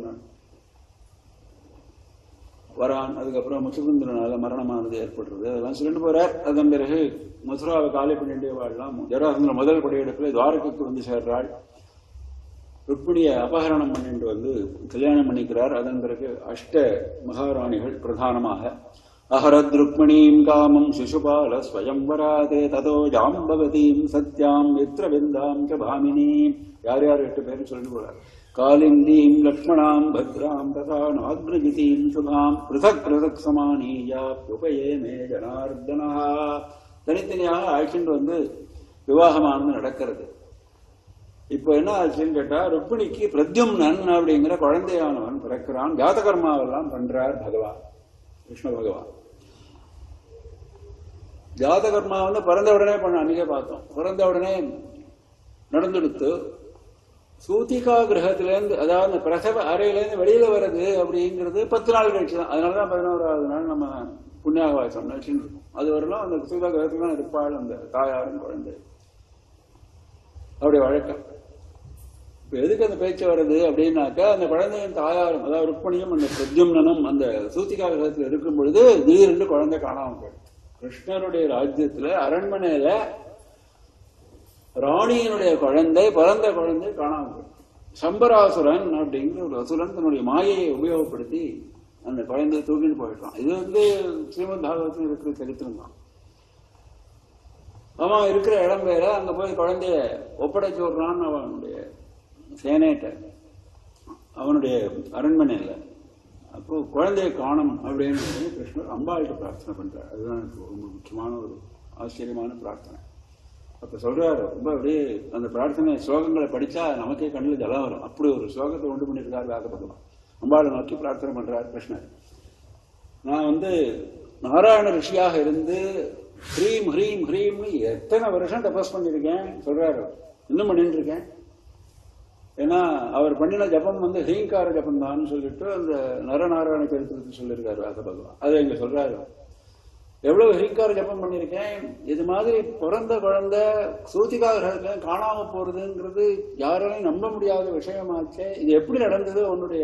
வரான் அதுக்கப்புறம் முத்துகுந்தனால மரணமானது ஏற்படுறது அதெல்லாம் சொல்லிட்டு போறார் அதன் பிறகு மதுராவை காலி பண்ணிட்டே வாழலாம் ஜராசந்தன் முதல் படையெடுப்புல துவாரகைக்கு வந்து சேர்றாள் ருக்மிணியை அபகரணம் பண்ணிட்டு வந்து கல்யாணம் பண்ணிக்கிறார் அதன் பிறகு அஷ்ட மகாராணிகள் பிரதானமாக அஹரத் ருக்மிணீம் காமம் சிசுபால ஸ்வயம்வராதே ததோ ஜாம்பவதீம் சத்யாம் மித்ரவிந்தாம் ச பாமினீம் யார் யார் எட்டு பேரும் சொல்லிட்டு போறார் காலிந்தீம் லக்ஷ்மணாம் பத்ராம் ததா நாக்ரஜிதீம் சுகாம் பிருதக் பிருதக் சமானீயா உபயே மே ஜனார்தனா தனித்தனியாக அழைச்சிட்டு வந்து விவாகமானது நடக்கிறது இப்போ என்ன ஆச்சுன்னு கேட்டா ருக்மிணிக்கு பிரத்யும்னன் அப்படிங்கிற குழந்தையானவன் பிறக்கிறான் ஜாதகர்மாவெல்லாம் பண்றார் பகவான் கிருஷ்ண பகவான் ஜாதகர்மா வந்து பிறந்த உடனே பண்ண அன்னைக்கே பார்த்தோம் பிறந்த உடனே நடந்துடுத்து சூத்திகா கிரகத்திலேருந்து அதாவது இந்த பிரசவ அறையிலேருந்து வெளியில வர்றது அப்படிங்கிறது பத்து நாள் கழிச்சு தான் அதனாலதான் பதினோராவது நாள் நம்ம புண்ணியாகவாசம் நினைச்சுட்டு இருக்கோம் அது வரலாம் அந்த சூதா கிரகத்துல தான் இருப்பாள் அந்த தாயாரும் குழந்தை அப்படி வழக்கம் இப்ப எதுக்கு அந்த பேச்சு வருது அப்படின்னாக்கா அந்த குழந்தையின் தாயாரும் அதாவது ருக்மணியும் அந்த பிரத்யும்னனும் அந்த சூத்திகா கிரகத்தில் இருக்கும் பொழுது திடீரென்று குழந்தை காணாம போயிடும் கிருஷ்ணருடைய ராஜ்யத்துல அரண்மனையில ராணியினுடைய குழந்தை பிறந்த குழந்தை காணாம போயிடும் சம்பராசுரன் அப்படிங்கிற ஒரு அசுரன் தன்னுடைய மாயையை உபயோகப்படுத்தி அந்த குழந்தையை தூக்கிட்டு போயிட்டான் இது வந்து ஸ்ரீமத் பாகவத்தில் இருக்கிற சரித்திரம் தான் அவன் இருக்கிற இடம் வேற அங்க போய் குழந்தைய ஒப்படைச்சு விடுறான்னு அவனுடைய சேனேட்ட அவனுடைய அரண்மனையில் அப்போ குழந்தையை காணும் அப்படின்னு சொல்லி கிருஷ்ணர் அம்பாள்கிட்ட பிரார்த்தனை பண்றார் அதுதான் எனக்கு ரொம்ப முக்கியமான ஒரு ஆச்சரியமான பிரார்த்தனை அப்ப சொல்றாரு ரொம்ப அப்படியே அந்த பிரார்த்தனை ஸ்லோகங்களை படிச்சா நமக்கே கண்ணில் ஜலம் வரும் அப்படி ஒரு ஸ்லோகத்தை உண்டு பண்ணியிருக்காரு வேகப்படலாம் அம்பாளை நோக்கி பிரார்த்தனை பண்றார் கிருஷ்ணர் நான் வந்து நாராயண ரிஷியாக இருந்து ஹ்ரீம் ஹ்ரீம் ஹ்ரீம்னு எத்தனை வருஷம் தபஸ் பண்ணியிருக்கேன் சொல்றாரு இன்னும் பண்ணிட்டு இருக்கேன் ஏன்னா அவர் பண்ணின ஜபம் வந்து ஹீங்கார ஜபம் தான் சொல்லிட்டு அந்த நரநாராயண சரித்திரத்தில் சொல்லியிருக்காரு ராச பகவான் அதை இங்க சொல்றாரு எவ்வளவு ஹீங்கார ஜபம் பண்ணியிருக்கேன் இது மாதிரி பிறந்த குழந்தை சூத்திகா கிரகத்துல காணாம போறதுங்கிறது யாராலையும் நம்ப முடியாத விஷயமாச்சே இது எப்படி நடந்தது உன்னுடைய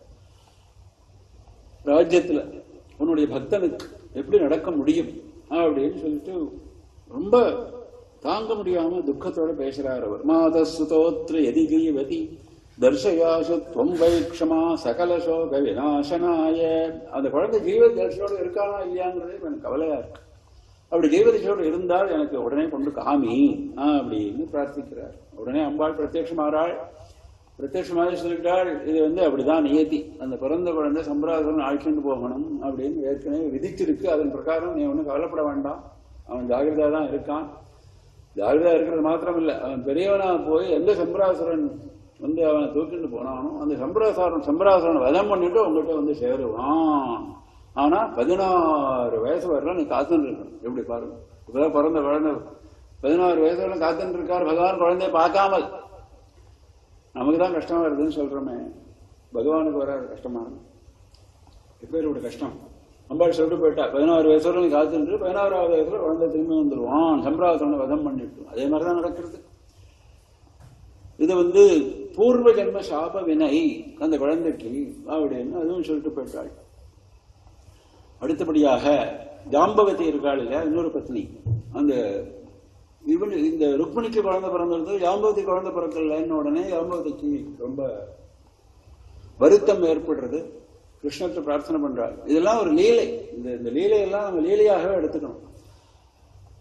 ராஜ்யத்துல உன்னுடைய பக்தனுக்கு எப்படி நடக்க முடியும் அப்படின்னு சொல்லிட்டு ரொம்ப தாங்க முடியாம துக்கத்தோட பேசுறார் அவர் மாத சுதோத்ர எதி ஜீவதி தர்ஷயாசு துவம் வைக்ஷமா சகல சோக விநாசனாய அந்த குழந்தை ஜீவ தர்ஷனோட இருக்கானா இல்லையாங்கிறது எனக்கு கவலையா இருக்கு அப்படி ஜீவதிஷோடு இருந்தால் எனக்கு உடனே கொண்டு காமி ஆ, அப்படின்னு பிரார்த்திக்கிறார் உடனே அம்பாள் பிரத்யட்சமாறாள் பிரத்யட்சமாக சொல்லிட்டாள் இது வந்து அப்படிதான் நியதி அந்த பிறந்த குழந்தை சம்பிரதாயம் அழைச்சிட்டு போகணும் அப்படின்னு ஏற்கனவே விதிச்சிருக்கு அதன் பிரகாரம் நீ ஒன்றும் கவலைப்பட வேண்டாம் அவன் ஜாகிரதா தான் இருக்கான் ஜாகிரதா இருக்கிறது மாத்திரம் இல்ல அவன் பெரியவனா போய் எந்த சம்பிராசுரன் வந்து அவனை தூக்கிட்டு போனானோ அந்த சம்பிராசுரன் சம்பிராசுரனை வதம் பண்ணிட்டு உங்ககிட்ட வந்து சேருவான் ஆனா பதினாறு வயசு வரலாம் நீ காத்துன்னு இருக்கணும் எப்படி பாருங்க இப்பதான் பிறந்த குழந்தை பதினாறு வயசு வரலாம் காத்துன்னு இருக்கார் பகவான் குழந்தைய பார்க்காமல் நமக்கு தான் கஷ்டம் வருதுன்னு சொல்றோமே பகவானுக்கு வராது கஷ்டமா எப்பேரோட கஷ்டம் அம்பாள் சொல்லிட்டு போயிட்டா பதினாறு வயசு வரை நீ காத்துட்டு பதினாறாவது வயசுல குழந்தை திரும்பி வந்துருவான் சம்பிரதாயத்தோட வதம் பண்ணிட்டு அதே மாதிரிதான் நடக்கிறது இது வந்து பூர்வ ஜென்ம சாப வினை அந்த குழந்தைக்கு அப்படின்னு அதுவும் சொல்லிட்டு போயிட்டாள் அடுத்தபடியாக ஜாம்பவதி இருக்காள் இல்லையா இன்னொரு பத்னி அந்த இவன் இந்த ருக்மிணிக்கு குழந்தை பிறந்திருந்தது ஜாம்பவதி குழந்தை பிறக்கலன்னு உடனே ஜாம்பவதிக்கு ரொம்ப வருத்தம் ஏற்படுறது கிருஷ்ணத்தை பிரார்த்தனை பண்றாள் இதெல்லாம் ஒரு லீலை இந்த இந்த லீலையெல்லாம் நம்ம லீலையாகவே எடுத்துக்கணும்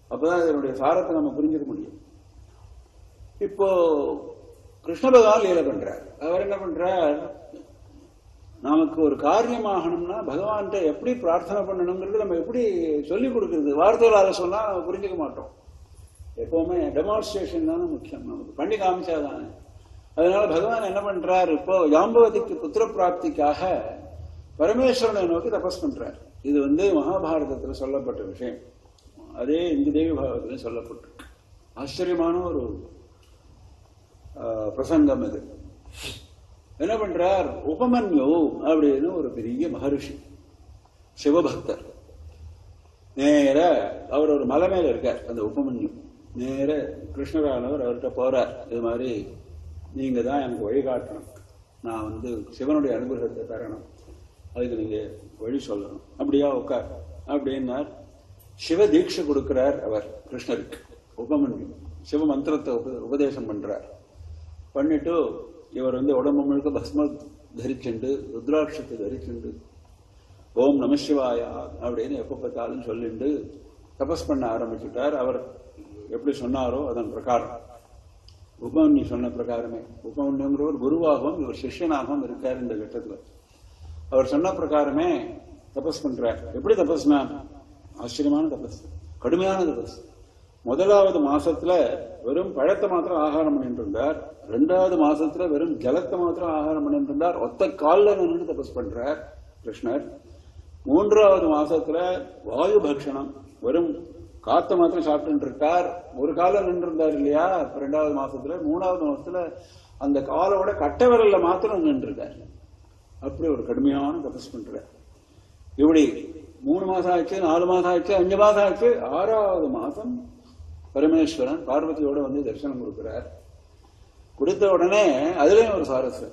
அப்பதான் இதனுடைய சாரத்தை நம்ம புரிஞ்சுக்க முடியும் இப்போ கிருஷ்ண பகவான் லீலை பண்றார் அவர் என்ன பண்றார் நமக்கு ஒரு காரியமாகணும்னா பகவான்கிட்ட எப்படி பிரார்த்தனை பண்ணணுங்கிறது நம்ம எப்படி சொல்லிக் கொடுக்கறது வார்த்தைகளால சொன்னா நம்ம புரிஞ்சுக்க மாட்டோம் எப்பவுமே டெமான்ஸ்ட்ரேஷன் தானே முக்கியம் நமக்கு பண்ணி காமிச்சாதானே அதனால பகவான் என்ன பண்றார் இப்போ ஜாம்பவதிக்கு புத்திர பிராப்திக்காக பரமேஸ்வரனை நோக்கி தபஸ் பண்றார் இது வந்து மகாபாரதத்துல சொல்லப்பட்ட விஷயம் அதே இந்து தேவி பாகவத்திலும் சொல்லப்பட்டிருக்கு ஆச்சரியமான ஒரு ஆஹ், பிரசங்கம் இது என்ன பண்றார் உபமன்யு அப்படின்னு ஒரு பெரிய மகரிஷி சிவபக்தர் நேர அவர் ஒரு மலை மேல இருக்கார் அந்த உபமன்யு நேர கிருஷ்ணரானவர் அவர்கிட்ட போறார் இது மாதிரி நீங்க தான் எனக்கு வழிகாட்டணும் நான் வந்து சிவனுடைய அனுகிரகத்தை தரணும் அதுக்கு நீங்க வழி சொல்லணும் அப்படியா உட்கார் அப்படின்னார் சிவ தீட்சை கொடுக்கிறார் அவர் கிருஷ்ணருக்கு உபமன்யு சிவ மந்திரத்தை உப- உபதேசம் பண்றார் பண்ணிட்டு இவர் வந்து உடம்பு முழுக்க பஸ்ம தரிச்சுண்டு ருத்ராட்சத்தை தரிச்சுண்டு ஓம் நமசிவாயா அப்படின்னு எப்ப பார்த்தாலும் சொல்லிண்டு தபஸ் பண்ண ஆரம்பிச்சுட்டார் அவர் எப்படி சொன்னாரோ அதன் பிரகாரம் உபமன்யு சொன்ன பிரகாரமே உபமன்யுங்கிறவர் குருவாகவும் இவர் சிஷ்யனாகவும் இருக்கார் இந்த கட்டத்துல அவர் சொன்ன பிரகாரமே தபஸ் பண்றார் எப்படி தபஸ்னா ஆச்சரியமான தபஸ் கடுமையான தபஸ் முதலாவது மாசத்துல வெறும் பழத்தை மாத்திரம் ஆகாரம் பண்ணிட்டு இருந்தார் ரெண்டாவது மாசத்துல வெறும் ஜலத்தை மாத்திரம் ஆகாரம் பண்ணிட்டு இருந்தார் ஒத்த கால்ல நின்று தபஸ் பண்றார் கிருஷ்ணர் மூன்றாவது மாசத்துல வாயு பக்ஷணம் வெறும் காத்த மாத்திரம் சாப்பிட்டு இருக்கார் ஒரு காலம் நின்று இருந்தார் இல்லையா இப்ப ரெண்டாவது மாசத்துல மூணாவது மாசத்துல அந்த காலோட கட்டை விரல்ல மாத்திரம் நின்று இருக்கார் அப்படி ஒரு கடுமையான தபஸ் பண்றார் இப்படி மூணு மாசம் ஆச்சு நாலு மாசம் ஆச்சு அஞ்சு மாசம் ஆச்சு ஆறாவது மாசம் பரமேஸ்வரன் பார்வதியோட வந்து தரிசனம் கொடுக்கிறார் கொடுத்த உடனே அதுலயும் ஒரு சுவாரஸ்யம்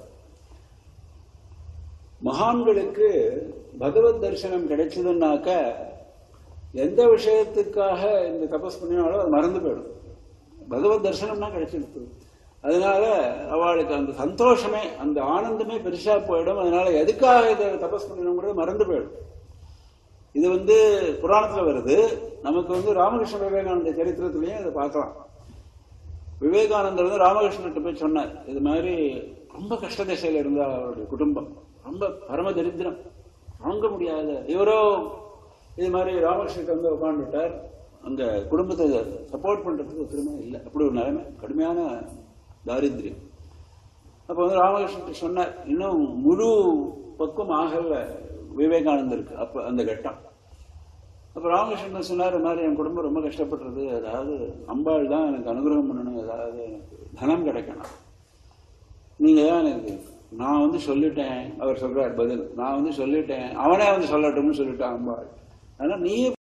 மகான்களுக்கு பகவத் தரிசனம் கிடைச்சதுன்னாக்க எந்த விஷயத்துக்காக இந்த தபஸ் பண்ணினாலும் அது மறந்து போயிடும் பகவத் தரிசனம்னா கிடைச்சிருக்கு அதனால அவளுக்கு அந்த சந்தோஷமே அந்த ஆனந்தமே பெருசா போயிடும் அதனால எதுக்காக இதை தபஸ் பண்ணணுங்கிறது மறந்து போயிடும் இது வந்து புராணத்துல வருது நமக்கு வந்து ராமகிருஷ்ண விவேகானந்த சரித்திரத்திலையும் இதை பார்க்கலாம் விவேகானந்தர் வந்து ராமகிருஷ்ணர்கிட்ட போய் சொன்னார் இது மாதிரி ரொம்ப கஷ்ட திசையில இருந்தா அவருடைய குடும்பம் ரொம்ப பரம தரித்திரம் தாங்க முடியாத இவரோ இது மாதிரி ராமகிருஷ்ணர்கிட்ட வந்து உட்காந்துட்டார் அந்த குடும்பத்தை சப்போர்ட் பண்றதுக்கு ஒத்துருமே இல்லை அப்படி ஒரு நிலைமை கடுமையான தாரித்யம் அப்ப வந்து ராமகிருஷ்ணன் சொன்னார் இன்னும் முழு பக்குவம் ஆகல விவேகானந்தருக்கு அப்ப அந்த கட்டம் அப்ப ராமகிருஷ்ணன் சொன்னார் இந்த மாதிரி என் குடும்பம் ரொம்ப கஷ்டப்படுறது அதாவது அம்பாள் தான் எனக்கு அனுகிரகம் பண்ணணும் ஏதாவது எனக்கு தனம் கிடைக்கணும் நீங்க தான் எனக்கு நான் வந்து சொல்லிட்டேன் அவர் சொல்றார் பதில் நான் வந்து சொல்லிட்டேன் அவனே வந்து சொல்லட்டும்னு சொல்லிட்டான் அம்பாள் ஆனா நீ